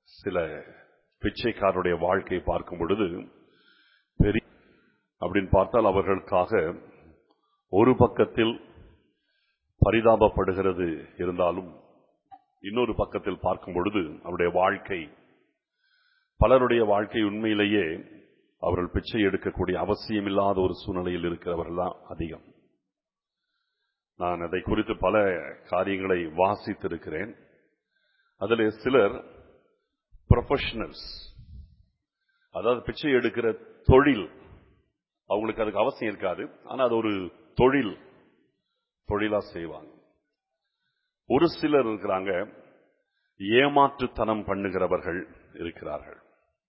சில பிச்சைக்காரருடைய வாழ்க்கையை பார்க்கும் பொழுது பெரிய அப்படின்னு பார்த்தால் அவர்களுக்காக ஒரு பக்கத்தில் பரிதாபப்படுகிறது இருந்தாலும் இன்னொரு பக்கத்தில் பார்க்கும் பொழுது அவருடைய வாழ்க்கை பலருடைய வாழ்க்கை உண்மையிலேயே அவர்கள் பிச்சை எடுக்கக்கூடிய அவசியம் இல்லாத ஒரு சூழ்நிலையில் இருக்கிறவர்கள் தான் அதிகம் நான் அதை குறித்து பல காரியங்களை வாசித்திருக்கிறேன் அதில் சிலர் ப்ரொஃபஷனல்ஸ் அதாவது பிச்சை எடுக்கிற தொழில் அவங்களுக்கு அதுக்கு அவசியம் இருக்காது ஆனா அது ஒரு தொழில் தொழிலா செய்வாங்க ஒரு சிலர் இருக்கிறாங்க ஏமாற்றுத்தனம் பண்ணுகிறவர்கள் இருக்கிறார்கள்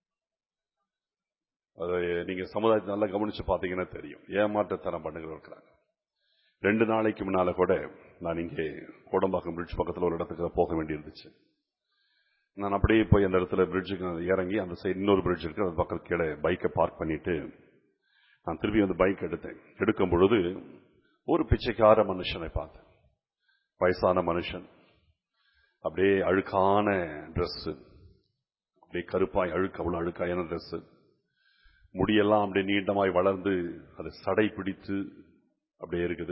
அதை நீங்க சமுதாயத்தை நல்லா கவனிச்சு பார்த்தீங்கன்னா தெரியும் ஏமாற்றுத்தனம் பண்ணுகிறவர்கள் இருக்கிறாங்க ரெண்டு நாளைக்கு முன்னால கூட நான் இங்கே கோடம்பாக்கம் பிரிட்ஜ் பக்கத்தில் ஒரு இடத்துக்கு போக வேண்டியிருந்துச்சு நான் அப்படியே போய் அந்த இடத்துல பிரிட்ஜுக்கு இறங்கி அந்த சைடு இன்னொரு பிரிட்ஜ் இருக்கு அந்த பக்கம் கீழே பைக்கை பார்க் பண்ணிட்டு நான் திருப்பி வந்து பைக் எடுத்தேன் எடுக்கும் பொழுது ஒரு பிச்சைக்கார மனுஷனை பார்த்தேன் வயசான மனுஷன் அப்படியே அழுக்கான ட்ரெஸ் அப்படியே கருப்பாய் அழுக்கு அவ்வளவு அழுக்காயான ட்ரெஸ் முடியெல்லாம் அப்படியே நீண்டமாய் வளர்ந்து அது சடை பிடித்து அப்படியே இருக்குது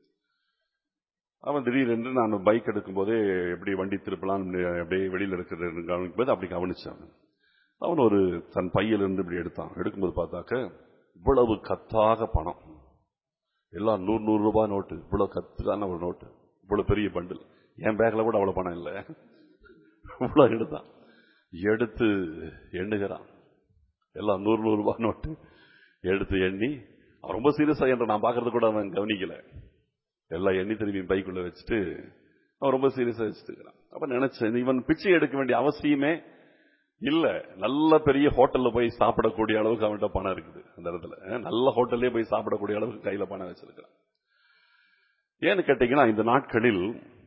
அவன் திடீரென்று நான் பைக் எடுக்கும் போதே எப்படி வண்டி திருப்பலாம் அப்படியே வெளியில் இருக்கிறது கவனிக்கும்போது அப்படி கவனிச்சான் அவன் ஒரு தன் பையிலிருந்து இப்படி எடுத்தான் எடுக்கும்போது பார்த்தாக்க இவ்வளவு கத்தாக பணம் எல்லாம் நூறு நூறு ரூபாய் நோட்டு இவ்வளவு கத்துக்கான ஒரு நோட்டு இவ்வளவு பெரிய பண்டில் என் பேக்ல கூட அவ்வளவு பணம் இல்லை இவ்வளவு எடுத்தான் எடுத்து எண்ணுகிறான் எல்லாம் நூறு நூறு ரூபாய் நோட்டு எடுத்து எண்ணி அவன் ரொம்ப சீரியஸா என்ற நான் பாக்குறது கூட அவன் கவனிக்கல எல்லாம் எண்ணி திரும்பி பைக்குள்ள வச்சுட்டு அவன் ரொம்ப சீரியஸா வச்சுட்டு அப்ப நினைச்சேன் இவன் பிச்சை எடுக்க வேண்டிய அவசியமே இல்ல நல்ல பெரிய ஹோட்டல்ல போய் சாப்பிடக்கூடிய அளவுக்கு அவன்கிட்ட பணம் இருக்குது அந்த இடத்துல நல்ல ஹோட்டல்லே போய் சாப்பிடக்கூடிய அளவுக்கு கையில பணம் வச்சிருக்கான் ஏன்னு கேட்டீங்கன்னா இந்த நாட்களில்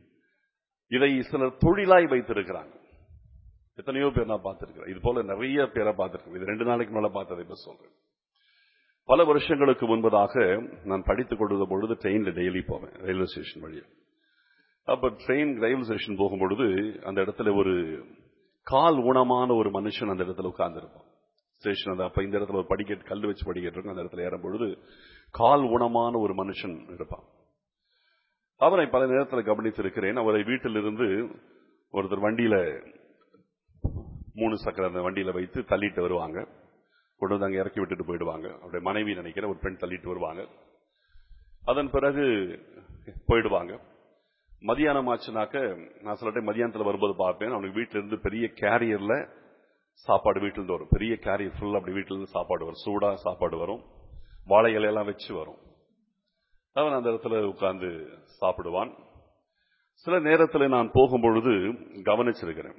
இதை சிலர் தொழிலாய் வைத்திருக்கிறாங்க எத்தனையோ பேர் நான் பார்த்திருக்கிறேன் இது போல நிறைய பேரை பார்த்திருக்கேன் இது ரெண்டு நாளைக்கு மேல பார்த்ததை இப்ப சொல்றேன் பல வருஷங்களுக்கு முன்பதாக நான் படித்துக் கொண்டிருந்த பொழுது ட்ரெயின்ல டெய்லி போவேன் ரயில்வே ஸ்டேஷன் வழியா அப்ப ட்ரெயின் ரயில்வே ஸ்டேஷன் போகும்பொழுது அந்த இடத்துல ஒரு கால் ஊனமான ஒரு மனுஷன் அந்த இடத்துல உட்கார்ந்துருப்பான் ஸ்டேஷன் அந்த அப்ப இந்த இடத்துல ஒரு படிக்கட்டு கல் வச்சு படிக்கட்டு இருக்கும் அந்த இடத்துல ஏறும் பொழுது கால் ஊனமான ஒரு மனுஷன் இருப்பான் அவரை பல நேரத்தில் கவனித்திருக்கிறேன் அவரை வீட்டிலிருந்து ஒருத்தர் வண்டியில மூணு சக்கர அந்த வண்டியில வைத்து தள்ளிட்டு வருவாங்க கொண்டு வந்து அங்க இறக்கி விட்டுட்டு போயிடுவாங்க அவருடைய மனைவி நினைக்கிற ஒரு பெண் தள்ளிட்டு வருவாங்க அதன் பிறகு போயிடுவாங்க மதியானம் ஆச்சுனாக்க நான் சில டைம் மதியானத்தில் வரும்போது பார்ப்பேன் அவனுக்கு வீட்டில இருந்து பெரிய கேரியர்ல சாப்பாடு வீட்டில இருந்து வரும் பெரிய கேரியர் ஃபுல் அப்படி வீட்டில இருந்து சாப்பாடு வரும் சூடா சாப்பாடு வரும் வாழை இலையெல்லாம் வச்சு வரும் அவன் அந்த இடத்துல உட்கார்ந்து சாப்பிடுவான் சில நேரத்தில் நான் போகும்பொழுது கவனிச்சிருக்கிறேன்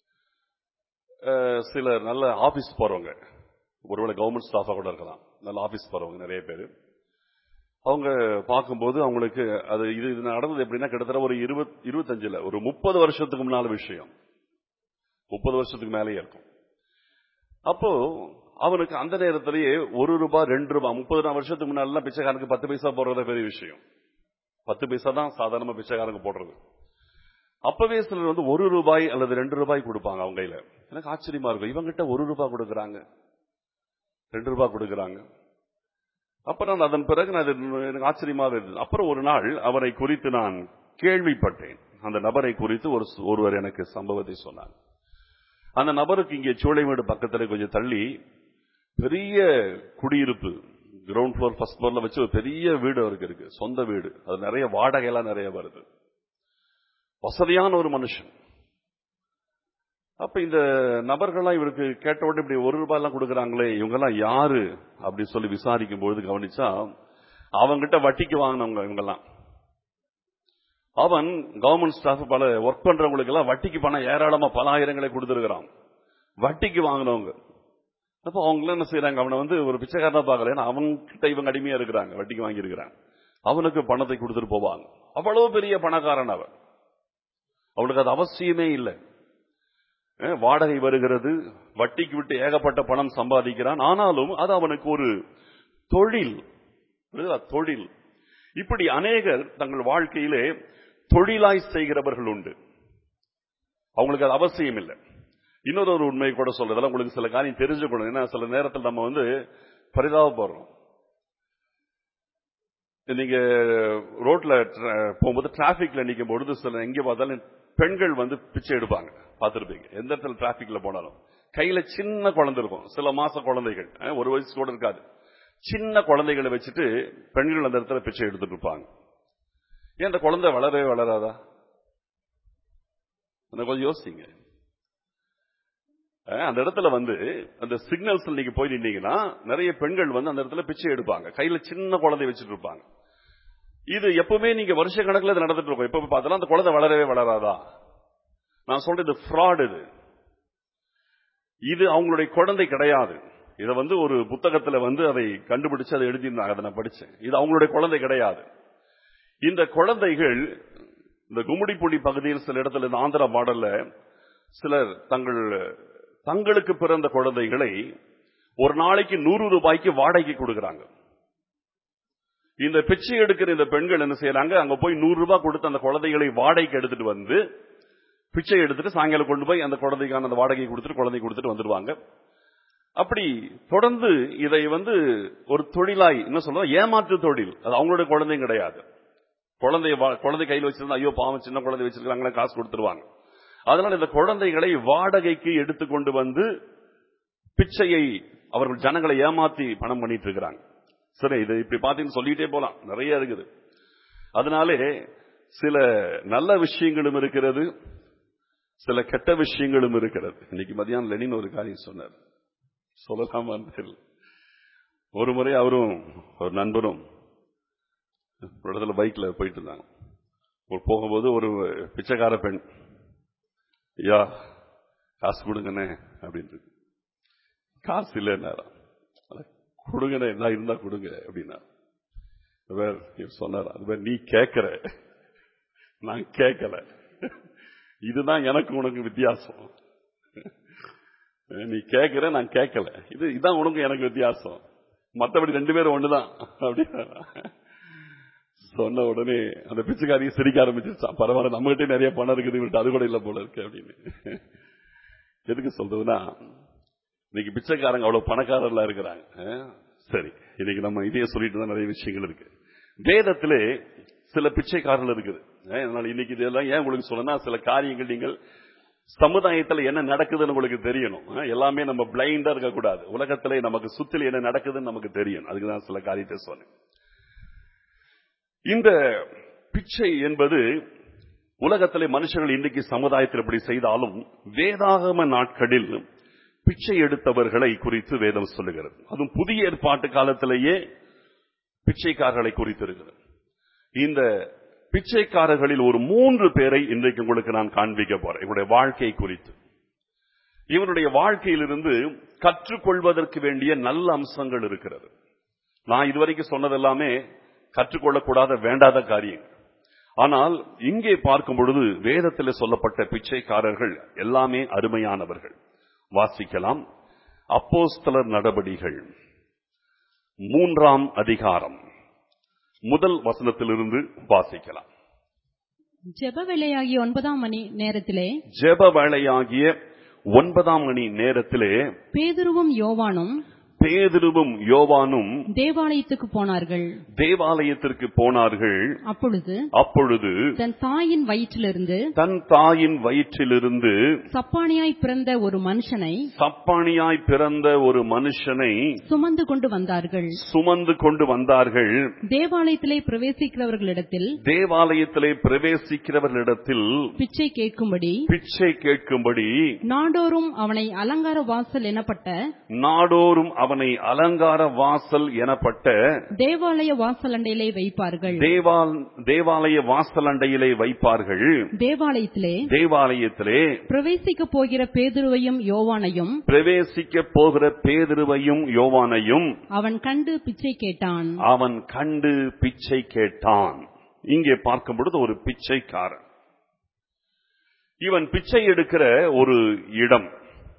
சில நல்ல ஆபீஸ் போறவங்க ஒருவேளை கவர்மெண்ட் ஸ்டாஃபா கூட இருக்கலாம் நல்ல ஆபீஸ் போறவங்க நிறைய பேர் அவங்க பார்க்கும்போது அவங்களுக்கு அது இது இது நடந்தது எப்படின்னா கிட்டத்தட்ட ஒரு இருபத் இருபத்தஞ்சுல ஒரு முப்பது வருஷத்துக்கு முன்னால விஷயம் முப்பது வருஷத்துக்கு மேலேயே இருக்கும் அப்போ அவனுக்கு அந்த நேரத்திலேயே ஒரு ரூபாய் ரெண்டு ரூபாய் முப்பது வருஷத்துக்கு முன்னால பிச்சைக்காரனுக்கு பத்து பைசா போடுறத பெரிய விஷயம் பத்து பைசா தான் சாதாரணமா பிச்சைக்காரனுக்கு போடுறது அப்பவே சிலர் வந்து ஒரு ரூபாய் அல்லது ரெண்டு ரூபாய் கொடுப்பாங்க அவங்க கையில எனக்கு ஆச்சரியமா இருக்கும் இவங்கிட்ட ஒரு ரூபாய் கொடுக்கறாங்க ரெண்டு ரூபாய் கொடுக்கறாங்க அப்புறம் அதன் பிறகு நான் எனக்கு ஆச்சரியமாக இருந்தது அப்புறம் ஒரு நாள் அவரை குறித்து நான் கேள்விப்பட்டேன் அந்த நபரை குறித்து ஒரு ஒருவர் எனக்கு சம்பவத்தை சொன்னார் அந்த நபருக்கு இங்கே சோழைமேடு பக்கத்தில் கொஞ்சம் தள்ளி பெரிய குடியிருப்பு கிரவுண்ட் ஃப்ளோர் ஃபர்ஸ்ட் ஃப்ளோர்ல வச்சு ஒரு பெரிய வீடு அவருக்கு இருக்கு சொந்த வீடு அது நிறைய வாடகையெல்லாம் நிறைய வருது வசதியான ஒரு மனுஷன் அப்ப இந்த நபர்கள்லாம் இவருக்கு கேட்ட உடனே இப்படி ஒரு ரூபாய் எல்லாம் கொடுக்கறாங்களே இவங்க எல்லாம் யாரு அப்படின்னு சொல்லி விசாரிக்கும் பொழுது கவனிச்சா அவங்கிட்ட வட்டிக்கு வாங்கினவங்க இவங்கெல்லாம் அவன் கவர்மெண்ட் ஸ்டாஃப் பல ஒர்க் பண்றவங்களுக்கு எல்லாம் வட்டிக்கு பணம் ஏராளமா பல ஆயிரங்களை கொடுத்துருக்கிறான் வட்டிக்கு வாங்கினவங்க அப்ப அவங்க என்ன செய்யறாங்க அவனை வந்து ஒரு பிச்சைக்காரனா பார்க்கல ஏன்னா அவன்கிட்ட இவங்க அடிமையா இருக்கிறாங்க வட்டிக்கு வாங்கி இருக்கிறாங்க அவனுக்கு பணத்தை கொடுத்துட்டு போவாங்க அவ்வளவு பெரிய பணக்காரன் அவன் அவனுக்கு அது அவசியமே இல்லை வாடகை வருகிறது வட்டிக்கு விட்டு ஏகப்பட்ட பணம் சம்பாதிக்கிறான் ஆனாலும் அது அவனுக்கு ஒரு தொழில் தொழில் இப்படி அநேகர் தங்கள் வாழ்க்கையிலே தொழிலாய் செய்கிறவர்கள் உண்டு அவங்களுக்கு அது அவசியம் இல்லை இன்னொரு ஒரு உண்மை கூட சொல்றதால உங்களுக்கு சில காரியம் தெரிஞ்சுக்கணும் ஏன்னா சில நேரத்தில் நம்ம வந்து பரிதாபப்படுறோம் நீங்க ரோட்ல tra- போகும்போது டிராபிக்ல நிக்கும் பொழுது சில எங்க பார்த்தாலும் பெண்கள் வந்து பிச்சை எடுப்பாங்க பார்த்திருப்பீங்க எந்த இடத்துல டிராபிக்ல போனாலும் கையில சின்ன குழந்தை இருக்கும் சில மாச குழந்தைகள் அஹ், ஒரு வயசு கூட இருக்காது சின்ன குழந்தைகளை வச்சுட்டு பெண்கள் அந்த இடத்துல பிச்சை எடுத்துட்டு இருப்பாங்க ஏன் அந்த குழந்தை வளரவே வளராதா அந்த கொஞ்சம் யோசிங்க அஹ், அந்த இடத்துல வந்து அந்த சிக்னல்ஸ் நீங்க போய் நின்னீங்கன்னா நிறைய பெண்கள் வந்து அந்த இடத்துல பிச்சை எடுப்பாங்க கையில சின்ன குழந்தை வச்சுட்டு இருப்பாங்க இது எப்பவுமே நீங்க வருஷ கணக்குல இது நடந்துட்டு இருக்கும் எப்ப பார்த்தாலும் அந்த குழந்தை வளரவே வளராதா நான் சொல்றது இது fraud இது இது அவங்களுடைய குழந்தை கிடையாது இத வந்து ஒரு புத்தகத்துல வந்து அதை கண்டுபிடிச்சு அதை எழுதியிருந்தாங்க அதை நான் படிச்சேன் இது அவங்களுடைய குழந்தை கிடையாது இந்த குழந்தைகள் இந்த கும்மிடிப்பூண்டி பகுதியில் சில இடத்துல இந்த ஆந்திரா மாடல்ல சிலர் தங்கள் தங்களுக்கு பிறந்த குழந்தைகளை ஒரு நாளைக்கு நூறு ரூபாய்க்கு வாடகைக்கு கொடுக்கறாங்க இந்த பிச்சை எடுக்கிற இந்த பெண்கள் என்ன செய்யறாங்க அங்க போய் நூறு ரூபாய் கொடுத்து அந்த குழந்தைகளை வாடகைக்கு எடுத்துட்டு வந்து பிச்சை எடுத்துட்டு சாயங்காலம் கொண்டு போய் அந்த குழந்தைக்கான அந்த வாடகை கொடுத்துட்டு குழந்தை கொடுத்துட்டு வந்துடுவாங்க அப்படி தொடர்ந்து இதை வந்து ஒரு தொழிலாய் என்ன சொல்றோம் ஏமாற்று தொழில் அது அவங்களுடைய குழந்தையும் கிடையாது குழந்தை குழந்தை கையில் வச்சிருந்தா ஐயோ பாவம் சின்ன குழந்தை வச்சிருக்காங்க காசு கொடுத்துருவாங்க அதனால இந்த குழந்தைகளை வாடகைக்கு எடுத்துக்கொண்டு வந்து பிச்சையை அவர்கள் ஜனங்களை ஏமாத்தி பணம் பண்ணிட்டு இருக்கிறாங்க சரி இது இப்படி பாத்தீங்கன்னு சொல்லிட்டே போலாம் நிறைய இருக்குது அதனாலே சில நல்ல விஷயங்களும் இருக்கிறது சில கெட்ட விஷயங்களும் இருக்கிறது இன்னைக்கு மதியானம் லெனின் ஒரு காரியம் சொன்னார் சொல்லலாமான்னு தெரியல ஒரு முறை அவரும் ஒரு நண்பரும் ஒரு இடத்துல பைக்ல போயிட்டு இருந்தாங்க ஒரு போகும்போது ஒரு பிச்சைக்கார பெண் ஐயா காசு கொடுங்கண்ணே அப்படின்ட்டு காசு இல்லைன்னாராம் கொடுங்கண்ணே என்ன இருந்தா கொடுங்க அப்படின்னா இவர் இவர் சொன்னார் அது மாதிரி நீ கேட்கிற நான் கேட்கல இதுதான் எனக்கு உனக்கு வித்தியாசம் நீ கேட்கிற நான் கேட்கல இது இதான் உனக்கு எனக்கு வித்தியாசம் மத்தபடி ரெண்டு பேரும் ஒண்ணுதான் அப்படின்னா சொன்ன உடனே அந்த பிச்சைக்காரியை சிரிக்க ஆரம்பிச்சிருச்சான் பரவாயில்ல நம்மகிட்ட நிறைய பணம் இருக்குது இவர்கிட்ட அது கூட இல்ல போல இருக்கு அப்படின்னு எதுக்கு சொல்றதுன்னா இன்னைக்கு பிச்சைக்காரங்க அவ்வளவு பணக்காரர்லாம் இருக்கிறாங்க அஹ், சரி இன்னைக்கு நம்ம இதையே சொல்லிட்டு தான் நிறைய விஷயங்கள் இருக்கு வேதத்திலே சில பிச்சைக்காரர்கள் இருக்குது அஹ், அதனால இன்னைக்கு இதெல்லாம் ஏன் உங்களுக்கு சொல்லணும்னா சில காரியங்கள் நீங்கள் சமுதாயத்துல என்ன நடக்குதுன்னு உங்களுக்கு தெரியணும் அஹ், எல்லாமே நம்ம பிளைண்டா இருக்கக்கூடாது உலகத்திலே நமக்கு சுத்தில என்ன நடக்குதுன்னு நமக்கு தெரியும் அதுக்கு தான் சில காரியத்தை சொன்னேன் இந்த பிச்சை என்பது உலகத்திலே மனுஷர்கள் இன்றைக்கு சமுதாயத்தில் இப்படி செய்தாலும் வேதாகம நாட்களில் பிச்சை எடுத்தவர்களை குறித்து வேதம் சொல்லுகிறது அதுவும் புதிய ஏற்பாட்டு காலத்திலேயே பிச்சைக்காரர்களை குறித்து இருக்கிறது இந்த பிச்சைக்காரர்களில் ஒரு மூன்று பேரை இன்றைக்கு உங்களுக்கு நான் காண்பிக்க போறேன் இவருடைய வாழ்க்கை குறித்து இவருடைய வாழ்க்கையிலிருந்து கற்றுக்கொள்வதற்கு வேண்டிய நல்ல அம்சங்கள் இருக்கிறது நான் இதுவரைக்கும் சொன்னதெல்லாமே கற்றுக்கொள்ளக்கூடாத வேண்டாத காரியம் ஆனால் இங்கே பார்க்கும் பொழுது வேதத்தில் சொல்லப்பட்ட பிச்சைக்காரர்கள் எல்லாமே அருமையானவர்கள் வாசிக்கலாம் அப்போஸ்தலர் நடபடிகள் மூன்றாம் அதிகாரம் முதல் வசனத்திலிருந்து வாசிக்கலாம் ஜெப வேளையாகிய ஒன்பதாம் மணி நேரத்திலே ஜெப வேளையாகிய ஒன்பதாம் மணி நேரத்திலே பேதுருவும் யோவானும் பேதுருவும் யோவானும் தேவாலயத்துக்கு போனார்கள் தேவாலயத்திற்கு போனார்கள் அப்பொழுது அப்பொழுது தன் தாயின் வயிற்றிலிருந்து தன் தாயின் வயிற்றிலிருந்து சப்பானியாய் பிறந்த ஒரு மனுஷனை சப்பானியாய் பிறந்த ஒரு மனுஷனை சுமந்து கொண்டு வந்தார்கள் சுமந்து கொண்டு வந்தார்கள் தேவாலயத்திலே பிரவேசிக்கிறவர்களிடத்தில் தேவாலயத்திலே பிரவேசிக்கிறவர்களிடத்தில் பிச்சை கேட்கும்படி பிச்சை கேட்கும்படி நாடோறும் அவனை அலங்கார வாசல் எனப்பட்ட நாடோறும் அவனை அலங்கார வாசல் எனப்பட்ட தேவாலய வாசலண்டையிலே வைப்பார்கள் தேவால் தேவாலய வாசலண்டையிலே வைப்பார்கள் தேவாலயத்திலே தேவாலயத்திலே பிரவேசிக்க போகிற பேதுருவையும் யோவானையும் பிரவேசிக்க போகிற பேதிருவையும் யோவானையும் அவன் கண்டு பிச்சை கேட்டான் அவன் கண்டு பிச்சை கேட்டான் இங்கே பார்க்கும் பொழுது ஒரு பிச்சைக்காரன் இவன் பிச்சை எடுக்கிற ஒரு இடம்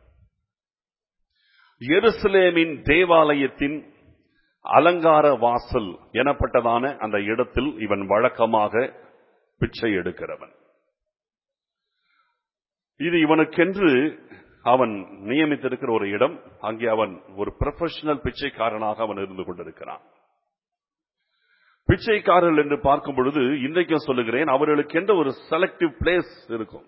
எருசலேமின் தேவாலயத்தின் அலங்கார வாசல் எனப்பட்டதான அந்த இடத்தில் இவன் வழக்கமாக பிச்சை எடுக்கிறவன் இது இவனுக்கென்று அவன் நியமித்திருக்கிற ஒரு இடம் அங்கே அவன் ஒரு ப்ரொஃபஷனல் பிச்சைக்காரனாக அவன் இருந்து கொண்டிருக்கிறான் பிச்சைக்காரர்கள் என்று பார்க்கும் பொழுது இன்றைக்கும் சொல்லுகிறேன் அவர்களுக்கு என்ற ஒரு செலக்டிவ் பிளேஸ் இருக்கும்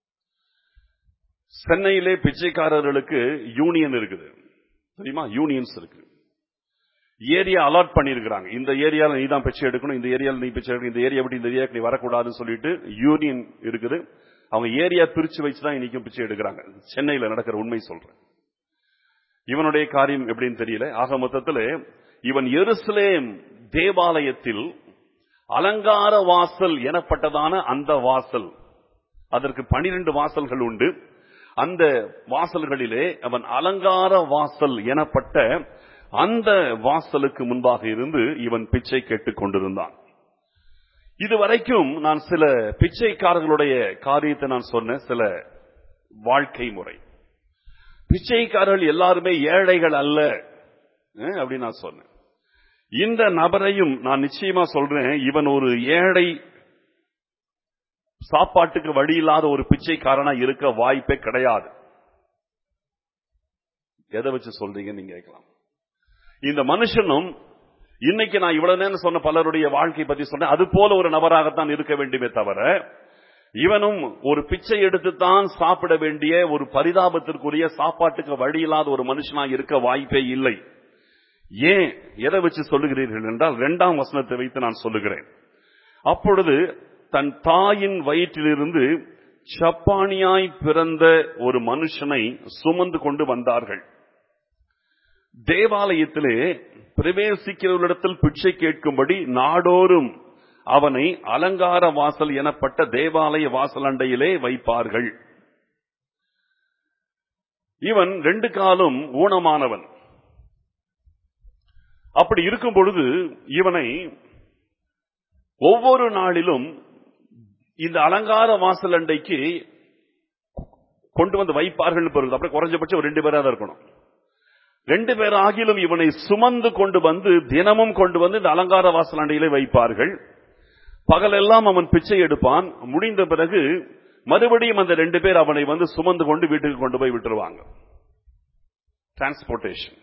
சென்னையிலே பிச்சைக்காரர்களுக்கு யூனியன் இருக்குது தெரியுமா யூனியன்ஸ் இருக்கு ஏரியா அலாட் பண்ணியிருக்கிறாங்க இந்த ஏரியால நீ தான் பிச்சை எடுக்கணும் இந்த ஏரியால நீ பிச்சை எடுக்கணும் இந்த ஏரியா விட்டு இந்த ஏரியாவுக்கு நீ வரக்கூடாதுன்னு சொல்லிட்டு யூனியன் இருக்குது அவங்க ஏரியா பிரிச்சு வச்சு தான் இன்னைக்கும் பிச்சை எடுக்கிறாங்க சென்னையில நடக்கிற உண்மை சொல்றேன் இவனுடைய காரியம் எப்படின்னு தெரியல ஆக மொத்தத்தில் இவன் எருசலேம் தேவாலயத்தில் அலங்கார வாசல் எனப்பட்டதான அந்த வாசல் அதற்கு பனிரெண்டு வாசல்கள் உண்டு அந்த வாசல்களிலே அவன் அலங்கார வாசல் எனப்பட்ட அந்த வாசலுக்கு முன்பாக இருந்து இவன் பிச்சை கேட்டுக் கொண்டிருந்தான் இதுவரைக்கும் நான் சில பிச்சைக்காரர்களுடைய காரியத்தை நான் சொன்ன சில வாழ்க்கை முறை பிச்சைக்காரர்கள் எல்லாருமே ஏழைகள் அல்ல அஹ், அப்படின்னு நான் சொன்னேன் இந்த நபரையும் நான் நிச்சயமா சொல்றேன் இவன் ஒரு ஏழை சாப்பாட்டுக்கு வழி இல்லாத ஒரு பிச்சைக்காரனா இருக்க வாய்ப்பே கிடையாது எதை வச்சு சொல்றீங்க நீங்க கேட்கலாம் இந்த மனுஷனும் இன்னைக்கு நான் இவ்வளவு நேரம் சொன்ன பலருடைய வாழ்க்கை பத்தி சொன்னேன் அது போல ஒரு நபராகத்தான் இருக்க வேண்டுமே தவிர இவனும் ஒரு பிச்சை எடுத்துத்தான் சாப்பிட வேண்டிய ஒரு பரிதாபத்திற்குரிய சாப்பாட்டுக்கு வழி இல்லாத ஒரு மனுஷனா இருக்க வாய்ப்பே இல்லை ஏன் எதை வச்சு சொல்லுகிறீர்கள் என்றால் இரண்டாம் வசனத்தை வைத்து நான் சொல்லுகிறேன் அப்பொழுது தன் தாயின் வயிற்றிலிருந்து சப்பானியாய் பிறந்த ஒரு மனுஷனை சுமந்து கொண்டு வந்தார்கள் தேவாலயத்திலே பிரவேசிக்கிறவர்களிடத்தில் பிச்சை கேட்கும்படி நாடோறும் அவனை அலங்கார வாசல் எனப்பட்ட தேவாலய வாசல் அண்டையிலே வைப்பார்கள் இவன் ரெண்டு காலும் ஊனமானவன் அப்படி இருக்கும் பொழுது இவனை ஒவ்வொரு நாளிலும் இந்த அலங்கார வாசல் அண்டைக்கு கொண்டு வந்து வைப்பார்கள் பொருள் அப்புறம் குறைஞ்சபட்சம் ஒரு ரெண்டு பேரா தான் இருக்கணும் ரெண்டு பேர் ஆகிலும் இவனை சுமந்து கொண்டு வந்து தினமும் கொண்டு வந்து இந்த அலங்கார வாசல் அண்டையிலே வைப்பார்கள் பகலெல்லாம் அவன் பிச்சை எடுப்பான் முடிந்த பிறகு மறுபடியும் அந்த ரெண்டு பேர் அவனை வந்து சுமந்து கொண்டு வீட்டுக்கு கொண்டு போய் விட்டுருவாங்க டிரான்ஸ்போர்டேஷன்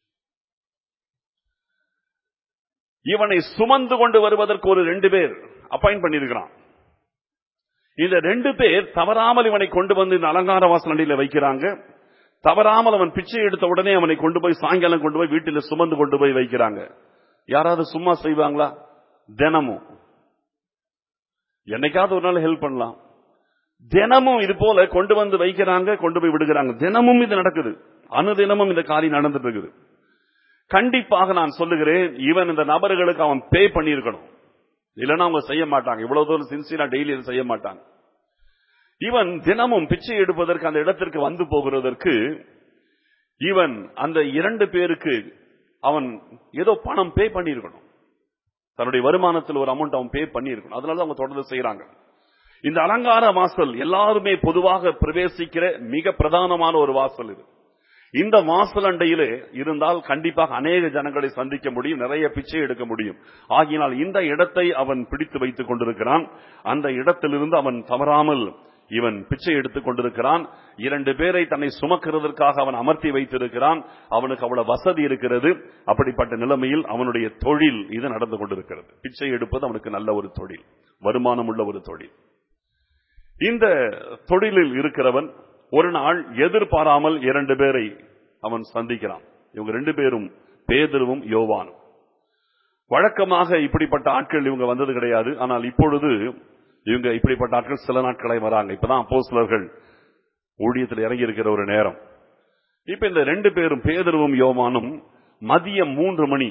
இவனை சுமந்து கொண்டு வருவதற்கு ஒரு ரெண்டு பேர் அப்பாயிண்ட் பண்ணியிருக்கிறான் இந்த ரெண்டு பேர் தவறாமல் இவனை கொண்டு வந்து இந்த அலங்கார வாசல் வைக்கிறாங்க தவறாமல் அவன் பிச்சை எடுத்த உடனே அவனை கொண்டு போய் சாயங்காலம் கொண்டு போய் வீட்டில் சுமந்து கொண்டு போய் வைக்கிறாங்க யாராவது சும்மா செய்வாங்களா தினமும் என்னைக்காவது ஒரு நாள் ஹெல்ப் பண்ணலாம் தினமும் இது போல கொண்டு வந்து வைக்கிறாங்க கொண்டு போய் விடுகிறாங்க தினமும் இது நடக்குது அனுதினமும் இந்த காரியம் நடந்துட்டு இருக்குது கண்டிப்பாக நான் சொல்லுகிறேன் இவன் இந்த நபர்களுக்கு அவன் பே பண்ணியிருக்கணும் இல்லைன்னா அவங்க செய்ய மாட்டாங்க இவ்வளவு தூரம் சின்சியரா டெய்லி இதை செய்ய மாட்டாங்க இவன் தினமும் பிச்சை எடுப்பதற்கு அந்த இடத்திற்கு வந்து போகிறதற்கு இவன் அந்த இரண்டு பேருக்கு அவன் ஏதோ பணம் பே பண்ணியிருக்கணும் தன்னுடைய வருமானத்தில் ஒரு அமௌண்ட் அவன் பே பண்ணியிருக்கணும் அதனால அவங்க தொடர்ந்து செய்யறாங்க இந்த அலங்கார வாசல் எல்லாருமே பொதுவாக பிரவேசிக்கிற மிக பிரதானமான ஒரு வாசல் இது இந்த வாசல் அண்டையிலே இருந்தால் கண்டிப்பாக அநேக ஜனங்களை சந்திக்க முடியும் நிறைய பிச்சை எடுக்க முடியும் ஆகினால் இந்த இடத்தை அவன் பிடித்து வைத்துக் கொண்டிருக்கிறான் அந்த இடத்திலிருந்து அவன் தவறாமல் இவன் பிச்சை எடுத்துக் கொண்டிருக்கிறான் இரண்டு பேரை தன்னை சுமக்கிறதற்காக அவன் அமர்த்தி வைத்திருக்கிறான் அவனுக்கு அவ்வளவு வசதி இருக்கிறது அப்படிப்பட்ட நிலைமையில் அவனுடைய தொழில் இது நடந்து கொண்டிருக்கிறது பிச்சை எடுப்பது அவனுக்கு நல்ல ஒரு தொழில் வருமானம் உள்ள ஒரு தொழில் இந்த தொழிலில் இருக்கிறவன் ஒரு நாள் எதிர்பாராமல் இரண்டு பேரை அவன் சந்திக்கிறான் இவங்க ரெண்டு பேரும் பேதருவும் யோவானும் வழக்கமாக இப்படிப்பட்ட ஆட்கள் இவங்க வந்தது கிடையாது ஆனால் இப்பொழுது இவங்க இப்படிப்பட்ட ஆட்கள் சில நாட்களை வராங்க இப்பதான் அப்போ சிலர்கள் ஊழியத்தில் இறங்கி இருக்கிற ஒரு நேரம் இப்ப இந்த ரெண்டு பேரும் பேதருவும் யோவானும் மதியம் மூன்று மணி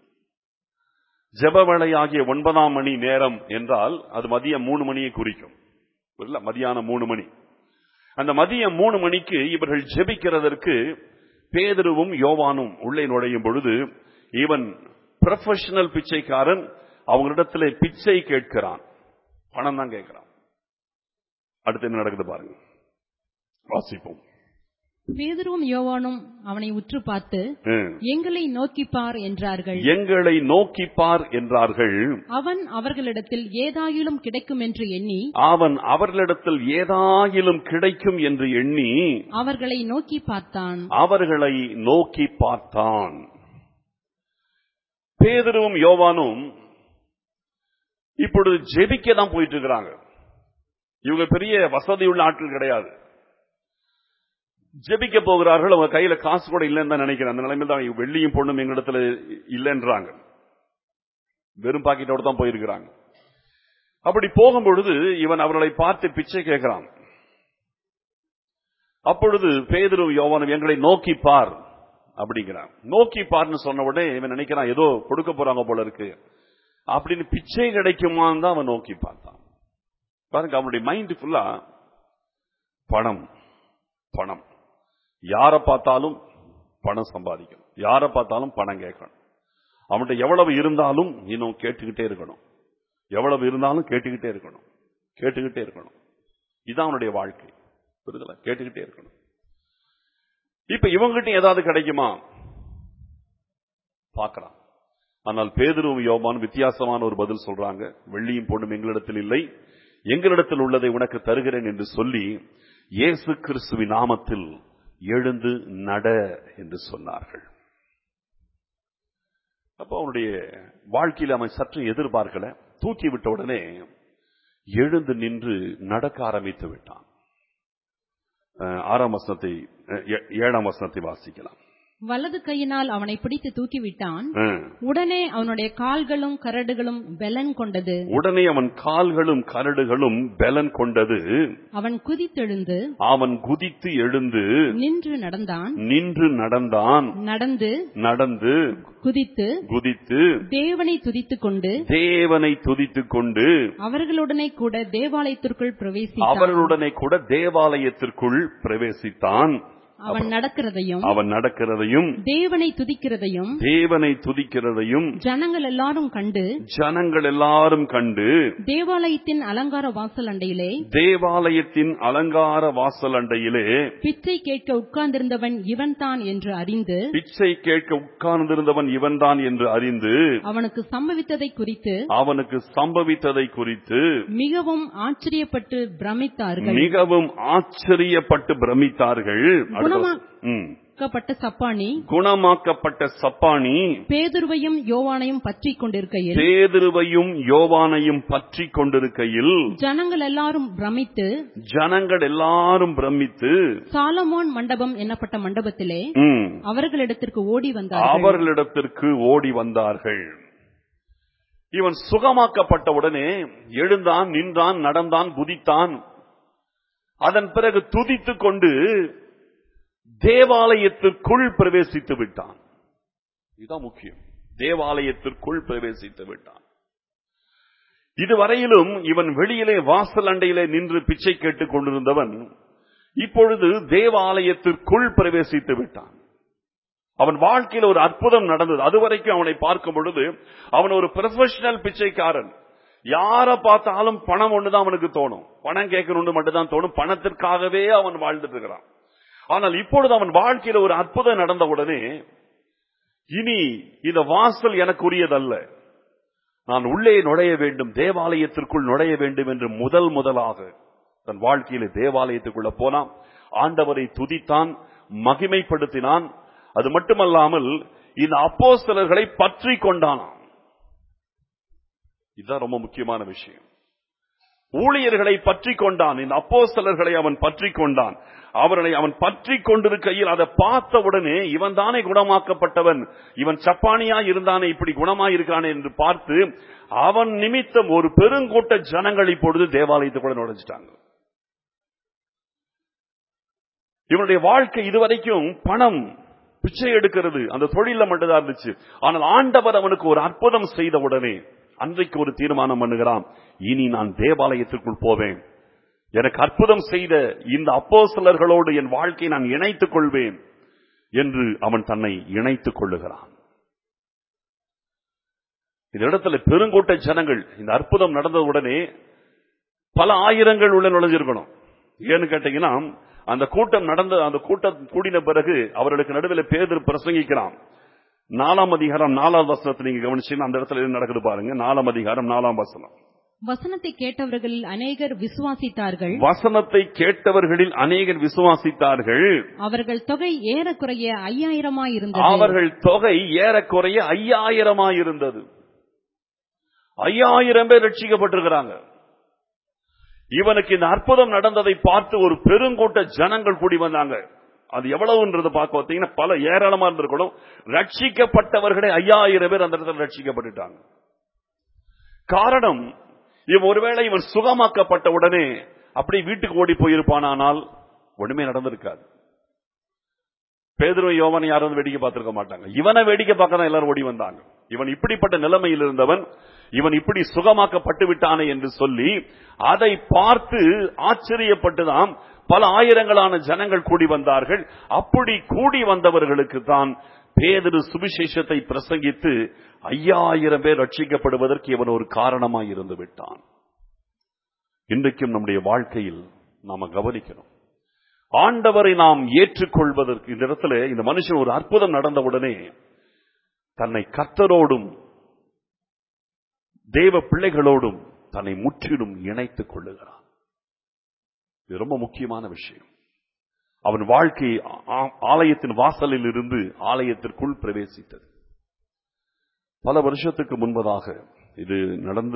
ஜபவளையாகிய ஒன்பதாம் மணி நேரம் என்றால் அது மதியம் மூணு மணியை குறிக்கும் இல்ல மதியானம் மூணு மணி அந்த மதியம் மூணு மணிக்கு இவர்கள் ஜெபிக்கிறதற்கு பேதருவும் யோவானும் உள்ளே நுழையும் பொழுது இவன் ப்ரொஃபஷனல் பிச்சைக்காரன் அவங்களிடத்துல பிச்சை கேட்கிறான் பணம் தான் கேட்கிறான் அடுத்து என்ன நடக்குது பாருங்க வாசிப்போம் பேதுருவும் யோவானும் அவனை உற்று பார்த்து ம். எங்களை நோக்கிப் பார் என்றார்கள் எங்களை நோக்கி பார் என்றார்கள் அவன் அவர்களிடத்தில் ஏதாயிலும் கிடைக்கும் என்று எண்ணி அவன் அவர்களிடத்தில் ஏதாயிலும் கிடைக்கும் என்று எண்ணி அவர்களை நோக்கி பார்த்தான் அவர்களை நோக்கி பார்த்தான் பேதரும் யோவானும் இப்பொழுது ஜெபிக்க தான் போயிட்டு இருக்கிறாங்க இவங்க பெரிய வசதியுள்ள ஆட்கள் கிடையாது ஜெபிக்க போகிறார்கள் அவங்க கையில காசு கூட இல்லைன்னு தான் நினைக்கிறேன் அந்த நிலைமையில் தான் வெள்ளியும் பொண்ணும் எங்களிடத்துல இல்லைன்றாங்க வெறும் பாக்கெட்டோட தான் போயிருக்கிறாங்க அப்படி போகும்பொழுது இவன் அவர்களை பார்த்து பிச்சை கேட்கிறான் அப்பொழுது பேதுரு யோவானும் எங்களை நோக்கி பார் அப்படிங்கிறான் நோக்கி பார்னு சொன்ன உடனே இவன் நினைக்கிறான் ஏதோ கொடுக்க போறாங்க போல இருக்கு அப்படின்னு பிச்சை கிடைக்குமான்னு தான் அவன் நோக்கி பார்த்தான் பாருங்க அவனுடைய மைண்ட் ஃபுல்லா பணம் பணம் யாரை பார்த்தாலும் பணம் சம்பாதிக்கணும் யாரை பார்த்தாலும் பணம் கேட்கணும் அவன்கிட்ட எவ்வளவு இருந்தாலும் இன்னும் கேட்டுக்கிட்டே இருக்கணும் எவ்வளவு இருந்தாலும் கேட்டுக்கிட்டே இருக்கணும் கேட்டுக்கிட்டே இருக்கணும் இதுதான் அவனுடைய வாழ்க்கை புரிதல கேட்டுக்கிட்டே இருக்கணும் இப்ப இவங்கிட்ட ஏதாவது கிடைக்குமா பார்க்கலாம் ஆனால் பேதுருவும் யோபான் வித்தியாசமான ஒரு பதில் சொல்றாங்க வெள்ளியும் பொண்ணும் எங்களிடத்தில் இல்லை எங்களிடத்தில் உள்ளதை உனக்கு தருகிறேன் என்று சொல்லி இயேசு கிறிஸ்துவின் நாமத்தில் எழுந்து நட என்று சொன்னார்கள் அப்போ அவனுடைய வாழ்க்கையில் அவன் சற்று எதிர்பார்க்கல தூக்கி விட்ட உடனே எழுந்து நின்று நடக்க ஆரம்பித்து விட்டான் அஹ் ஆறாம் வசனத்தை அஹ் ஏ- ஏழாம் வசனத்தை வாசிக்கலாம் வலது கையினால் அவனை பிடித்து தூக்கிவிட்டான் அஹ். உடனே அவனுடைய கால்களும் கரடுகளும் பெலன் கொண்டது உடனே அவன் கால்களும் கரடுகளும் பலன் கொண்டது அவன் குதித்தெழுந்து அவன் குதித்து எழுந்து நின்று நடந்தான் நின்று நடந்தான் நடந்து நடந்து குதித்து குதித்து தேவனை துதித்துக் கொண்டு தேவனை துதித்துக் கொண்டு அவர்களுடனே கூட தேவாலயத்திற்குள் பிரவேசித்தான் அவர்களுடனே கூட தேவாலயத்திற்குள் பிரவேசித்தான் அவன் நடக்கிறதையும் அவன் நடக்கிறதையும் தேவனை துதிக்கிறதையும் தேவனை துதிக்கிறதையும் ஜனங்கள் எல்லாரும் கண்டு ஜனங்கள் எல்லாரும் கண்டு தேவாலயத்தின் அலங்கார வாசல் அண்டையிலே தேவாலயத்தின் அலங்கார வாசல் அண்டையிலே பிச்சை கேட்க உட்கார்ந்திருந்தவன் இவன்தான் என்று அறிந்து பிச்சை கேட்க உட்கார்ந்திருந்தவன் இவன்தான் என்று அறிந்து அவனுக்கு சம்பவித்ததை குறித்து அவனுக்கு சம்பவித்ததை குறித்து மிகவும் ஆச்சரியப்பட்டு பிரமித்தார்கள் மிகவும் ஆச்சரியப்பட்டு பிரமித்தார்கள் அடுத்த குணமா- ம். க்கப்பட்ட சப்பானி குணமாக்கப்பட்ட சப்பானி பேதுருவையும் யோவானையும் பற்றிக் கொண்டிருக்கையில் பேதுருவையும் யோவானையும் பற்றி கொண்டிருக்கையில் ஜனங்கள் எல்லாரும் பிரமித்து ஜனங்கள் எல்லாரும் பிரமித்து சாலமோன் மண்டபம் என்னப்பட்ட மண்டபத்திலே ம், அவர்களிடத்திற்கு ஓடி வந்தார்கள் அவர்களிடத்திற்கு ஓடி வந்தார்கள் இவன் சுகமாக்கப்பட்ட உடனே எழுந்தான் நின்றான் நடந்தான் குதித்தான் அதன் பிறகு துதித்துக் கொண்டு தேவாலயத்திற்குள் பிரவேசித்து விட்டான் இதுதான் முக்கியம் தேவாலயத்திற்குள் பிரவேசித்து விட்டான் இதுவரையிலும் இவன் வெளியிலே வாசல் அண்டையிலே நின்று பிச்சை கேட்டுக் கொண்டிருந்தவன் இப்பொழுது தேவாலயத்திற்குள் பிரவேசித்து விட்டான் அவன் வாழ்க்கையில் ஒரு அற்புதம் நடந்தது அதுவரைக்கும் அவனை பார்க்கும் பொழுது அவன் ஒரு ப்ரொஃபஷனல் பிச்சைக்காரன் யார பார்த்தாலும் பணம் ஒண்ணுதான் அவனுக்கு தோணும் பணம் கேட்கணும்னு மட்டும்தான் தோணும் பணத்திற்காகவே அவன் வாழ்ந்துட்டு இருக்கிறான் ஆனால் இப்பொழுது அவன் வாழ்க்கையில ஒரு அற்புதம் நடந்த உடனே இனி இந்த வாசல் எனக்குரியதல்ல நான் உள்ளே நுழைய வேண்டும் தேவாலயத்திற்குள் நுழைய வேண்டும் என்று முதல் முதலாக தன் வாழ்க்கையில தேவாலயத்துக்குள்ள போனான் ஆண்டவரை துதித்தான் மகிமைப்படுத்தினான் அது மட்டுமல்லாமல் இந்த அப்போஸ்தலர்களை பற்றி கொண்டானாம் இதுதான் ரொம்ப முக்கியமான விஷயம் ஊழியர்களை பற்றி கொண்டான் இந்த அப்போஸ்தலர்களை அவன் பற்றி கொண்டான் அவர்களை அவன் பற்றி கொண்டிருக்கையில் அதை பார்த்த உடனே இவன் தானே குணமாக்கப்பட்டவன் இவன் சப்பானியா இருந்தானே இப்படி குணமா இருக்கானே என்று பார்த்து அவன் நிமித்தம் ஒரு பெருங்கூட்ட ஜனங்கள் இப்பொழுது தேவாலயத்துக்குள்ள நுழைஞ்சிட்டாங்க இவனுடைய வாழ்க்கை இதுவரைக்கும் பணம் பிச்சை எடுக்கிறது அந்த தொழில மட்டும்தான் இருந்துச்சு ஆனால் ஆண்டவர் அவனுக்கு ஒரு அற்புதம் செய்த உடனே அன்றைக்கு ஒரு தீர்மானம் பண்ணுகிறான் இனி நான் தேவாலயத்திற்குள் போவேன் எனக்கு அற்புதம் செய்த இந்த அப்போஸ்தலர்களோடு என் வாழ்க்கையை நான் இணைத்துக் கொள்வேன் என்று அவன் தன்னை இணைத்துக் கொள்ளுகிறான் இந்த இடத்துல பெருங்கூட்ட ஜனங்கள் இந்த அற்புதம் நடந்த உடனே பல ஆயிரங்கள் உள்ள நுழைஞ்சிருக்கணும் ஏன்னு கேட்டீங்கன்னா அந்த கூட்டம் நடந்த அந்த கூட்டம் கூடின பிறகு அவர்களுக்கு நடுவில் பேதர் பிரசங்கிக்கிறான் நாலாம் அதிகாரம் நாலாம் வசனத்தை நீங்க கவனிச்சீங்கன்னா அந்த இடத்துல என்ன நடக்குது பாருங்க நாலாம் அதிகாரம் நாலாம் வசனம் வசனத்தை கேட்டவர்களில் அநேகர் விசுவாசித்தார்கள் வசனத்தை கேட்டவர்களில் அநேகர் விசுவாசித்தார்கள் அவர்கள் தொகை ஏறக்குறைய ஐயாயிரமாயிருந்தது அவர்கள் தொகை ஏறக்குறைய ஐயாயிரமாய் இருந்தது ஐயாயிரம் பேர் ரட்சிக்கப்பட்டிருக்கிறாங்க இவனுக்கு இந்த அற்புதம் நடந்ததை பார்த்து ஒரு பெருங்கூட்ட ஜனங்கள் கூடி வந்தாங்க அது எவ்வளவுன்றது பார்க்க பார்த்தீங்கன்னா பல ஏராளமா இருந்திருக்கணும் ரட்சிக்கப்பட்டவர்களே ஐயாயிரம் பேர் அந்த இடத்துல ரட்சிக்கப்பட்டுட்டாங்க காரணம் இவன் ஒருவேளை இவன் சுகமாக்கப்பட்ட உடனே அப்படி வீட்டுக்கு ஓடி போயிருப்பானால் ஒண்ணுமே நடந்திருக்காது பேதுரும் யோவன் யாரும் வந்து வேடிக்கை பார்த்திருக்க மாட்டாங்க இவனை வேடிக்கை பார்க்க தான் எல்லாரும் ஓடி வந்தாங்க இவன் இப்படிப்பட்ட நிலைமையில் இருந்தவன் இவன் இப்படி சுகமாக்கப்பட்டு விட்டானே என்று சொல்லி அதை பார்த்து ஆச்சரியப்பட்டுதான் பல ஆயிரங்களான ஜனங்கள் கூடி வந்தார்கள் அப்படி கூடி வந்தவர்களுக்கு தான் பேதரு சுவிசேஷத்தை பிரசங்கித்து ஐயாயிரம் பேர் ரட்சிக்கப்படுவதற்கு இவன் ஒரு காரணமாய் இருந்து விட்டான் இன்றைக்கும் நம்முடைய வாழ்க்கையில் நாம கவனிக்கணும் ஆண்டவரை நாம் ஏற்றுக்கொள்வதற்கு இந்த இடத்துல இந்த மனுஷன் ஒரு அற்புதம் நடந்தவுடனே தன்னை கர்த்தரோடும் தேவ பிள்ளைகளோடும் தன்னை முற்றிலும் இணைத்துக் கொள்ளுகிறான் இது ரொம்ப முக்கியமான விஷயம் அவன் வாழ்க்கை ஆ- ஆலயத்தின் வாசலில் இருந்து ஆலயத்திற்குள் பிரவேசித்தது பல வருஷத்துக்கு முன்பதாக இது நடந்து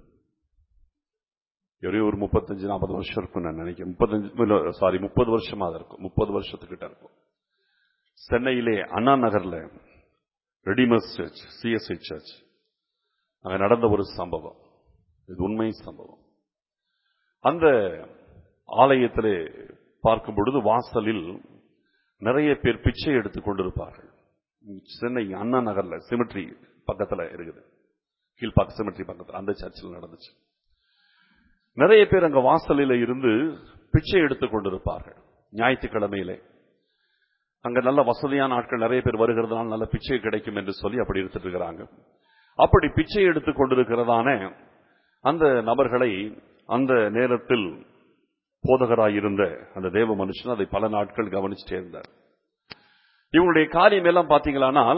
ஒரே ஒரு முப்பத்தஞ்சு நாற்பது வருஷம் இருக்கும் நான் நினைக்கிறேன் முப்பத்தஞ்சு சாரி முப்பது வருஷமா தான் இருக்கும் முப்பது வருஷத்துக்கிட்ட இருக்கும் சென்னையிலே அண்ணா நகர்ல ரெடிமஸ் சர்ச் சிஎஸ்ஐ சர்ச் அங்க நடந்த ஒரு சம்பவம் இது உண்மை சம்பவம் அந்த ஆலயத்திலே பார்க்கும் பொழுது வாசலில் நிறைய பேர் பிச்சை எடுத்துக் கொண்டிருப்பார்கள் சென்னை அண்ணா நகர்ல சிமெட்ரி பக்கத்துல இருக்குது கீழ்பாக்க சிமெட்ரி பக்கத்துல அந்த சர்ச்சில் நடந்துச்சு நிறைய பேர் அங்க வாசலில இருந்து பிச்சை எடுத்துக் கொண்டிருப்பார்கள் ஞாயிற்றுக்கிழமையிலே அங்க நல்ல வசதியான ஆட்கள் நிறைய பேர் வருகிறதுனால நல்ல பிச்சை கிடைக்கும் என்று சொல்லி அப்படி எடுத்துட்டு இருக்கிறாங்க அப்படி பிச்சை எடுத்துக் கொண்டிருக்கிறதான அந்த நபர்களை அந்த நேரத்தில் போதகராயிருந்த அந்த தேவ மனுஷன் அதை பல நாட்கள் கவனிச்சுட்டே இருந்தார் இவங்களுடைய காரியம் எல்லாம் பாத்தீங்களானால்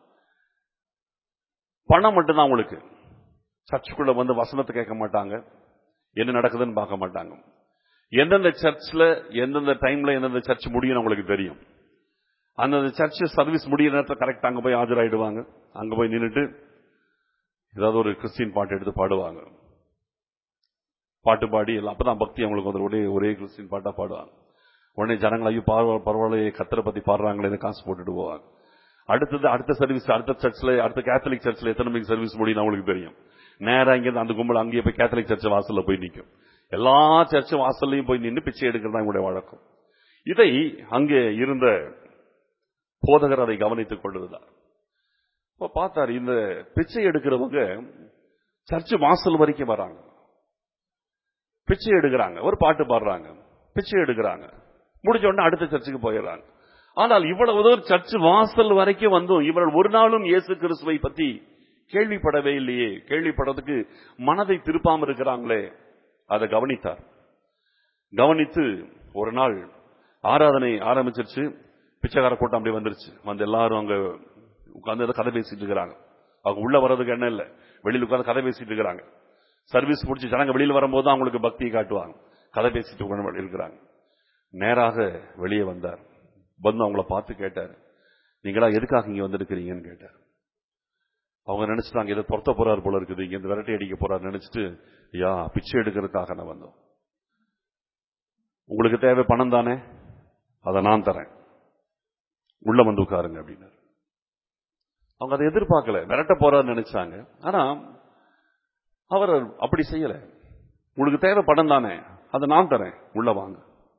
பணம் மட்டும்தான் அவங்களுக்கு சர்ச்சுக்குள்ள வந்து வசனத்தை கேட்க மாட்டாங்க என்ன நடக்குதுன்னு பார்க்க மாட்டாங்க எந்தெந்த சர்ச்ல எந்தெந்த டைம்ல எந்தெந்த சர்ச் முடியும் அவங்களுக்கு தெரியும் அந்தந்த சர்ச் சர்வீஸ் முடியிற நேரத்தில் கரெக்ட் அங்க போய் ஆஜராயிடுவாங்க அங்க போய் நின்னுட்டு ஏதாவது ஒரு கிறிஸ்டின் பாட்டு எடுத்து பாடுவாங்க பாட்டு பாடி எல்லாம் அப்பதான் பக்தி அவங்களுக்கு வந்து ஒரே ஒரே கிறிஸ்டின் பாட்டா பாடுவாங்க உடனே ஜனங்கள் ஐயோ பரவ- பரவாயில்லையே கத்தரை பத்தி பாடுறாங்களே காசு போட்டுட்டு போவாங்க அடுத்தது அடுத்த சர்வீஸ் அடுத்த சர்ச்ல அடுத்த கேத்தலிக் சர்ச்ல எத்தனை மணிக்கு சர்வீஸ் முடியும் அவங்களுக்கு தெரியும் நேரா இங்க அந்த கும்பல் அங்கேயே போய் கேத்தலிக் சர்ச் வாசல்ல போய் நிற்கும் எல்லா சர்ச் வாசல்லையும் போய் நின்று பிச்சை எடுக்கிறது தான் இவங்களுடைய வழக்கம் இதை அங்கே இருந்த போதகர் அதை கவனித்துக் கொண்டிருந்தார் இப்ப பார்த்தார் இந்த பிச்சை எடுக்கிறவங்க சர்ச் வாசல் வரைக்கும் வராங்க பிச்சை எடுக்கிறாங்க ஒரு பாட்டு பாடுறாங்க பிச்சை எடுக்கிறாங்க முடிஞ்ச உடனே அடுத்த சர்ச்சுக்கு போயிடுறாங்க ஆனால் இவ்வளவு தூரம் சர்ச் வாசல் வரைக்கும் வந்தும் இவர்கள் ஒரு நாளும் இயேசு கிறிஸ்துவை பத்தி கேள்விப்படவே இல்லையே கேள்விப்படுறதுக்கு மனதை திருப்பாம இருக்கிறாங்களே அதை கவனித்தார் கவனித்து ஒரு நாள் ஆராதனை ஆரம்பிச்சிருச்சு பிச்சைக்கார கூட்டம் அப்படியே வந்துருச்சு வந்து எல்லாரும் அங்க உட்கார்ந்து கதை பேசிட்டு இருக்கிறாங்க அவங்க உள்ள வர்றதுக்கு என்ன இல்ல வெளியில உட்கார்ந்து கதை பேசிட்டு இருக்கிறாங்க சர்வீஸ் முடிச்சு ஜனங்க வெளியில வரும்போது தான் அவங்களுக்கு பக்தியை காட்டுவாங்க கதை பேசிட்டு உட்கார்ந்து இருக்கிறாங்க நேராக வெளியே வந்தார் வந்து அவங்கள பார்த்து கேட்டார் நீங்களா எதுக்காக இங்க வந்திருக்கிறீங்கன்னு கேட்டார் அவங்க நினைச்சிட்டாங்க இதை துரத்த போறாரு போல இருக்குது இங்க இருந்து விரட்டி அடிக்க போறாரு நினைச்சிட்டு ஐயா பிச்சை எடுக்கிறதுக்காக நான் வந்தோம் உங்களுக்கு தேவை பணம் தானே அதை நான் தரேன் உள்ள வந்து உட்காருங்க அப்படின்னாரு அவங்க அதை எதிர்பார்க்கல விரட்ட போறாருன்னு நினைச்சாங்க ஆனா அவர் அப்படி செய்யல உங்களுக்கு தேவை பணம் தானே அதை நான் தரேன் உள்ள வாங்க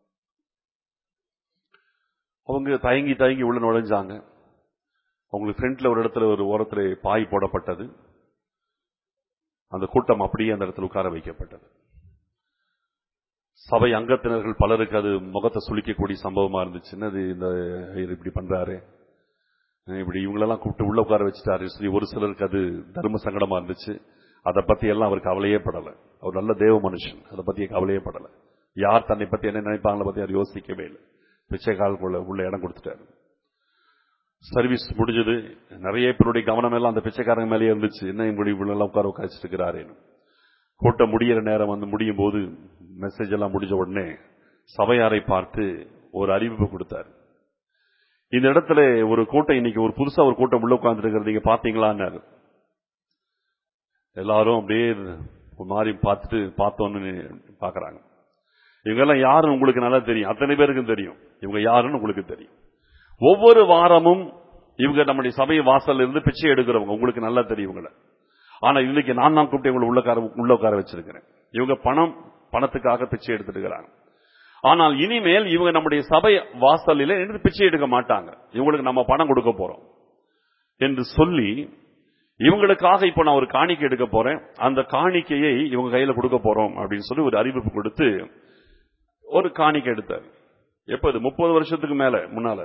அவங்க தயங்கி தயங்கி உள்ள நுழைஞ்சாங்க அவங்களுக்கு ஃப்ரண்ட்ல ஒரு இடத்துல ஒரு ஓரத்துல பாய் போடப்பட்டது அந்த கூட்டம் அப்படியே அந்த இடத்துல உட்கார வைக்கப்பட்டது சபை அங்கத்தினர்கள் பலருக்கு அது முகத்தை சுளிக்கக்கூடிய சம்பவமா இருந்துச்சு என்னது இந்த இவர் இப்படி பண்றாரு இப்படி இவங்களெல்லாம் கூப்பிட்டு உள்ள உட்கார வச்சுட்டாரு சொல்லி ஒரு சிலருக்கு அது தர்ம சங்கடமா இருந்துச்சு அதை பத்தி எல்லாம் அவர் கவலையே படல அவர் நல்ல தேவ மனுஷன் அதை பத்தி கவலையே படல யார் தன்னை பத்தி என்ன நினைப்பாங்களோ பத்தி அவர் யோசிக்கவே இல்லை பிச்சைக்காரர்களுக்குள்ள உள்ள இடம் கொடுத்துட்டாரு சர்வீஸ் முடிஞ்சது நிறைய பேருடைய கவனம் எல்லாம் அந்த பிச்சைக்காரங்க மேலே இருந்துச்சு என்ன இப்படி இவ்வளவு உட்கார உட்காரிச்சிட்டு இருக்கிறாரேன்னு கூட்டம் முடியிற நேரம் வந்து முடியும் போது மெசேஜ் எல்லாம் முடிஞ்ச உடனே சபையாரை பார்த்து ஒரு அறிவிப்பு கொடுத்தார் இந்த இடத்துல ஒரு கூட்டம் இன்னைக்கு ஒரு புதுசா ஒரு கூட்டம் உள்ள உட்கார்ந்து இருக்கிறது நீங்க பாத்தீங்களான்னாரு எல்லாரும் அப்படியே ஒரு மாதிரி பார்த்துட்டு பார்த்தோன்னு பாக்குறாங்க இவங்க எல்லாம் யாருன்னு உங்களுக்கு நல்லா தெரியும் அத்தனை பேருக்கும் தெரியும் இவங்க யாருன்னு உங்களுக்கு தெரியும் ஒவ்வொரு வாரமும் இவங்க நம்முடைய சபை வாசல்ல இருந்து பிச்சை எடுக்கிறவங்க உங்களுக்கு நல்லா தெரியும் இவங்கள ஆனா இன்னைக்கு நான் தான் கூப்பிட்டு இவங்களை உள்ளக்கார உள்ள உட்கார வச்சிருக்கிறேன் இவங்க பணம் பணத்துக்காக பிச்சை எடுத்துட்டு இருக்கிறாங்க ஆனால் இனிமேல் இவங்க நம்முடைய சபை வாசலில் இருந்து பிச்சை எடுக்க மாட்டாங்க இவங்களுக்கு நம்ம பணம் கொடுக்க போறோம் என்று சொல்லி இவங்களுக்காக இப்ப நான் ஒரு காணிக்கை எடுக்க போறேன் அந்த காணிக்கையை இவங்க கையில கொடுக்க போறோம் அப்படின்னு சொல்லி ஒரு அறிவிப்பு கொடுத்து ஒரு காணிக்கை எடுத்தார் எப்போது முப்பது வருஷத்துக்கு மேல முன்னால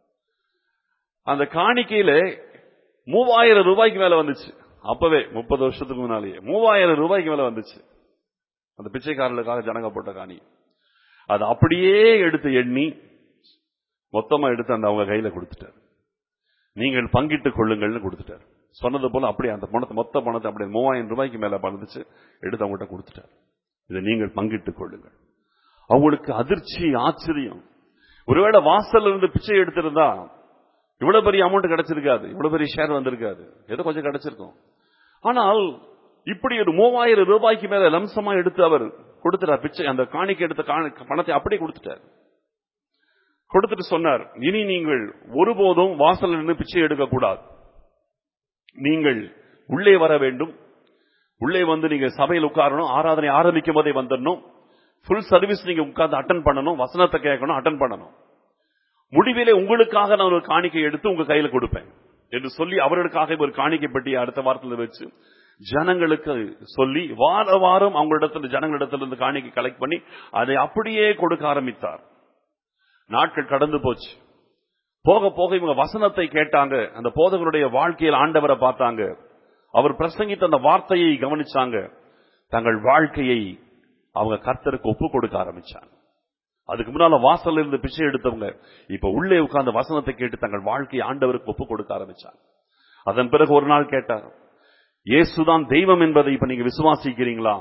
அந்த காணிக்கையில மூவாயிரம் ரூபாய்க்கு மேல வந்துச்சு அப்பவே முப்பது வருஷத்துக்கு முன்னாலேயே மூவாயிரம் ரூபாய்க்கு மேல வந்துச்சு அந்த பிச்சைக்காரர்களுக்காக ஜனங்க போட்ட காணிக்கை அது அப்படியே எடுத்து எண்ணி மொத்தமா எடுத்து அந்த அவங்க கையில கொடுத்துட்டார் நீங்கள் பங்கிட்டுக் கொள்ளுங்கள்னு கொடுத்துட்டார் சொன்னது போல அப்படியே அந்த பணத்தை மொத்த பணத்தை அப்படியே மூவாயிரம் ரூபாய்க்கு மேல வந்துச்சு எடுத்து அவங்ககிட்ட கொடுத்துட்டார் இதை நீங்கள் பங்கிட்டுக் கொள்ளுங்கள் அவங்களுக்கு அதிர்ச்சி ஆச்சரியம் ஒருவேளை வாசல்ல இருந்து பிச்சை எடுத்திருந்தா இவ்வளவு பெரிய அமௌண்ட் கிடைச்சிருக்காது இவ்வளவு பெரிய ஷேர் வந்திருக்காது ஏதோ கொஞ்சம் கிடைச்சிருக்கும் ஆனால் இப்படி ஒரு மூவாயிரம் ரூபாய்க்கு மேல லம்சமா எடுத்து அவர் கொடுத்துட்டார் பிச்சை அந்த காணிக்கை எடுத்த காணி- பணத்தை அப்படியே கொடுத்துட்டார் கொடுத்துட்டு சொன்னார் இனி நீங்கள் ஒருபோதும் வாசல்ல நின்று பிச்சை எடுக்க கூடாது நீங்கள் உள்ளே வர வேண்டும் உள்ளே வந்து நீங்க சபையில் உட்காரணும் ஆராதனை ஆரம்பிக்கும் போதே வந்துடணும் ஃபுல் சர்வீஸ் நீங்க உட்கார்ந்து அட்டன் பண்ணணும் வசனத்தை கேட்கணும் அட்டன் பண்ணணும் முடிவிலே உங்களுக்காக நான் ஒரு காணிக்கை எடுத்து உங்க கையில கொடுப்பேன் என்று சொல்லி அவர்களுக்காக ஒரு காணிக்கை பெட்டியை அடுத்த வாரத்தில் வச்சு ஜனங்களுக்கு சொல்லி வார வாரம் அவங்களிடத்துல ஜனங்களிடத்திலிருந்து காணிக்கை கலெக்ட் பண்ணி அதை அப்படியே கொடுக்க ஆரம்பித்தார் நாட்கள் கடந்து போச்சு போக போக இவங்க வசனத்தை கேட்டாங்க அந்த போதகருடைய வாழ்க்கையில் ஆண்டவரை பார்த்தாங்க அவர் பிரசங்கித்த அந்த வார்த்தையை கவனிச்சாங்க தங்கள் வாழ்க்கையை அவங்க கர்த்தருக்கு ஒப்பு கொடுக்க ஆரம்பிச்சாங்க அதுக்கு முன்னால வாசல்ல இருந்து பிச்சை எடுத்தவங்க இப்ப உள்ளே உட்கார்ந்து வசனத்தை கேட்டு தங்கள் வாழ்க்கையை ஆண்டவருக்கு ஒப்பு கொடுக்க ஆரம்பிச்சாங்க அதன் பிறகு ஒரு நாள் கேட்டார் இயேசுதான் தெய்வம் என்பதை இப்ப நீங்க விசுவாசிக்கிறீங்களா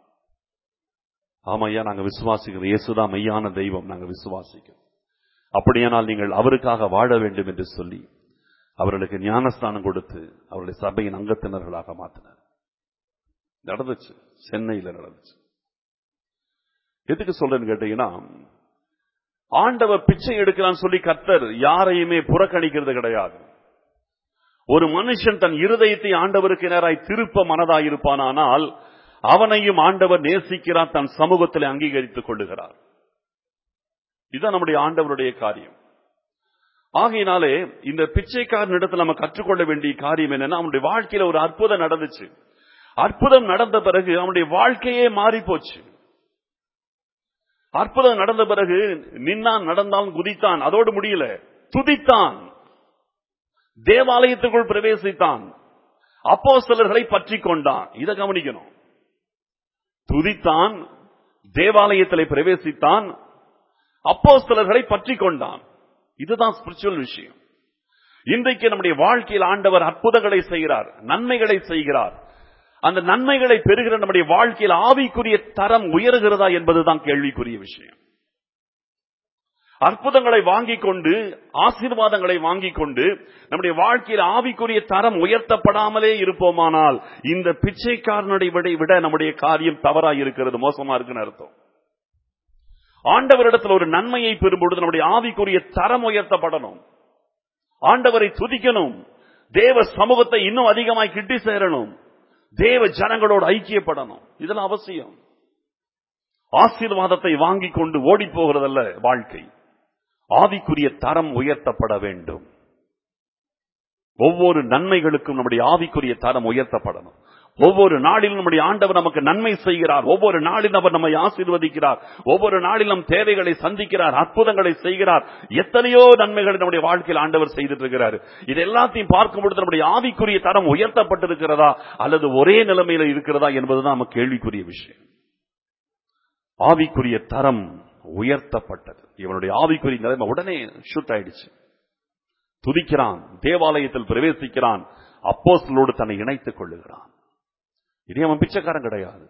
ஆமா ஐயா நாங்க விசுவாசிக்கிறோம் இயேசுதான் மெய்யான தெய்வம் நாங்க விசுவாசிக்கிறோம் அப்படியானால் நீங்கள் அவருக்காக வாழ வேண்டும் என்று சொல்லி அவர்களுக்கு ஞானஸ்தானம் கொடுத்து அவருடைய சபையின் அங்கத்தினர்களாக மாற்றினார் நடந்துச்சு சென்னையில நடந்துச்சு எதுக்கு சொல்றேன்னு கேட்டீங்கன்னா ஆண்டவர் பிச்சை எடுக்கிறான்னு சொல்லி கர்த்தர் யாரையுமே புறக்கணிக்கிறது கிடையாது ஒரு மனுஷன் தன் இருதயத்தை ஆண்டவருக்கு நேராய் திருப்ப மனதாயிருப்பானானால் அவனையும் ஆண்டவர் நேசிக்கிறார் தன் சமூகத்தில் அங்கீகரித்துக் கொள்ளுகிறார் இதுதான் நம்முடைய ஆண்டவருடைய காரியம் ஆகையினாலே இந்த பிச்சைக்காரன் இடத்துல நம்ம கற்றுக்கொள்ள வேண்டிய காரியம் என்னன்னா அவனுடைய வாழ்க்கையில ஒரு அற்புதம் நடந்துச்சு அற்புதம் நடந்த பிறகு அவனுடைய வாழ்க்கையே மாறி போச்சு அற்புதம் நடந்த பிறகு நின்னான் நடந்தான் குதித்தான் அதோடு முடியல துதித்தான் தேவாலயத்துக்குள் பிரவேசித்தான் அப்போ சிலர்களை பற்றி கொண்டான் இதை கவனிக்கணும் துதித்தான் தேவாலயத்தில் பிரவேசித்தான் அப்போ சிலர்களை பற்றி கொண்டான் இதுதான் ஸ்பிரிச்சுவல் விஷயம் இன்றைக்கு நம்முடைய வாழ்க்கையில் ஆண்டவர் அற்புதங்களை செய்கிறார் நன்மைகளை செய்கிறார் அந்த நன்மைகளை பெறுகிற நம்முடைய வாழ்க்கையில் ஆவிக்குரிய தரம் உயர்கிறதா என்பதுதான் கேள்விக்குரிய விஷயம் அற்புதங்களை வாங்கிக் கொண்டு ஆசீர்வாதங்களை வாங்கிக் கொண்டு நம்முடைய வாழ்க்கையில் ஆவிக்குரிய தரம் உயர்த்தப்படாமலே இருப்போமானால் இந்த பிச்சைக்காரனுடைய விட விட நம்முடைய காரியம் தவறா இருக்கிறது மோசமா இருக்குன்னு அர்த்தம் ஆண்டவரிடத்தில் ஒரு நன்மையை பெறும்பொழுது நம்முடைய ஆவிக்குரிய தரம் உயர்த்தப்படணும் ஆண்டவரை துதிக்கணும் தேவ சமூகத்தை இன்னும் அதிகமாய் கிட்டி சேரணும் தேவ ஜனங்களோடு ஐக்கியப்படணும் இதெல்லாம் அவசியம் ஆசீர்வாதத்தை வாங்கிக் கொண்டு ஓடி போகிறதல்ல வாழ்க்கை ஆவிக்குரிய தரம் உயர்த்தப்பட வேண்டும் ஒவ்வொரு நன்மைகளுக்கும் நம்முடைய ஆவிக்குரிய தரம் உயர்த்தப்படணும் ஒவ்வொரு நாளிலும் நம்முடைய ஆண்டவர் நமக்கு நன்மை செய்கிறார் ஒவ்வொரு நாளிலும் அவர் நம்மை ஆசீர்வதிக்கிறார் ஒவ்வொரு நாளிலும் தேவைகளை சந்திக்கிறார் அற்புதங்களை செய்கிறார் எத்தனையோ நன்மைகளை நம்முடைய வாழ்க்கையில் ஆண்டவர் செய்துட்டு இருக்கிறார் இது எல்லாத்தையும் பார்க்கும் பொழுது நம்முடைய ஆவிக்குரிய தரம் உயர்த்தப்பட்டிருக்கிறதா அல்லது ஒரே நிலைமையில இருக்கிறதா என்பதுதான் நமக்கு கேள்விக்குரிய விஷயம் ஆவிக்குரிய தரம் உயர்த்தப்பட்டது இவனுடைய ஆவிக்குரிய நிலைமை உடனே ஷூட் ஆயிடுச்சு துதிக்கிறான் தேவாலயத்தில் பிரவேசிக்கிறான் அப்போஸ்தலோடு தன்னை இணைத்துக் கொள்ளுகிறான் இனி அவன் பிச்சைக்காரன் கிடையாது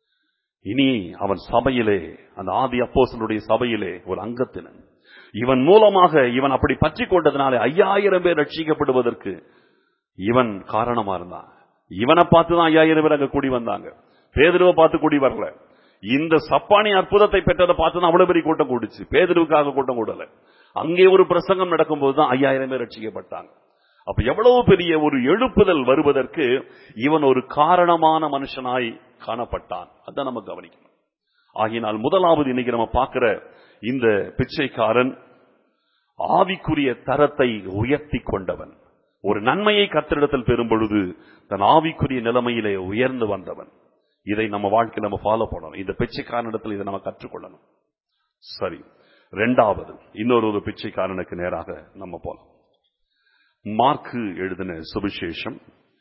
இனி அவன் சபையிலே அந்த ஆதி அப்போஸ்தலனுடைய சபையிலே ஒரு அங்கத்தினன் இவன் மூலமாக இவன் அப்படி பற்றி கொண்டதுனாலே ஐயாயிரம் பேர் ரட்சிக்கப்படுவதற்கு இவன் காரணமா இருந்தான் இவனை பார்த்து தான் ஐயாயிரம் பேர் அங்க கூடி வந்தாங்க பேதுருவை பார்த்து கூடி வரல இந்த சப்பானி அற்புதத்தை பெற்றதை பார்த்து தான் அவ்வளவு பெரிய கூட்டம் கூடுச்சு பேதுருவுக்காக கூட்டம் கூடல அங்கே ஒரு பிரசங்கம் நடக்கும்போது தான் ஐயாயிரம் பேர் ரட்சிக்கப்பட்டாங்க அப்ப எவ்வளவு பெரிய ஒரு எழுப்புதல் வருவதற்கு இவன் ஒரு காரணமான மனுஷனாய் காணப்பட்டான் அதான் நம்ம கவனிக்கணும் ஆகினால் முதலாவது இன்னைக்கு நம்ம பார்க்கிற இந்த பிச்சைக்காரன் ஆவிக்குரிய தரத்தை உயர்த்தி கொண்டவன் ஒரு நன்மையை கத்திரிடத்தில் பெறும் பொழுது தன் ஆவிக்குரிய நிலைமையிலே உயர்ந்து வந்தவன் இதை நம்ம வாழ்க்கை நம்ம ஃபாலோ பண்ணணும் இந்த பிச்சைக்காரனிடத்தில் இதை நம்ம கற்றுக்கொள்ளணும் சரி ரெண்டாவது இன்னொரு ஒரு பிச்சைக்காரனுக்கு நேராக நம்ம போலாம் மார்க்கு எழுதின சுவிசேஷம்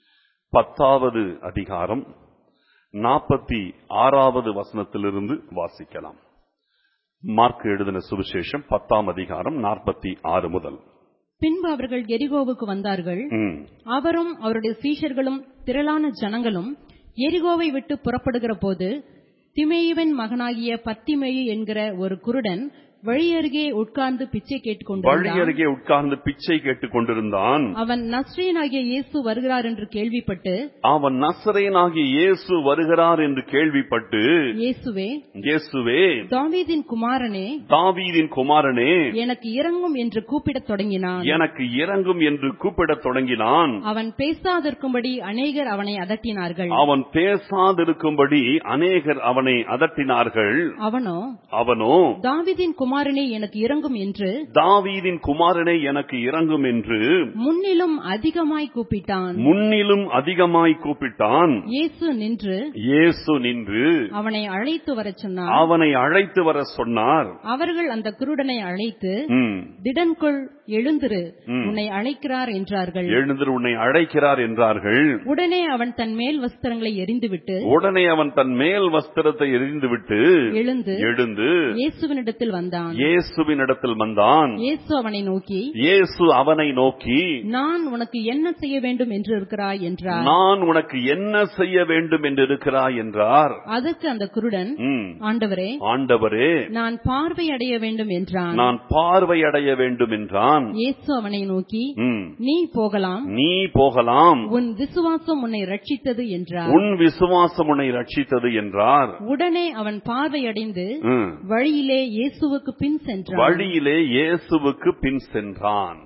பத்தாவது அதிகாரம் நாற்பத்தி ஆறாவது வசனத்திலிருந்து வாசிக்கலாம் மார்க் எழுதின சுவிசேஷம் பத்தாம் அதிகாரம் நாற்பத்தி ஆறு முதல் பின்பு அவர்கள் எரிகோவுக்கு வந்தார்கள் ம். அவரும் அவருடைய சீஷர்களும் திரளான ஜனங்களும் எரிகோவை விட்டு புறப்படுகிற போது திமேயுவின் மகனாகிய பத்திமேயு என்கிற ஒரு குருடன் வழியருகே உட்கார்ந்து பிச்சை வழி கேட்டுக்கொண்டிருந்தான் அருகே உட்கார்ந்து பிச்சை கேட்டுக் கொண்டிருந்தான் அவன் நஸ்ரீனாகிய இயேசு வருகிறார் என்று கேள்விப்பட்டு அவன் நசரேனாகிய இயேசு வருகிறார் என்று கேள்விப்பட்டு இயேசுவே இயேசுவே தாவீதின் குமாரனே தாவீதின் குமாரனே எனக்கு இறங்கும் என்று கூப்பிடத் தொடங்கினான் எனக்கு இறங்கும் என்று கூப்பிடத் தொடங்கினான் அவன் பேசாதிருக்கும்படி அநேகர் அவனை அதட்டினார்கள் அவன் பேசாதிருக்கும்படி அநேகர் அவனை அதட்டினார்கள் அவனோ அவனோ தாவீதின் குமாரனே எனக்கு இறங்கும் என்று தாவீதின் குமாரனை எனக்கு இறங்கும் என்று முன்னிலும் அதிகமாய் கூப்பிட்டான் முன்னிலும் அதிகமாய் கூப்பிட்டான் இயேசு நின்று இயேசு நின்று அவனை அழைத்து வரச் சொன்னார் அவனை அழைத்து வர சொன்னார் அவர்கள் அந்த குருடனை அழைத்து ம். திடன்கொள் எழுந்திரு ம். உன்னை அழைக்கிறார் என்றார்கள் எழுந்து உன்னை அழைக்கிறார் என்றார்கள் உடனே அவன் தன் மேல் வஸ்திரங்களை எரிந்துவிட்டு உடனே அவன் தன் மேல் வஸ்திரத்தை எரிந்துவிட்டு எழுந்து எழுந்து இயேசுவினிடத்தில் வந்தான் இயேசுவின் இடத்தில் வந்தான் இயேசு அவனை நோக்கி இயேசு அவனை நோக்கி நான் உனக்கு என்ன செய்ய வேண்டும் என்று இருக்கிறாய் என்றார் நான் உனக்கு என்ன செய்ய வேண்டும் என்று இருக்கிறாய் என்றார் அதற்கு அந்த குருடன் ம். ஆண்டவரே ஆண்டவரே நான் பார்வை அடைய வேண்டும் என்றான் நான் பார்வை அடைய வேண்டும் என்றான் இயேசு அவனை நோக்கி ம். நீ போகலாம் நீ போகலாம் உன் விசுவாசம் உன்னை ரட்சித்தது என்றார் உன் விசுவாசம் உன்னை ரட்சித்தது என்றார் உடனே அவன் பார்வையடைந்து ம். வழியிலே இயேசுவுக்கு பின் சென்றான் வழியிலே இயேசுவுக்கு பின் சென்றான்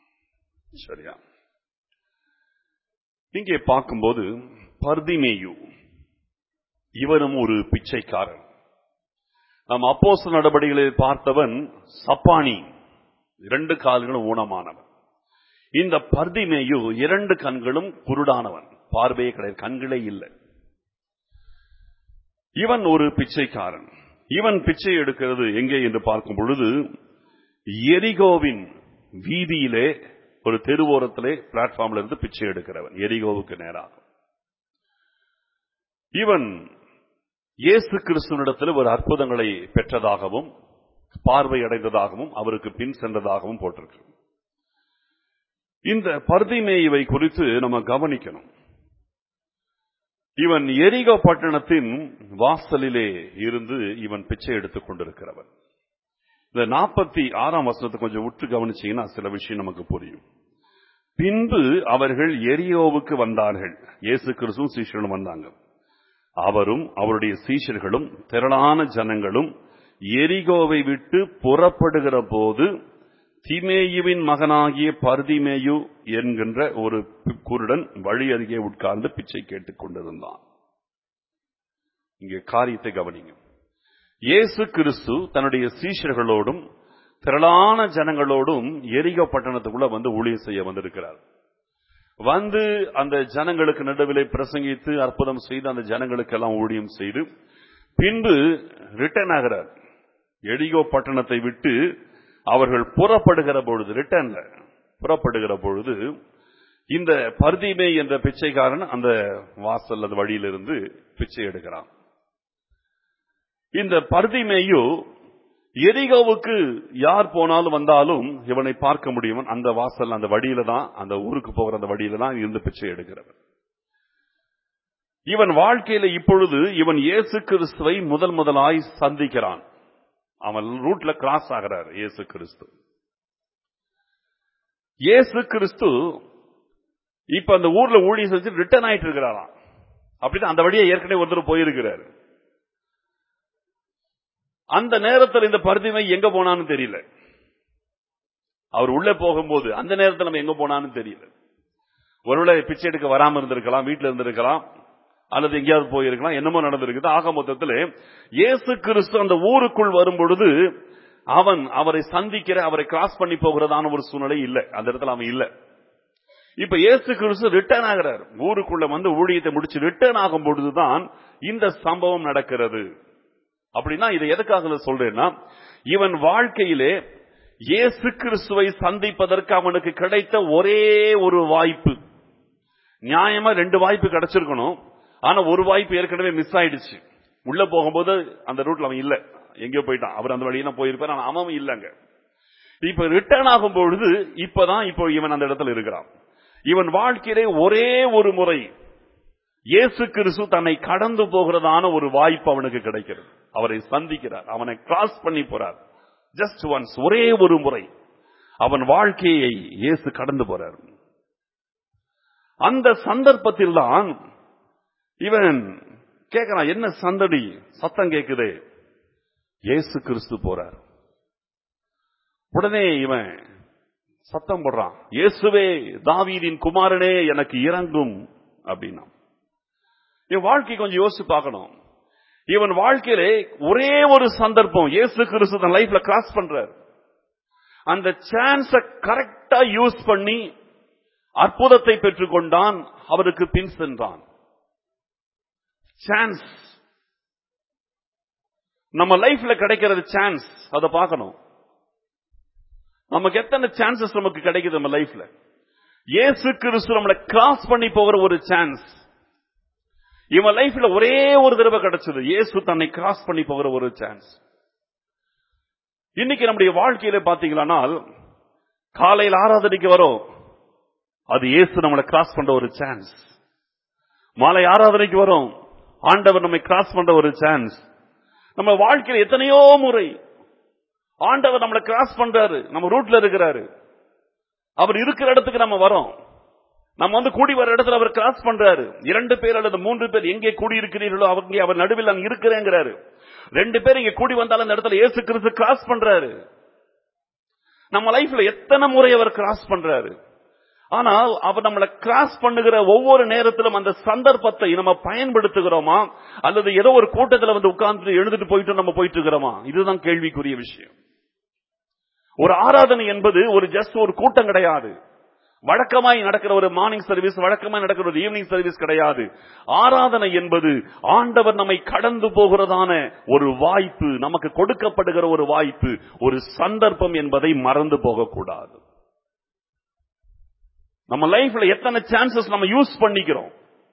சரியா இங்கே பார்க்கும்போது பர்திமேயு இவரும் ஒரு பிச்சைக்காரன் நாம் அப்போஸ் நடவடிக்கைகளில் பார்த்தவன் சப்பானி இரண்டு கால்களும் ஊனமானவன் இந்த பர்திமேயு இரண்டு கண்களும் குருடானவன் பார்வையே கிடையாது கண்களே இல்லை இவன் ஒரு பிச்சைக்காரன் இவன் பிச்சை எடுக்கிறது எங்கே என்று பார்க்கும் பொழுது எரிகோவின் வீதியிலே ஒரு தெருவோரத்திலே பிளாட்ஃபார்ம்ல இருந்து பிச்சை எடுக்கிறவன் எரிகோவுக்கு நேராக இவன் இயேசு கிறிஸ்துவனிடத்தில் ஒரு அற்புதங்களை பெற்றதாகவும் பார்வை அடைந்ததாகவும் அவருக்கு பின் சென்றதாகவும் போட்டிருக்கு இந்த பர்திமேயுவை குறித்து நம்ம கவனிக்கணும் இவன் எரிகோ பட்டணத்தின் வாசலிலே இருந்து இவன் பிச்சை எடுத்துக் கொண்டிருக்கிறவன் இந்த நாற்பத்தி ஆறாம் வசனத்தை கொஞ்சம் உற்று கவனிச்சீங்கன்னா சில விஷயம் நமக்கு புரியும் பின்பு அவர்கள் எரியோவுக்கு வந்தார்கள் இயேசு கிறிஸ்துவும் சீஷர்களும் வந்தாங்க அவரும் அவருடைய சீஷர்களும் திரளான ஜனங்களும் எரிகோவை விட்டு புறப்படுகிற போது திமேயுவின் மகனாகிய பர்திமேயு என்கின்ற ஒரு குருடன் வழி அருகே உட்கார்ந்து பிச்சை கேட்டுக் கொண்டிருந்தான் இங்கே காரியத்தை கவனிங்க இயேசு கிறிஸ்து தன்னுடைய சீஷர்களோடும் திரளான ஜனங்களோடும் எரிகோ பட்டணத்துக்குள்ள வந்து ஊழியம் செய்ய வந்திருக்கிறார் வந்து அந்த ஜனங்களுக்கு நடுவிலே பிரசங்கித்து அற்புதம் செய்து அந்த ஜனங்களுக்கெல்லாம் ஊழியம் செய்து பின்பு ரிட்டர்ன் ஆகிறார் எரிகோ பட்டணத்தை விட்டு அவர்கள் புறப்படுகிற பொழுது ரிட்டர்ன்ல புறப்படுகிற பொழுது இந்த பர்திமே என்ற பிச்சைக்காரன் அந்த வாசல் அந்த வழியிலிருந்து பிச்சை எடுக்கிறான் இந்த பர்திமேயு எரிகோவுக்கு யார் போனாலும் வந்தாலும் இவனை பார்க்க முடியும் அந்த வாசல் அந்த வழியில தான் அந்த ஊருக்கு போகிற அந்த வழியில தான் இருந்து பிச்சை எடுக்கிறவன் இவன் வாழ்க்கையில இப்பொழுது இவன் இயேசு கிறிஸ்துவை முதல் முதலாய் சந்திக்கிறான் அவன் ரூட்ல கிராஸ் ஆகிறார் இயேசு கிறிஸ்து இயேசு கிறிஸ்து இப்ப அந்த ஊர்ல ஊழியம் செஞ்சு ரிட்டர்ன் ஆயிட்டு இருக்கிறாராம் அப்படின்னு அந்த வழியா ஏற்கனவே ஒருத்தர் போயிருக்கிறார் அந்த நேரத்தில் இந்த பருதிமை எங்க போனான்னு தெரியல அவர் உள்ள போகும்போது அந்த நேரத்தில் நம்ம எங்க போனான்னு தெரியல ஒருவேளை பிச்சை எடுக்க வராம இருந்திருக்கலாம் வீட்டுல இருந்திருக்கலாம் அல்லது எங்கேயாவது போயிருக்கலாம் என்னமோ நடந்திருக்குது ஆக மொத்தத்தில் இயேசு கிறிஸ்து அந்த ஊருக்குள் வரும் பொழுது அவன் அவரை சந்திக்கிற அவரை கிராஸ் பண்ணி போகிறதான ஒரு சூழ்நிலை இல்லை அந்த இடத்துல அவன் இல்லை இப்ப இயேசு கிறிஸ்து ரிட்டர்ன் ஆகிறார் ஊருக்குள்ள வந்து ஊழியத்தை முடிச்சு ரிட்டர்ன் ஆகும் பொழுதுதான் இந்த சம்பவம் நடக்கிறது அப்படின்னா இதை எதுக்காக நான் சொல்றேன்னா இவன் வாழ்க்கையிலே இயேசு கிறிஸ்துவை சந்திப்பதற்கு அவனுக்கு கிடைத்த ஒரே ஒரு வாய்ப்பு நியாயமா ரெண்டு வாய்ப்பு கிடைச்சிருக்கணும் ஆனா ஒரு வாய்ப்பு ஏற்கனவே மிஸ் ஆயிடுச்சு உள்ள போகும்போது அந்த ரூட்ல அவன் இல்ல எங்கேயோ போயிட்டான் அவர் அந்த வழியில போயிருப்பார் ஆனா அவன் இல்லங்க இப்ப ரிட்டர்ன் ஆகும் பொழுது இப்பதான் இப்போ இவன் அந்த இடத்துல இருக்கிறான் இவன் வாழ்க்கையிலே ஒரே ஒரு முறை இயேசு கிறிஸ்து தன்னை கடந்து போகிறதான ஒரு வாய்ப்பு அவனுக்கு கிடைக்கிறது அவரை சந்திக்கிறார் அவனை கிராஸ் பண்ணி போறார் ஜஸ்ட் ஒன்ஸ் ஒரே ஒரு முறை அவன் வாழ்க்கையை இயேசு கடந்து போறார் அந்த சந்தர்ப்பத்தில் தான் இவன் கேட்கிறான் என்ன சந்தடி சத்தம் கேக்குதே இயேசு கிறிஸ்து போறார் உடனே இவன் சத்தம் போடுறான் இயேசுவே தாவீதின் குமாரனே எனக்கு இறங்கும் அப்படின்னா இவன் வாழ்க்கை கொஞ்சம் யோசிச்சு பார்க்கணும் இவன் வாழ்க்கையிலே ஒரே ஒரு சந்தர்ப்பம் இயேசு கிறிஸ்து தன் லைஃப்ல கிராஸ் பண்றார் அந்த சான்ஸ கரெக்டா யூஸ் பண்ணி அற்புதத்தை பெற்றுக்கொண்டான் அவருக்கு பின் சென்றான் சான்ஸ் நம்ம லைஃப்ல கிடைக்கிறது சான்ஸ் அதை பார்க்கணும் நமக்கு எத்தனை சான்சஸ் நமக்கு கிடைக்குது நம்ம லைஃப்ல இயேசு கிறிஸ்து நம்மளை கிராஸ் பண்ணி போகிற ஒரு சான்ஸ் இவன் லைஃப்ல ஒரே ஒரு தடவை கிடைச்சது இயேசு தன்னை கிராஸ் பண்ணி போகிற ஒரு சான்ஸ் இன்னைக்கு நம்முடைய வாழ்க்கையில பாத்தீங்களானால் காலையில் ஆராதனைக்கு வரும் அது இயேசு நம்மளை கிராஸ் பண்ற ஒரு சான்ஸ் மாலை ஆராதனைக்கு வரும் ஆண்டவர் நம்மை கிராஸ் பண்ற ஒரு சான்ஸ் நம்ம வாழ்க்கையில் எத்தனையோ முறை ஆண்டவர் நம்மளை கிராஸ் பண்றாரு நம்ம ரூட்ல இருக்கிறாரு அவர் இருக்கிற இடத்துக்கு நம்ம வரோம் நம்ம வந்து கூடி வர இடத்துல அவர் கிராஸ் பண்றாரு இரண்டு பேர் அல்லது மூன்று பேர் எங்கே கூடி இருக்கிறீர்களோ அவங்க அவர் நடுவில் நான் இருக்கிறேங்கிறாரு ரெண்டு பேர் இங்க கூடி வந்தாலும் அந்த இடத்துல இயேசு கிறிஸ்து கிராஸ் பண்றாரு நம்ம லைஃப்ல எத்தனை முறை அவர் கிராஸ் பண்றாரு ஆனால் அவர் நம்மளை கிராஸ் பண்ணுகிற ஒவ்வொரு நேரத்திலும் அந்த சந்தர்ப்பத்தை நம்ம பயன்படுத்துகிறோமா அல்லது ஏதோ ஒரு கூட்டத்தில் வந்து உட்கார்ந்து எழுந்துட்டு போயிட்டு நம்ம போயிட்டு இருக்கிறோமா இதுதான் கேள்விக்குரிய விஷயம் ஒரு ஆராதனை என்பது ஒரு ஜஸ்ட் ஒரு கூட்டம் கிடையாது வழக்கமாய் நடக்கிற ஒரு மார்னிங் சர்வீஸ் வழக்கமாய் நடக்கிற ஒரு ஈவினிங் சர்வீஸ் கிடையாது ஆராதனை என்பது ஆண்டவர் நம்மை கடந்து போகிறதான ஒரு வாய்ப்பு நமக்கு கொடுக்கப்படுகிற ஒரு வாய்ப்பு ஒரு சந்தர்ப்பம் என்பதை மறந்து போகக்கூடாது நம்ம லைஃப்ல எத்தனை சான்சஸ் நம்ம யூஸ் பண்ணிக்கிறோம்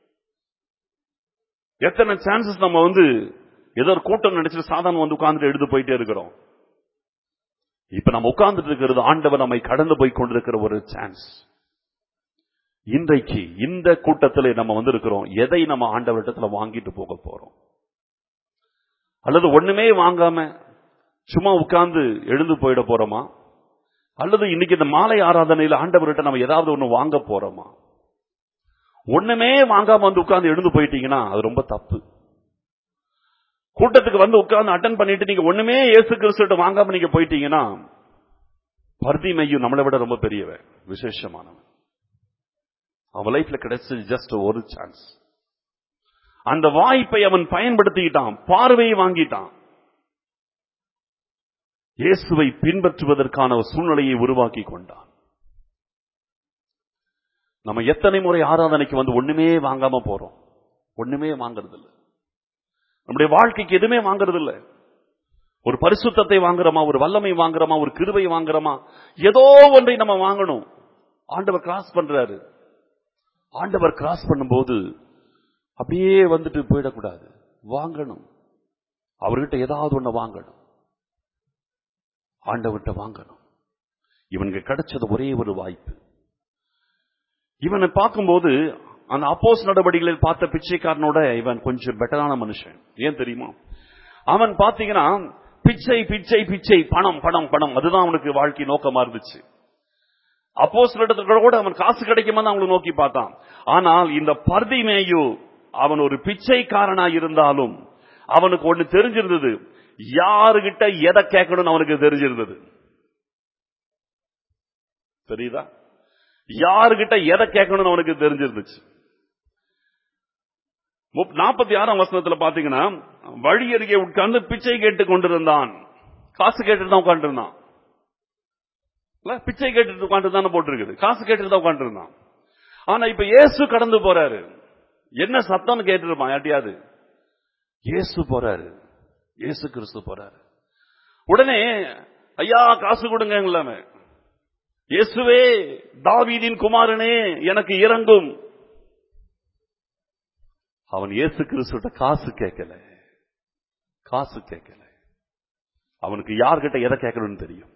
எத்தனை சான்சஸ் நம்ம வந்து ஏதோ ஒரு கூட்டம் நினைச்சிட்டு சாதாரண வந்து உட்கார்ந்துட்டு எடுத்து போயிட்டே இருக்கிறோம் இப்ப நம்ம உட்கார்ந்துட்டு இருக்கிறது ஆண்டவர் நம்மை கடந்து போய் கொண்டிருக்கிற ஒரு சான்ஸ் இன்றைக்கு இந்த கூட்டத்தில் நம்ம வந்து இருக்கிறோம் எதை நம்ம ஆண்டவரிடத்துல வாங்கிட்டு போக போறோம் அல்லது ஒண்ணுமே வாங்காம சும்மா உட்கார்ந்து எழுந்து போயிட போறோமா அல்லது இன்னைக்கு இந்த மாலை ஆராதனையில் ஆண்டவர்கிட்ட நம்ம ஏதாவது ஒண்ணு வாங்க போறோமா ஒண்ணுமே வாங்காம வந்து உட்கார்ந்து எழுந்து போயிட்டீங்கன்னா அது ரொம்ப தப்பு கூட்டத்துக்கு வந்து உட்கார்ந்து அட்டன் பண்ணிட்டு நீங்க ஒண்ணுமே இயேசு கிறிஸ்துட்ட வாங்காம நீங்க போயிட்டீங்கன்னா பர்தி மையம் நம்மளை விட ரொம்ப பெரியவன் விசேஷமானவன் அவன் லைஃப்ல கிடைச்சது ஜஸ்ட் ஒரு சான்ஸ் அந்த வாய்ப்பை அவன் பயன்படுத்திக்கிட்டான் பார்வையை வாங்கிட்டான் இயேசுவை பின்பற்றுவதற்கான ஒரு சூழ்நிலையை உருவாக்கி கொண்டான் நம்ம எத்தனை முறை ஆராதனைக்கு வந்து ஒண்ணுமே வாங்காம போறோம் ஒண்ணுமே வாங்குறது இல்ல நம்முடைய வாழ்க்கைக்கு எதுவுமே வாங்குறது இல்ல ஒரு பரிசுத்தத்தை வாங்குறோமா ஒரு வல்லமை வாங்குறோமா ஒரு கிருபை வாங்குறோமா ஏதோ ஒன்றை நம்ம வாங்கணும் ஆண்டவர் கிராஸ் பண்றாரு ஆண்டவர் கிராஸ் பண்ணும்போது அப்படியே வந்துட்டு போயிடக்கூடாது வாங்கணும் அவர்கிட்ட ஏதாவது ஒண்ணு வாங்கணும் ஆண்டவர்கிட்ட வாங்கணும் இவனுக்கு கிடைச்சது ஒரே ஒரு வாய்ப்பு இவனை பார்க்கும்போது அந்த அப்போஸ் நடவடிக்கைகளில் பார்த்த பிச்சைக்காரனோட இவன் கொஞ்சம் பெட்டரான மனுஷன் ஏன் தெரியுமா அவன் பாத்தீங்கன்னா பிச்சை பிச்சை பிச்சை பணம் பணம் பணம் அதுதான் அவனுக்கு வாழ்க்கை நோக்கமா இருந்துச்சு அப்போஸ் கூட அவன் காசு கிடைக்குமா தான் அவங்களை நோக்கி பார்த்தான் ஆனால் இந்த பர்திமேயு அவன் ஒரு பிச்சைக்காரனா இருந்தாலும் அவனுக்கு ஒண்ணு தெரிஞ்சிருந்தது யாருகிட்ட எதை கேட்கணும்னு அவனுக்கு தெரிஞ்சிருந்தது தெரியுதா யாருகிட்ட எதை கேட்கணும்னு அவனுக்கு தெரிஞ்சிருந்துச்சு நாற்பத்தி ஆறாம் வசனத்துல பாத்தீங்கன்னா வழி அருகே உட்கார்ந்து பிச்சை கேட்டு கொண்டிருந்தான் காசு கேட்டுட்டு தான் உட்காந்துருந்தான் பிச்சை கேட்டுட்டு உட்காந்து தானே போட்டிருக்குது காசு கேட்டுட்டு தான் உட்காந்துருந்தான் ஆனா இப்ப இயேசு கடந்து போறாரு என்ன சத்தம்னு கேட்டுருப்பான் யாட்டியாது இயேசு போறாரு இயேசு கிறிஸ்து போறாரு உடனே ஐயா காசு கொடுங்க இல்லாம இயேசுவே தாவீதின் குமாரனே எனக்கு இறங்கும் அவன் இயேசு கிறிஸ்துட்ட காசு கேட்கல காசு கேட்கல அவனுக்கு யார்கிட்ட எதை கேட்கணும்னு தெரியும்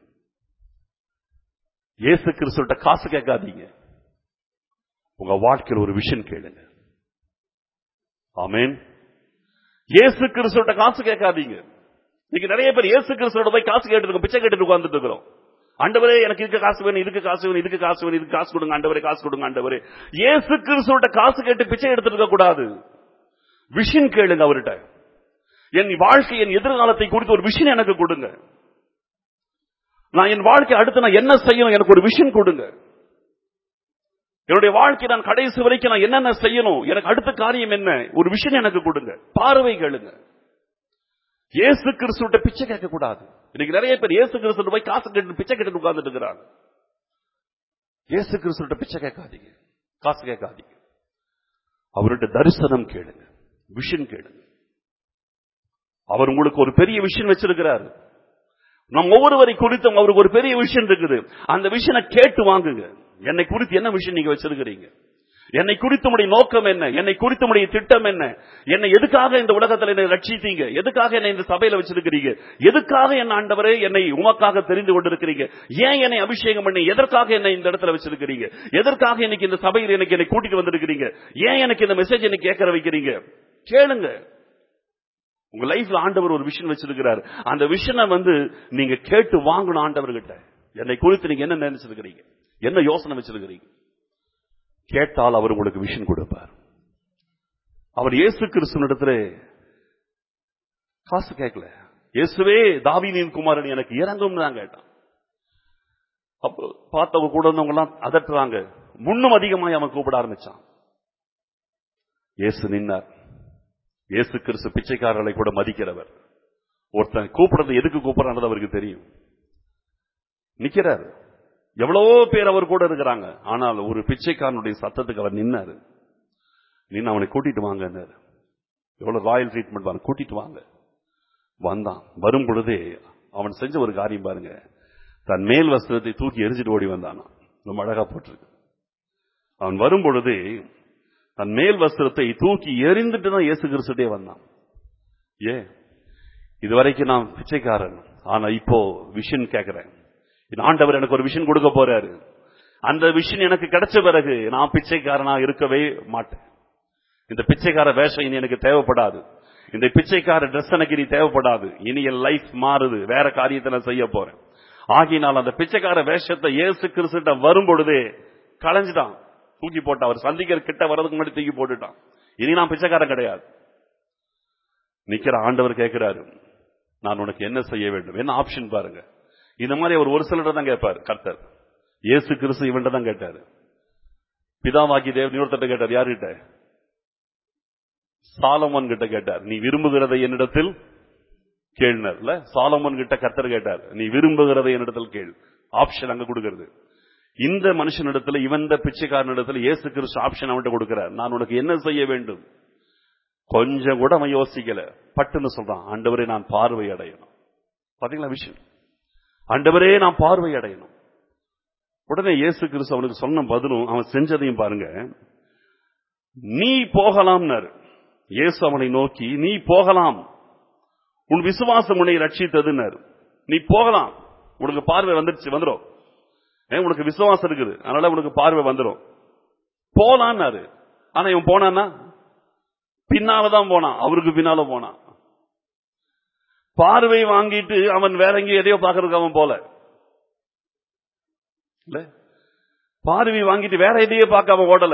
இயேசு கிறிஸ்துட்ட காசு கேட்காதீங்க உங்க வாழ்க்கையில் ஒரு விஷன் கேளுங்க ஆமேன் இயேசு கிறிஸ்துட்ட காசு கேட்காதீங்க இன்னைக்கு நிறைய பேர் இயேசு கிறிஸ்துவோட போய் காசு கேட்டு பிச்சை கேட்டு உட்கார்ந்துட்டு இருக்கிறோம் ஆண்டவரே எனக்கு இதுக்கு காசு வேணும் இதுக்கு காசு வேணும் இதுக்கு காசு வேணும் இதுக்கு காசு கொடுங்க ஆண்டவரே காசு கொடுங்க ஆண்டவரே இயேசு கிறிஸ்துவோட காசு கேட்டு பிச்சை எடுத்துட்டு இருக்க கூடாது விஷன் கேளுங்க அவர்கிட்ட என் வாழ்க்கை என் எதிர்காலத்தை குறித்து ஒரு விஷன் எனக்கு கொடுங்க நான் என் வாழ்க்கை அடுத்து நான் என்ன செய்யணும் எனக்கு ஒரு விஷன் கொடுங்க என்னுடைய வாழ்க்கை நான் கடைசி வரைக்கும் நான் என்னென்ன செய்யணும் எனக்கு அடுத்த காரியம் என்ன ஒரு விஷயம் எனக்கு கொடுங்க பார்வை கேளுங்க இயேசு கிறிஸ்துவிட்ட பிச்சை கேட்க கூடாது இன்னைக்கு நிறைய பேர் இயேசு கிறிஸ்துவிட்ட போய் காசு கேட்டு பிச்சை கேட்டு உட்கார்ந்துட்டு இருக்கிறாங்க இயேசு கிறிஸ்துவிட்ட பிச்சை கேட்காதீங்க காசு கேட்காதீங்க அவருடைய தரிசனம் கேளுங்க விஷன் கேளுங்க அவர் உங்களுக்கு ஒரு பெரிய விஷயம் வச்சிருக்கிறார் நம் ஒவ்வொருவரை குறித்தும் அவருக்கு ஒரு பெரிய விஷயம் இருக்குது அந்த விஷயனை கேட்டு வாங்குங்க என்னை குறித்து என்ன விஷயம் நீங்க வச்சிருக்கிறீங்க என்னை குறித்து உடைய நோக்கம் என்ன என்னை குறித்து உடைய திட்டம் என்ன என்னை எதுக்காக இந்த உலகத்தில் என்னை ரட்சித்தீங்க எதுக்காக என்னை இந்த சபையில வச்சிருக்கிறீங்க எதுக்காக என்ன ஆண்டவரே என்னை உமக்காக தெரிந்து கொண்டிருக்கிறீங்க ஏன் என்னை அபிஷேகம் பண்ணி எதற்காக என்னை இந்த இடத்துல வச்சிருக்கிறீங்க எதற்காக இன்னைக்கு இந்த சபையில் எனக்கு என்னை கூட்டிட்டு வந்திருக்கிறீங்க ஏன் எனக்கு இந்த மெசேஜ் என்னை கேட்கற வைக்கிறீங்க கேளுங்க உங்க லைஃப்ல ஆண்டவர் ஒரு விஷயம் வச்சிருக்கிறார் அந்த விஷனை வந்து நீங்க கேட்டு வாங்கணும் ஆண்டவர்கிட்ட என்னை குறித்து நீங்க என்ன நினைச்சிருக்கிறீங்க என்ன யோசனை வச்சிருக்கிறீங்க கேட்டால் அவர் உங்களுக்கு விஷன் கொடுப்பார் அவர் இயேசு கிறிஸ்துவனிடத்துல காசு கேட்கல இயேசுவே தாவீனின் குமாரன் எனக்கு இறங்கும் தான் கேட்டான் அப்போ பார்த்தவங்க கூட இருந்தவங்க எல்லாம் அதட்டுறாங்க முன்னும் அதிகமாய் அவன் கூப்பிட ஆரம்பிச்சான் இயேசு நின்னார் இயேசு கிறிஸ்து பிச்சைக்காரர்களை கூட மதிக்கிறவர் ஒருத்தன் கூப்பிடுறது எதுக்கு கூப்பிடுறான்றது அவருக்கு தெரியும் நிக்கிறார் எவ்வளவோ பேர் அவர் கூட இருக்கிறாங்க ஆனால் ஒரு பிச்சைக்காரனுடைய சத்தத்துக்கு அவர் நின்னாரு நின்று அவனை கூட்டிட்டு வாங்கன்னாரு எவ்வளவு ராயல் ட்ரீட்மெண்ட் பாருங்க கூட்டிட்டு வாங்க வந்தான் வரும் பொழுதே அவன் செஞ்ச ஒரு காரியம் பாருங்க தன் மேல் வஸ்திரத்தை தூக்கி எரிஞ்சிட்டு ஓடி வந்தானா ரொம்ப அழகா போட்டிருக்கு அவன் வரும் பொழுதே தன் மேல் வஸ்திரத்தை தூக்கி எரிந்துட்டு தான் இயேசு கிறிஸ்துட்டே வந்தான் ஏ இதுவரைக்கும் நான் பிச்சைக்காரன் ஆனா இப்போ விஷன் கேட்கிறேன் என் ஆண்டவர் எனக்கு ஒரு விஷன் கொடுக்க போறாரு அந்த விஷன் எனக்கு கிடைச்ச பிறகு நான் பிச்சைக்காரனா இருக்கவே மாட்டேன் இந்த பிச்சைக்கார வேஷம் இனி எனக்கு தேவைப்படாது இந்த பிச்சைக்கார ட்ரெஸ் எனக்கு இனி தேவைப்படாது இனி என் லைஃப் மாறுது வேற காரியத்தை நான் செய்ய போறேன் ஆகினால் அந்த பிச்சைக்கார வேஷத்தை இயேசு கிறிஸ்துட்ட வரும் பொழுதே களைஞ்சிட்டான் தூக்கி போட்டான் அவர் சந்திக்கிற கிட்ட வர்றதுக்கு முன்னாடி தூக்கி போட்டுட்டான் இனி நான் பிச்சைக்காரன் கிடையாது நிக்கிற ஆண்டவர் கேட்கிறாரு நான் உனக்கு என்ன செய்ய வேண்டும் என்ன ஆப்ஷன் பாருங்க இந்த மாதிரி அவர் ஒரு சிலர் தான் கேட்பார் கர்த்தர் இயேசு கிறிஸ்து இவன்ட்ட தான் கேட்டாரு பிதாவாக்கி தேவன் இன்னொருத்தட்ட கேட்டார் யாருகிட்ட சாலமன் கிட்ட கேட்டார் நீ விரும்புகிறதை என்னிடத்தில் கேள்னர்ல சாலமன் கிட்ட கர்த்தர் கேட்டார் நீ விரும்புகிறதை என்னிடத்தில் கேள் ஆப்ஷன் அங்க கொடுக்கிறது இந்த மனுஷனிடத்துல இவன் பிச்சைக்காரனிடத்துல இயேசு கிறிஸ்து ஆப்ஷன் அவன்கிட்ட கொடுக்கிறார் நான் உனக்கு என்ன செய்ய வேண்டும் கொஞ்சம் கூட அவன் யோசிக்கல பட்டுன்னு சொல்றான் ஆண்டவரே நான் பார்வை அடையணும் பாத்தீங்களா விஷயம் ஆண்டவரே நான் பார்வை அடையணும் உடனே இயேசு கிறிஸ்து அவனுக்கு சொன்ன பதிலும் அவன் செஞ்சதையும் பாருங்க நீ போகலாம்னாரு இயேசு அவனை நோக்கி நீ போகலாம் உன் விசுவாசம் உன்னை ரட்சித்ததுன்னாரு நீ போகலாம் உனக்கு பார்வை வந்துருச்சு வந்துடும் ஏன் உனக்கு விசுவாசம் இருக்குது அதனால உனக்கு பார்வை வந்துடும் போலான்னாரு ஆனா இவன் போனான்னா பின்னாலதான் போனான் அவருக்கு பின்னால போனான் பார்வை வாங்கிட்டு அவன் வேற எங்கேயும் எதையோ பாக்குறதுக்கு அவன் போல இல்ல பார்வை வாங்கிட்டு வேற எதையோ பார்க்க அவன் ஓடல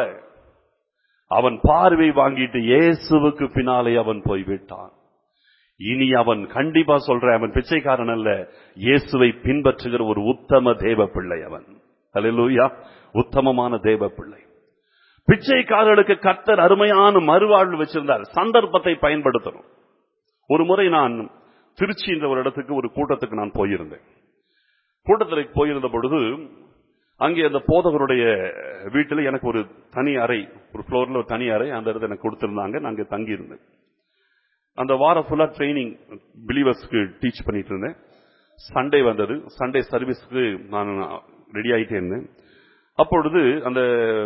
அவன் பார்வை வாங்கிட்டு இயேசுவுக்கு பின்னாலே அவன் போய் விட்டான் இனி அவன் கண்டிப்பா சொல்ற அவன் பிச்சைக்காரன் அல்ல இயேசுவை பின்பற்றுகிற ஒரு உத்தம தேவ பிள்ளை அவன் அல்லேலூயா உத்தமமான தேவ பிள்ளை பிச்சைக்காரர்களுக்கு கர்த்தர் அருமையான மறுவாழ்வு வச்சிருந்தார் சந்தர்ப்பத்தை பயன்படுத்தணும் ஒரு முறை நான் திருச்சி என்ற ஒரு இடத்துக்கு ஒரு கூட்டத்துக்கு நான் போயிருந்தேன் கூட்டத்திற்கு போயிருந்த பொழுது அங்கே அந்த போதகருடைய வீட்டில் எனக்கு ஒரு தனி அறை ஒரு ஃப்ளோர்ல ஒரு தனி அறை அந்த இடத்துல எனக்கு கொடுத்திருந்தாங்க நான் அங்கே தங்கி இருந்தேன் அந்த வாரம் ஃபுல்லா ட்ரைனிங் பிலீவர்ஸ்க்கு டீச் பண்ணிட்டு இருந்தேன் சண்டே வந்தது சண்டே சர்வீஸ்க்கு நான் ரெடி ஆயிட்டே இருந்தேன் அப்பொழுது அந்த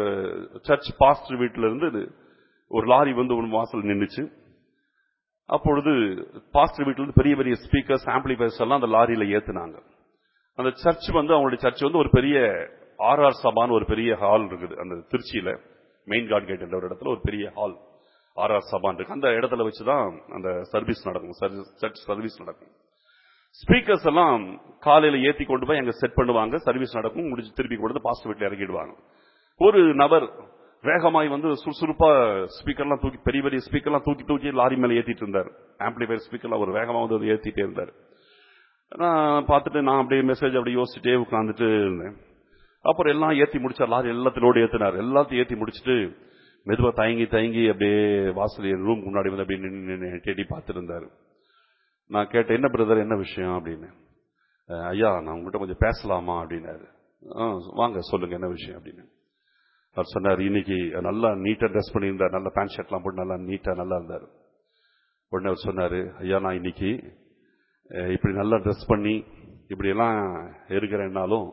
சர்ச் பாஸ்டர் வீட்டில இருந்து ஒரு லாரி வந்து ஒரு வாசல் நின்னுச்சு அப்பொழுது பாஸ்டர் வீட்டில இருந்து பெரிய பெரிய ஸ்பீக்கர்ஸ் ஆம்பிளிஃபைர்ஸ் எல்லாம் அந்த லாரியில ஏத்துனாங்க அந்த சர்ச் வந்து அவங்களுடைய சர்ச் வந்து ஒரு பெரிய ஆர் ஆர் சபான்னு ஒரு பெரிய ஹால் இருக்குது அந்த திருச்சியில மெயின் கார்ட் கேட் என்ற ஒரு இடத்துல ஒரு பெரிய ஹால் ஆர் ஆர் சபான் இருக்கு அந்த இடத்துல வச்சுதான் அந்த சர்வீஸ் நடக்கும் சர்ச் சர்வீஸ் நடக்கும் ஸ்பீக்கர்ஸ் எல்லாம் காலையில ஏத்தி கொண்டு போய் அங்க செட் பண்ணுவாங்க சர்வீஸ் நடக்கும் முடிச்சு திருப்பி கொண்டு பாஸ்டர் வீட்டில் இறக்கிடுவாங்க ஒரு நபர் வேகமாய் வந்து சுறுசுறுப்பா ஸ்பீக்கர்லாம் தூக்கி பெரிய பெரிய ஸ்பீக்கர்லாம் தூக்கி தூக்கி லாரி மேல ஏத்திட்டு இருந்தார் ஆம்பிளிஃபையர் ஸ்பீக்கர்லாம் ஒரு வேகமா வந்து அதை ஏத்திட்டே இருந்தார் நான் பார்த்துட்டு நான் அப்படியே மெசேஜ் அப்படியே யோசிச்சுட்டே உட்காந்துட்டு இருந்தேன் அப்புறம் எல்லாம் ஏத்தி முடிச்சார் லாரி எல்லாத்திலோடு ஏத்தினார் எல்லாத்தையும் ஏத்தி முடிச்சுட்டு மெதுவா தயங்கி தயங்கி அப்படியே வாசல் ரூம் முன்னாடி வந்து அப்படியே நின்று தேடி பார்த்துட்டு இருந்தாரு நான் கேட்டேன் என்ன பிரதர் என்ன விஷயம் அப்படின்னு "அஹ், ஐயா நான் உங்ககிட்ட கொஞ்சம் பேசலாமா அப்படின்னாரு "ஆ, வாங்க சொல்லுங்க என்ன விஷயம் அப்படின்னு அவர் சொன்னார் இன்னைக்கு நல்லா நீட்டா ட்ரெஸ் பண்ணியிருந்தார் நல்ல பேண்ட் ஷர்ட்லாம் போட்டு நல்லா நீட்டா நல்லா இருந்தார் உடனே அவர் சொன்னாரு ஐயா நான் இன்னைக்கு அஹ், இப்படி நல்லா ட்ரெஸ் பண்ணி இப்படி எல்லாம் இருக்கிறேன்னாலும்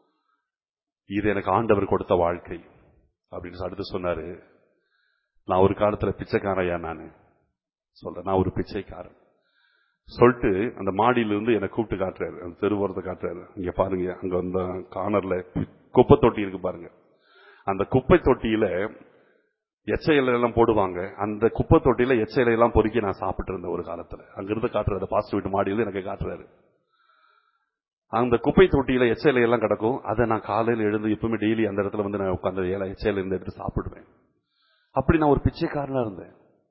இது எனக்கு ஆண்டவர் கொடுத்த வாழ்க்கை அப்படின்னு அடுத்து சொன்னாரு நான் ஒரு காலத்துல பிச்சைக்காரையா நானு சொல்றேன் நான் ஒரு பிச்சைக்காரன் சொல்லிட்டு அந்த மாடியில இருந்து என்னை கூப்பிட்டு காட்டுறாரு அந்த தெருவோரத்தை காட்டுறாரு இங்க பாருங்க அங்க அந்த கார்னர்ல குப்பை தொட்டி இருக்கு பாருங்க அந்த குப்பை தொட்டியில எச்ச இலை எல்லாம் போடுவாங்க அந்த குப்பை தொட்டியில எச்ச இலையெல்லாம் பொறுக்கி நான் சாப்பிட்டு இருந்தேன் ஒரு காலத்துல அங்கிருந்து காட்டுறாரு பாஸ்ட் வீட்டு மாடியில எனக்கு காட்டுறாரு அந்த குப்பை தொட்டியில எச்ச இலையெல்லாம் கிடக்கும் அதை நான் காலையில எழுந்து எப்பவுமே டெய்லி அந்த இடத்துல வந்து நான் உட்காந்து இலை எச்ச இலை இருந்து எடுத்து சாப்பிடுவேன் அப்படி நான் ஒரு பிச்சைக்காரனா இருந்தேன்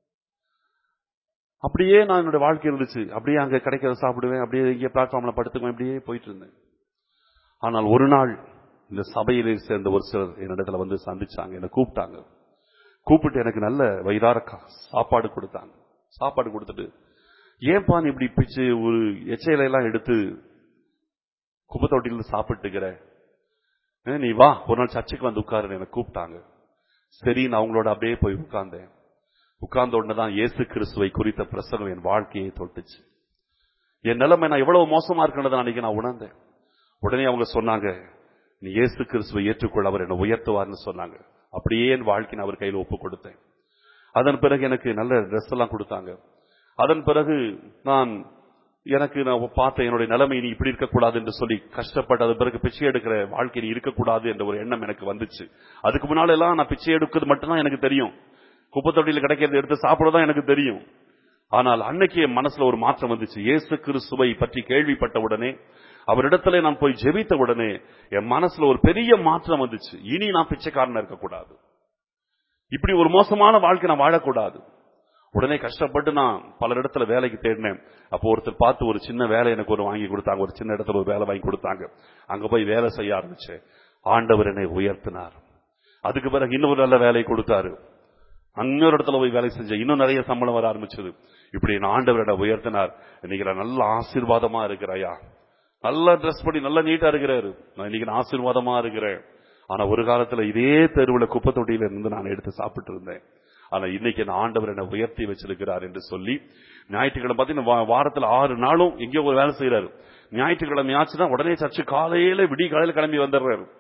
அப்படியே நான் என்னோட வாழ்க்கை இருந்துச்சு அப்படியே அங்க கிடைக்கிறத சாப்பிடுவேன் அப்படியே இங்கே பிளாட்ஃபார்ம்ல படுத்துக்குவேன் அப்படியே போயிட்டு இருந்தேன் ஆனால் ஒரு நாள் இந்த சபையிலே சேர்ந்த ஒரு சிலர் என்னிடத்துல வந்து சந்திச்சாங்க என்னை கூப்பிட்டாங்க கூப்பிட்டு எனக்கு நல்ல வயிறார கா- சாப்பாடு கொடுத்தாங்க சாப்பாடு கொடுத்துட்டு ஏன்பா நீ இப்படி பிச்சு ஒரு எச்சையில எல்லாம் எடுத்து குப்பை தொட்டியில சாப்பிட்டுக்கிற அஹ் நீ வா ஒரு நாள் சர்ச்சுக்கு வந்து உட்காருன்னு என்னை கூப்பிட்டாங்க சரி நான் அவங்களோட அப்படியே போய் உட்கார்ந்தேன் உட்கார்ந்த உடனே தான் இயேசு கிறிஸ்துவை குறித்த பிரசங்கம் என் வாழ்க்கையை தொட்டுச்சு என் நிலைமை நான் எவ்வளவு மோசமா இருக்கிறத அன்னைக்கு நான் உணர்ந்தேன் உடனே அவங்க சொன்னாங்க நீ இயேசு கிறிஸ்துவை ஏற்றுக்கொள்ள அவர் என்னை உயர்த்துவார்னு சொன்னாங்க அப்படியே என் வாழ்க்கை நான் அவர் கையில் ஒப்பு கொடுத்தேன் அதன் பிறகு எனக்கு நல்ல ட்ரெஸ் எல்லாம் கொடுத்தாங்க அதன் பிறகு நான் எனக்கு நான் பார்த்தேன் என்னுடைய நிலைமை நீ இப்படி இருக்கக்கூடாது என்று சொல்லி கஷ்டப்பட்டு அதன் பிறகு பிச்சை எடுக்கிற வாழ்க்கை நீ இருக்கக்கூடாது என்ற ஒரு எண்ணம் எனக்கு வந்துச்சு அதுக்கு முன்னால எல்லாம் நான் பிச்சை எடுக்கிறது மட்டும்தான் எனக்கு தெரியும் குப்பை தொட்டியில் கிடைக்கிறது எடுத்து சாப்பிடதான் எனக்கு தெரியும் ஆனால் அன்னைக்கு என் மனசுல ஒரு மாற்றம் வந்துச்சு இயேசு கிறிஸ்துவை பற்றி கேள்விப்பட்ட உடனே அவரிடத்துல நான் போய் ஜெபித்த உடனே என் மனசுல ஒரு பெரிய மாற்றம் வந்துச்சு இனி நான் பிச்சைக்காரனா இருக்கக்கூடாது இப்படி ஒரு மோசமான வாழ்க்கை நான் வாழக்கூடாது உடனே கஷ்டப்பட்டு நான் பல இடத்துல வேலைக்கு தேடினேன் அப்போ ஒருத்தர் பார்த்து ஒரு சின்ன வேலை எனக்கு ஒரு வாங்கி கொடுத்தாங்க ஒரு சின்ன இடத்துல ஒரு வேலை வாங்கி கொடுத்தாங்க அங்க போய் வேலை செய்ய ஆரம்பிச்சேன் ஆண்டவர் என்னை உயர்த்தினார் அதுக்கு பிறகு இன்னொரு நல்ல வேலையை கொடுத்தாரு இன்னொரு இடத்துல போய் வேலை செஞ்சேன் இன்னும் நிறைய சம்பளம் வர ஆரம்பிச்சது இப்படி என் ஆண்டவரிட உயர்த்தினார் இன்னைக்கு நான் நல்ல ஆசீர்வாதமா இருக்கிறாயா நல்லா ட்ரெஸ் பண்ணி நல்லா நீட்டா இருக்கிறாரு நான் இன்னைக்கு நான் ஆசீர்வாதமா இருக்கிறேன் ஆனா ஒரு காலத்துல இதே தெருவுல குப்பை தொட்டியில இருந்து நான் எடுத்து சாப்பிட்டு இருந்தேன் ஆனா இன்னைக்கு என் ஆண்டவர் என்னை உயர்த்தி வச்சிருக்கிறார் என்று சொல்லி ஞாயிற்றுக்கிழமை பார்த்தீங்கன்னா வா- வாரத்துல ஆறு நாளும் எங்கேயோ ஒரு வேலை செய்யறாரு ஞாயிற்றுக்கிழமை ஆச்சுன்னா உடனே சர்ச்சு காலையில விடிய காலையில கிளம்பி வந்துடுறாரு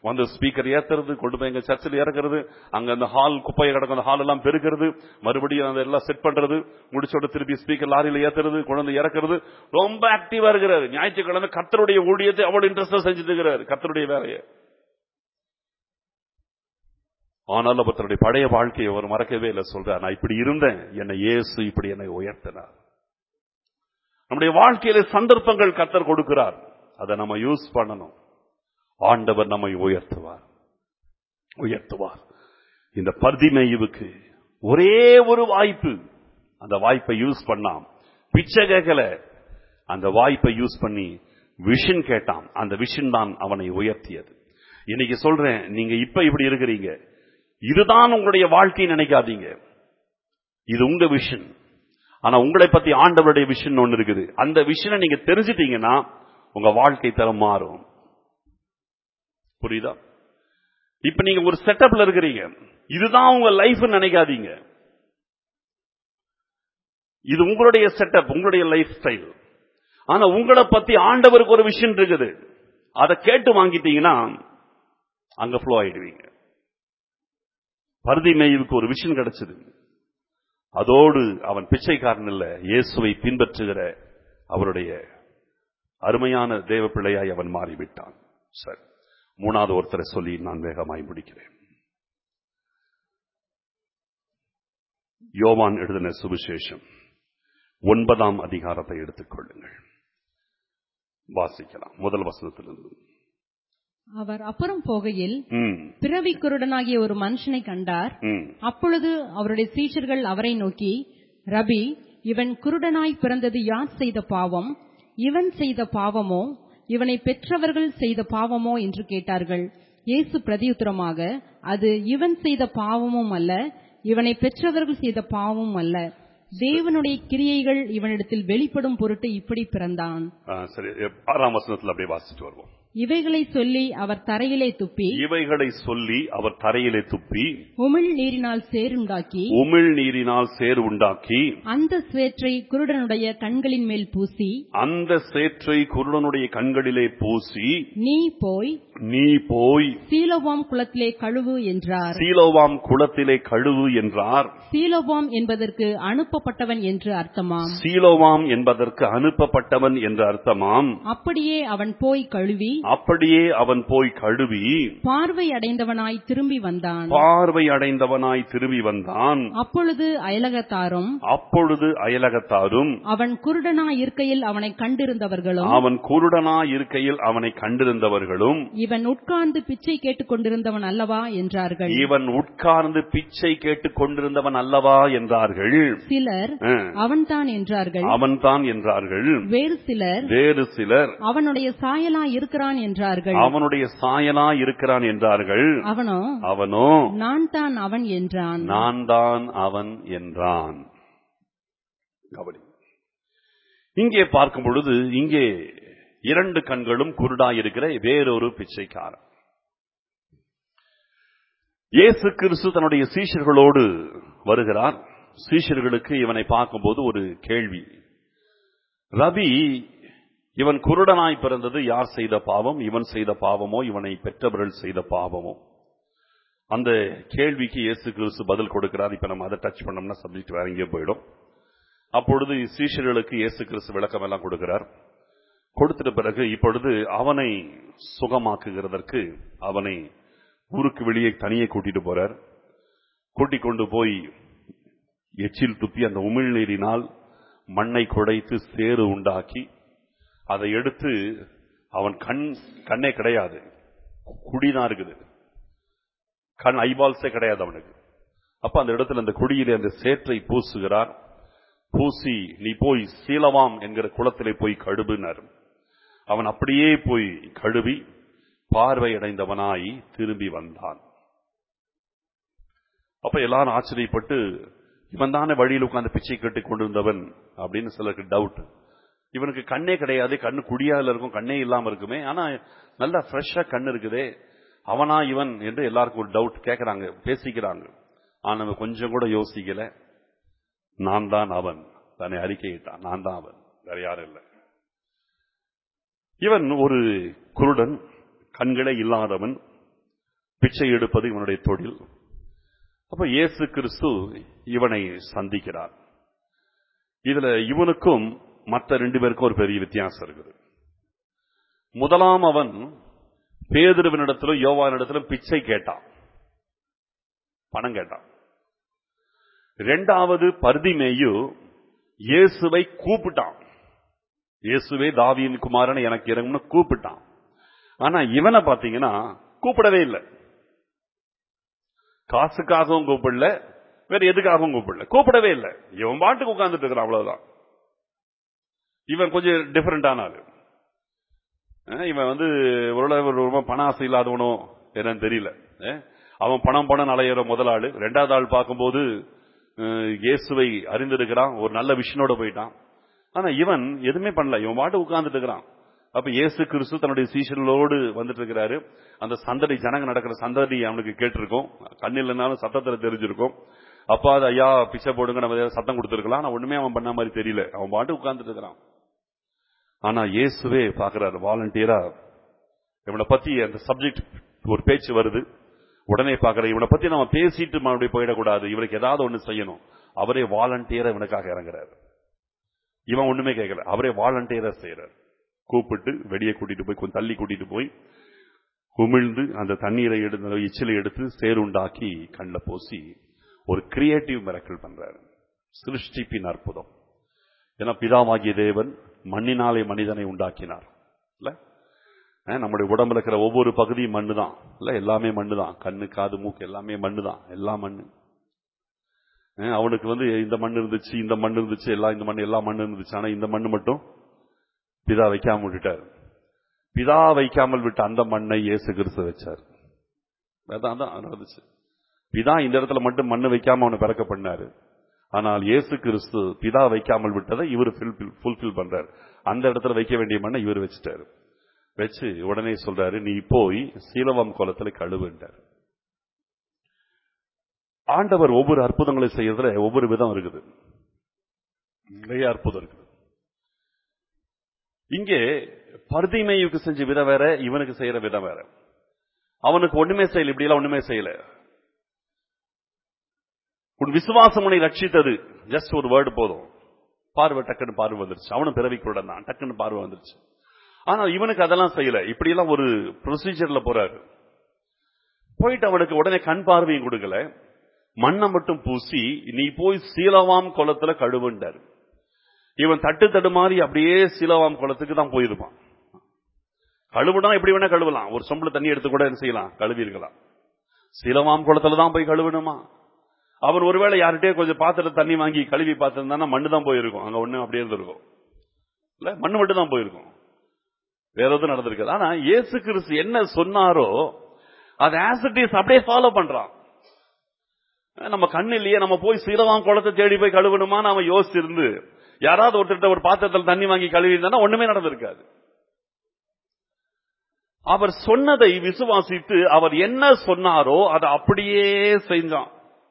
வந்து ஸ்பீக்கர் ஏத்துறது கொண்டு போய் எங்க சர்ச்சில் இறக்குறது அங்க அந்த ஹால் குப்பையை கிடக்கும் அந்த ஹால் எல்லாம் பெருக்கிறது மறுபடியும் அதை எல்லாம் செட் பண்றது முடிச்சோட திருப்பி ஸ்பீக்கர் லாரியில ஏத்துறது கொண்டு வந்து இறக்குறது ரொம்ப ஆக்டிவா இருக்கிறாரு ஞாயிற்றுக்கிழமை கத்தருடைய ஊழியத்தை அவ்வளவு இன்ட்ரெஸ்டா செஞ்சுட்டு இருக்கிறாரு கத்தருடைய வேலையை ஆனால் அவர் தன்னுடைய பழைய வாழ்க்கையை அவர் மறக்கவே இல்லை சொல்றார் நான் இப்படி இருந்தேன் என்னை இயேசு இப்படி என்னை உயர்த்தினார் நம்முடைய வாழ்க்கையில சந்தர்ப்பங்கள் கத்தர் கொடுக்கிறார் அதை நம்ம யூஸ் பண்ணணும் ஆண்டவர் நம்மை உயர்த்துவார் உயர்த்துவார் இந்த பர்திமேயுவுக்கு ஒரே ஒரு வாய்ப்பு அந்த வாய்ப்பை யூஸ் பண்ணாம் பிச்சை கேட்கல அந்த வாய்ப்பை யூஸ் பண்ணி விஷன் கேட்டான் அந்த விஷன் தான் அவனை உயர்த்தியது இன்னைக்கு சொல்றேன் நீங்க இப்ப இப்படி இருக்கிறீங்க இதுதான் உங்களுடைய வாழ்க்கை நினைக்காதீங்க இது உங்க விஷன் ஆனா உங்களை பத்தி ஆண்டவருடைய விஷன் ஒண்ணு இருக்குது அந்த விஷனை நீங்க தெரிஞ்சிட்டீங்கன்னா உங்க வாழ்க்கை தரம் மாறும் புரியுதா இப்ப நீங்க ஒரு செட்டப்ல இருக்கிறீங்க இதுதான் உங்க லைஃப் நினைக்காதீங்க இது உங்களுடைய செட்டப் உங்களுடைய லைஃப் ஸ்டைல் ஆனா உங்களை பத்தி ஆண்டவருக்கு ஒரு விஷயம் இருக்குது அதை கேட்டு வாங்கிட்டீங்கன்னா அங்க ஃப்ளோ ஆயிடுவீங்க பருதி மேய்வுக்கு ஒரு விஷயம் கிடைச்சது அதோடு அவன் பிச்சைக்காரன் இல்ல இயேசுவை பின்பற்றுகிற அவருடைய அருமையான தேவ பிள்ளையாய் அவன் மாறிவிட்டான் சரி மூணாவது ஒருத்தரை சொல்லி நான் வேகமாய் முடிக்கிறேன் யோவான் எழுதின சுவிசேஷம் ஒன்பதாம் அதிகாரத்தை எடுத்துக்கொள்ளுங்கள் வாசிக்கலாம் முதல் வசனத்திலிருந்து அவர் அப்புறம் போகையில் ம், பிறவி குருடனாகிய ஒரு மனுஷனை கண்டார் ம். அப்பொழுது அவருடைய சீஷர்கள் அவரை நோக்கி ரபி இவன் குருடனாய் பிறந்தது யார் செய்த பாவம் இவன் செய்த பாவமோ இவனை பெற்றவர்கள் செய்த பாவமோ என்று கேட்டார்கள் இயேசு பிரதியுத்தரமாக அது இவன் செய்த பாவமும் அல்ல இவனை பெற்றவர்கள் செய்த பாவமும் அல்ல தேவனுடைய கிரியைகள் இவனிடத்தில் வெளிப்படும் பொருட்டு இப்படி பிறந்தான் ஆ, சரி ஆறாம் வசனத்துல அப்படியே வாசிச்சு வருவோம் இவைகளை சொல்லி அவர் தரையிலே துப்பி இவைகளை சொல்லி அவர் தரையிலே துப்பி உமிழ் நீரினால் சேருண்டாக்கி உமிழ் நீரினால் சேறு உண்டாக்கி அந்த சேற்றை குருடனுடைய கண்களின் மேல் பூசி அந்த சேற்றை குருடனுடைய கண்களிலே பூசி நீ போய் நீ போய் சீலோவாம் குளத்திலே கழுவு என்றார் சீலோவாம் குளத்திலே கழுவு என்றார் சீலோவாம் என்பதற்கு அனுப்பப்பட்டவன் என்று அர்த்தமாம் சீலோவாம் என்பதற்கு அனுப்பப்பட்டவன் என்ற அர்த்தமாம் அப்படியே அவன் போய் கழுவி அப்படியே அவன் போய் கழுவி பார்வை அடைந்தவனாய் திரும்பி வந்தான் பார்வை அடைந்தவனாய் திரும்பி வந்தான் அப்பொழுது அயலகத்தாரும் அப்பொழுது அயலகத்தாரும் அவன் குருடனாய் இருக்கையில் அவனை கண்டிருந்தவர்களும் அவன் குருடனா இருக்கையில் அவனை கண்டிருந்தவர்களும் இவன் உட்கார்ந்து பிச்சை கேட்டுக் கொண்டிருந்தவன் அல்லவா என்றார்கள் இவன் உட்கார்ந்து பிச்சை கேட்டுக் கொண்டிருந்தவன் அல்லவா என்றார்கள் சிலர் அவன்தான் என்றார்கள் அவன்தான் என்றார்கள் வேறு சிலர் வேறு சிலர் அவனுடைய சாயலா இருக்கிறான் என்றார்கள் அவனுடைய சாயலா இருக்கிறான் என்றார்கள் அவனோ அவனோ நான் தான் அவன் என்றான் நான் தான் அவன் என்றான் கவனி இங்கே பார்க்கும் பொழுது இங்கே இரண்டு கண்களும் குருடாயிருக்கிற வேறொரு பிச்சைக்காரன் இயேசு கிறிஸ்து தன்னுடைய சீஷர்களோடு வருகிறார் சீஷர்களுக்கு இவனை பார்க்கும்போது ஒரு கேள்வி ரவி இவன் குருடனாய் பிறந்தது யார் செய்த பாவம் இவன் செய்த பாவமோ இவனை பெற்றவர்கள் செய்த பாவமோ அந்த கேள்விக்கு இயேசு கிறிஸ்து பதில் கொடுக்கிறார் இப்ப நம்ம அதை டச் பண்ணோம்னா சப்ஜெக்ட் வேற எங்கேயோ போயிடும் அப்பொழுது சீஷர்களுக்கு இயேசு கிறிஸ்து விளக்கம் எல்லாம் கொடுக்கிறார் கொடுத்துட்ட பிறகு இப்பொழுது அவனை சுகமாக்குகிறதற்கு அவனை ஊருக்கு வெளியே தனியே கூட்டிட்டு போறார் கூட்டிக் கொண்டு போய் எச்சில் துப்பி அந்த உமிழ்நீரினால் மண்ணை குடைத்து சேறு உண்டாக்கி அதை எடுத்து அவன் கண் கண்ணே கிடையாது குடிதான் இருக்குது கண் ஐபால்ஸே கிடையாது அவனுக்கு அப்ப அந்த இடத்துல அந்த குடியிலே அந்த சேற்றை பூசுகிறார் பூசி நீ போய் சீலவாம் என்கிற குளத்திலே போய் கழுவினார் அவன் அப்படியே போய் கழுவி பார்வை அடைந்தவனாய் திரும்பி வந்தான் அப்ப எல்லாரும் ஆச்சரியப்பட்டு இவன் தானே வழியில் உட்கார்ந்து பிச்சை கேட்டுக் கொண்டிருந்தவன் அப்படின்னு சிலருக்கு டவுட் இவனுக்கு கண்ணே கிடையாது கண்ணு குடியால இருக்கும் கண்ணே இல்லாம இருக்குமே ஆனா நல்லா ஃப்ரெஷ்ஷா கண்ணு இருக்குதே அவனா இவன் என்று எல்லாருக்கும் ஒரு டவுட் கேட்கறாங்க பேசிக்கிறாங்க ஆனா அவன் கொஞ்சம் கூட யோசிக்கல நான் தான் அவன் தன்னை அறிக்கையிட்டான் நான் தான் அவன் வேற யாரும் இல்லை இவன் ஒரு குருடன் கண்களே இல்லாதவன் பிச்சை எடுப்பது இவனுடைய தொழில் அப்ப இயேசு கிறிஸ்து இவனை சந்திக்கிறார் இதுல இவனுக்கும் மற்ற ரெண்டு பேருக்கும் ஒரு பெரிய வித்தியாசம் இருக்குது முதலாம் அவன் பேதுருவனிடத்திலும் யோவானிடத்திலும் பிச்சை கேட்டான் பணம் கேட்டான் இரண்டாவது பர்திமேயு இயேசுவை கூப்பிட்டான் இயேசுவே தாவியின் குமாரன் எனக்கு இறங்கும்னு கூப்பிட்டான் ஆனா இவனை பாத்தீங்கன்னா கூப்பிடவே இல்லை காசுக்காகவும் கூப்பிடல வேற எதுக்காகவும் கூப்பிடல கூப்பிடவே இல்லை இவன் பாட்டுக்கு உட்கார்ந்துட்டு இருக்கிறான் அவ்வளவுதான் இவன் கொஞ்சம் டிஃபரெண்டான ஆளு அஹ் இவன் வந்து ஒரு ரொம்ப பண ஆசை இல்லாதவனோ என்னன்னு தெரியல அஹ் அவன் பணம் பணம் அலையிற முதல் ஆளு ரெண்டாவது ஆள் பார்க்கும்போது அஹ் இயேசுவை அறிந்திருக்கிறான் ஒரு நல்ல விஷனோட போயிட்டான் ஆனா இவன் எதுவுமே பண்ணல இவன் பாட்டு உட்கார்ந்துட்டு இருக்கிறான் அப்ப இயேசு கிறிஸ்து தன்னுடைய சீஷர்களோடு வந்துட்டு இருக்கிறாரு அந்த சந்தடி ஜனங்க நடக்கிற சந்தடி அவனுக்கு கேட்டிருக்கும் கண்ணு இல்லைனாலும் சத்தத்துல தெரிஞ்சிருக்கும் அப்பா அது ஐயா பிச்சை போடுங்க நம்ம ஏதாவது சத்தம் கொடுத்துருக்கலாம் ஆனா ஒண்ணுமே அவன் பண்ண மாதிரி தெரியல அவன் பாட்டு உட்கார்ந்துட்டு இருக்கிறான் ஆனா இயேசுவே பாக்குறாரு வாலண்டியரா இவனை பத்தி அந்த சப்ஜெக்ட் ஒரு பேச்சு வருது உடனே பாக்குற இவனை பத்தி நம்ம பேசிட்டு மறுபடியும் போயிடக்கூடாது இவனுக்கு ஏதாவது ஒண்ணு செய்யணும் அவரே வாலண்டியரா இவனுக்காக இறங்குறாரு இவன் ஒண்ணுமே கேட்கல அவரே வாலண்டியரா செய்யறாரு கூப்பிட்டு வெளியே கூட்டிட்டு போய் கொஞ்சம் தள்ளி கூட்டிட்டு போய் உமிழ்ந்து அந்த தண்ணீரை எடுத்து எச்சிலை எடுத்து சேருண்டாக்கி கண்ணில் பூசி ஒரு கிரியேட்டிவ் மிரக்கல் பண்றாரு சிருஷ்டிப்பின் அற்புதம் ஏன்னா பிதாவாகிய தேவன் மண்ணினாலே மனிதனை உண்டாக்கினார் இல்ல அஹ் நம்முடைய உடம்புல இருக்கிற ஒவ்வொரு பகுதியும் மண்ணு தான் இல்ல எல்லாமே மண்ணு தான் கண்ணு காது மூக்கு எல்லாமே மண்ணு தான் எல்லாம் மண்ணு அஹ் அவனுக்கு வந்து இந்த மண் இருந்துச்சு இந்த மண் இருந்துச்சு எல்லாம் இந்த மண் எல்லா மண் இருந்துச்சு ஆனா இந்த மண்ணு மட்டும் பிதா வைக்காம விட்டுட்டார் பிதா வைக்காமல் விட்ட அந்த மண்ணை இயேசு கிறிஸ்து வச்சார் அதான் அதான் நடந்துச்சு பிதா இந்த இடத்துல மட்டும் மண்ணு வைக்காம அவனை பிறக்க பண்ணாரு ஆனால் இயேசு கிறிஸ்து பிதா வைக்காமல் விட்டதை இவர் ஃபுல்ஃபில் பண்றாரு அந்த இடத்துல வைக்க வேண்டிய மண்ணை இவர் வச்சுட்டாரு வச்சு உடனே சொல்றாரு நீ போய் சீலவம் குளத்துல கழுவுன்றார் ஆண்டவர் ஒவ்வொரு அற்புதங்களை செய்யறதுல ஒவ்வொரு விதம் இருக்குது நிறைய அற்புதம் இருக்குது இங்கே பர்திமையுக்கு செஞ்ச விதம் வேற இவனுக்கு செய்யற விதம் வேற அவனுக்கு ஒண்ணுமே செய்யல இப்படி எல்லாம் ஒண்ணுமே செய்யல உன் விசுவாசம் உன்னை ரட்சித்தது ஜஸ்ட் ஒரு வேர்டு போதும் பார்வை டக்குன்னு பார்வை வந்துருச்சு அவனும் பிறவிக்குடன் தான் டக்குன்னு பார்வை வந்துருச்சு ஆனா இவனுக்கு அதெல்லாம் செய்யல இப்படி எல்லாம் ஒரு ப்ரொசீஜர்ல போறாரு போயிட்டு அவனுக்கு உடனே கண் பார்வையும் கொடுக்கல மண்ணை மட்டும் பூசி நீ போய் சீலவாம் குளத்துல கழுவுண்டாரு இவன் தட்டு தட்டு மாதிரி அப்படியே சீலவாம் குளத்துக்கு தான் போயிருப்பான் கழுவுனா எப்படி வேணா கழுவலாம் ஒரு சொம்புல தண்ணி எடுத்து கூட என்ன செய்யலாம் கழுவி இருக்கலாம் சீலவாம் குளத்துல தான் போய் கழுவணுமா அவன் ஒருவேளை யார்கிட்டயே கொஞ்சம் பாத்திரம் தண்ணி வாங்கி கழுவி பார்த்திருந்தானா மண்ணு தான் போயிருக்கும் அங்க ஒண்ணு அப்படியே இருந்திருக்கும் இல்ல மண்ணு மட்டும் தான் போயிருக்கும் வேற எதுவும் நடந்திருக்காது ஆனா இயேசு கிறிஸ்து என்ன சொன்னாரோ அது ஆசிட்டிஸ் அப்படியே ஃபாலோ பண்றான் நம்ம கண்ணு இல்லையே நம்ம போய் சீலவாம் குளத்தை தேடி போய் கழுவணுமா நாம யோசிச்சிருந்து யாராவது ஒருத்தர் ஒரு பாத்திரத்தில் தண்ணி வாங்கி கழுவி இருந்தா ஒண்ணுமே நடந்திருக்காது அவர் சொன்னதை விசுவாசித்து அவர் என்ன சொன்னாரோ அதை அப்படியே செஞ்சான்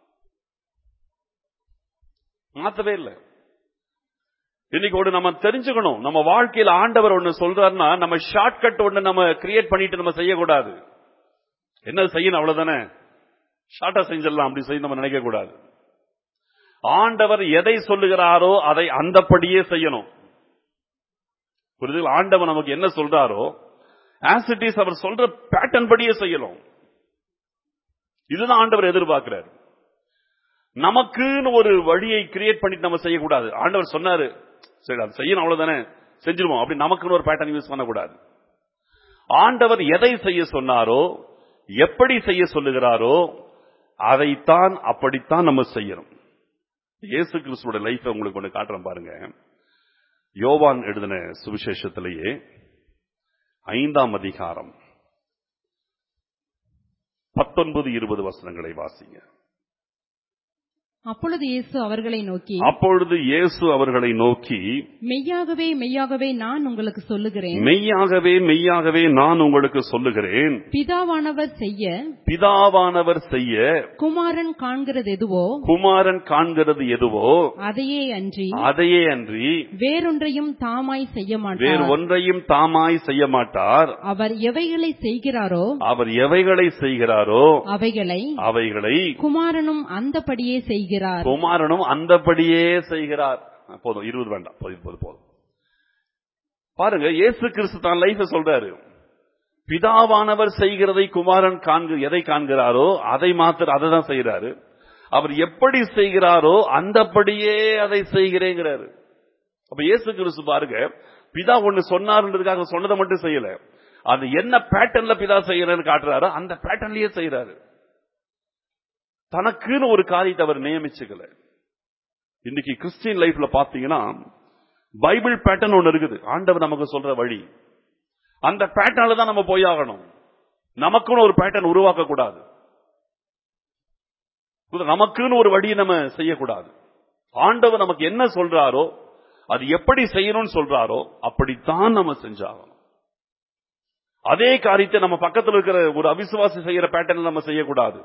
மாத்தவே இல்லை இன்னைக்கு ஒரு நம்ம தெரிஞ்சுக்கணும் நம்ம வாழ்க்கையில ஆண்டவர் ஒண்ணு சொல்றாருன்னா நம்ம ஷார்ட்கட் ஒண்ணு நம்ம கிரியேட் பண்ணிட்டு நம்ம செய்யக்கூடாது என்ன செய்யணும் அவ்வளவுதானே ஷார்ட்டா செஞ்சிடலாம் அப்படி செய்ய நம்ம நினைக்க கூடாது ஆண்டவர் எதை சொல்லுகிறாரோ அதை அந்தப்படியே செய்யணும் புரியுது ஆண்டவர் நமக்கு என்ன சொல்றாரோ ஆசிட்டிஸ் அவர் சொல்ற பேட்டர்ன் படியே செய்யணும் இதுதான் ஆண்டவர் எதிர்பார்க்கிறார் நமக்குன்னு ஒரு வழியை கிரியேட் பண்ணிட்டு நம்ம செய்யக்கூடாது ஆண்டவர் சொன்னாரு சரி அது செய்யணும் அவ்வளவுதானே செஞ்சிருவோம் அப்படி நமக்குன்னு ஒரு பேட்டர்ன் யூஸ் பண்ணக்கூடாது ஆண்டவர் எதை செய்ய சொன்னாரோ எப்படி செய்ய சொல்லுகிறாரோ அதைத்தான் அப்படித்தான் நம்ம செய்யணும் இயேசு கிறிஸ்துவோட லைஃப் உங்களுக்கு ஒண்ணு காட்டுறேன் பாருங்க யோவான் எழுதின சுவிசேஷத்திலேயே ஐந்தாம் அதிகாரம் பத்தொன்பது இருபது வசனங்களை வாசிங்க அப்பொழுது இயேசு அவர்களை நோக்கி அப்பொழுது இயேசு அவர்களை நோக்கி மெய்யாகவே மெய்யாகவே நான் உங்களுக்கு சொல்லுகிறேன் மெய்யாகவே மெய்யாகவே நான் உங்களுக்கு சொல்லுகிறேன் பிதாவானவர் செய்ய பிதாவானவர் செய்ய குமாரன் காண்கிறது எதுவோ குமாரன் காண்கிறது எதுவோ அதையே அன்றி அதையே அன்றி வேறொன்றையும் தாமாய் செய்ய வேறு மாட்டார் ஒன்றையும் தாமாய் செய்ய மாட்டார் அவர் எவைகளை செய்கிறாரோ அவர் எவைகளை செய்கிறாரோ அவைகளை அவைகளை குமாரனும் அந்தபடியே செய்கிறார் குமாரனும் அந்தபடியே செய்கிறார் போதும் இருபது வேண்டாம் போதும் போதும் போதும் பாருங்க இயேசு கிறிஸ்து தான் லைஃப் சொல்றாரு பிதாவானவர் செய்கிறதை குமாரன் காண்கு எதை காண்கிறாரோ அதை மாத்திர அதை தான் செய்கிறாரு அவர் எப்படி செய்கிறாரோ அந்தபடியே அதை செய்கிறேங்கிறாரு அப்ப இயேசு கிறிஸ்து பாருங்க பிதா ஒண்ணு சொன்னாருன்றதுக்காக சொன்னதை மட்டும் செய்யல அது என்ன பேட்டர்ன்ல பிதா செய்யறன்னு காட்டுறாரோ அந்த பேட்டர்ன்லயே செய்யறாரு தனக்குன்னு ஒரு காரியத்தை அவர் நியமிச்சுக்கல இன்னைக்கு கிறிஸ்டியன் லைஃப்ல பாத்தீங்கன்னா பைபிள் பேட்டர்ன் ஒண்ணு இருக்குது ஆண்டவர் நமக்கு சொல்ற வழி அந்த பேட்டர்ன்ல தான் நம்ம போயாகணும் நமக்குன்னு ஒரு பேட்டர்ன் உருவாக்க கூடாது நமக்குன்னு ஒரு வழியை நம்ம செய்யக்கூடாது ஆண்டவர் நமக்கு என்ன சொல்றாரோ அது எப்படி செய்யணும்னு சொல்றாரோ அப்படித்தான் நம்ம செஞ்சாகணும் அதே காரியத்தை நம்ம பக்கத்துல இருக்கிற ஒரு அவிசுவாசி செய்யற பேட்டர்ன் நம்ம செய்யக்கூடாது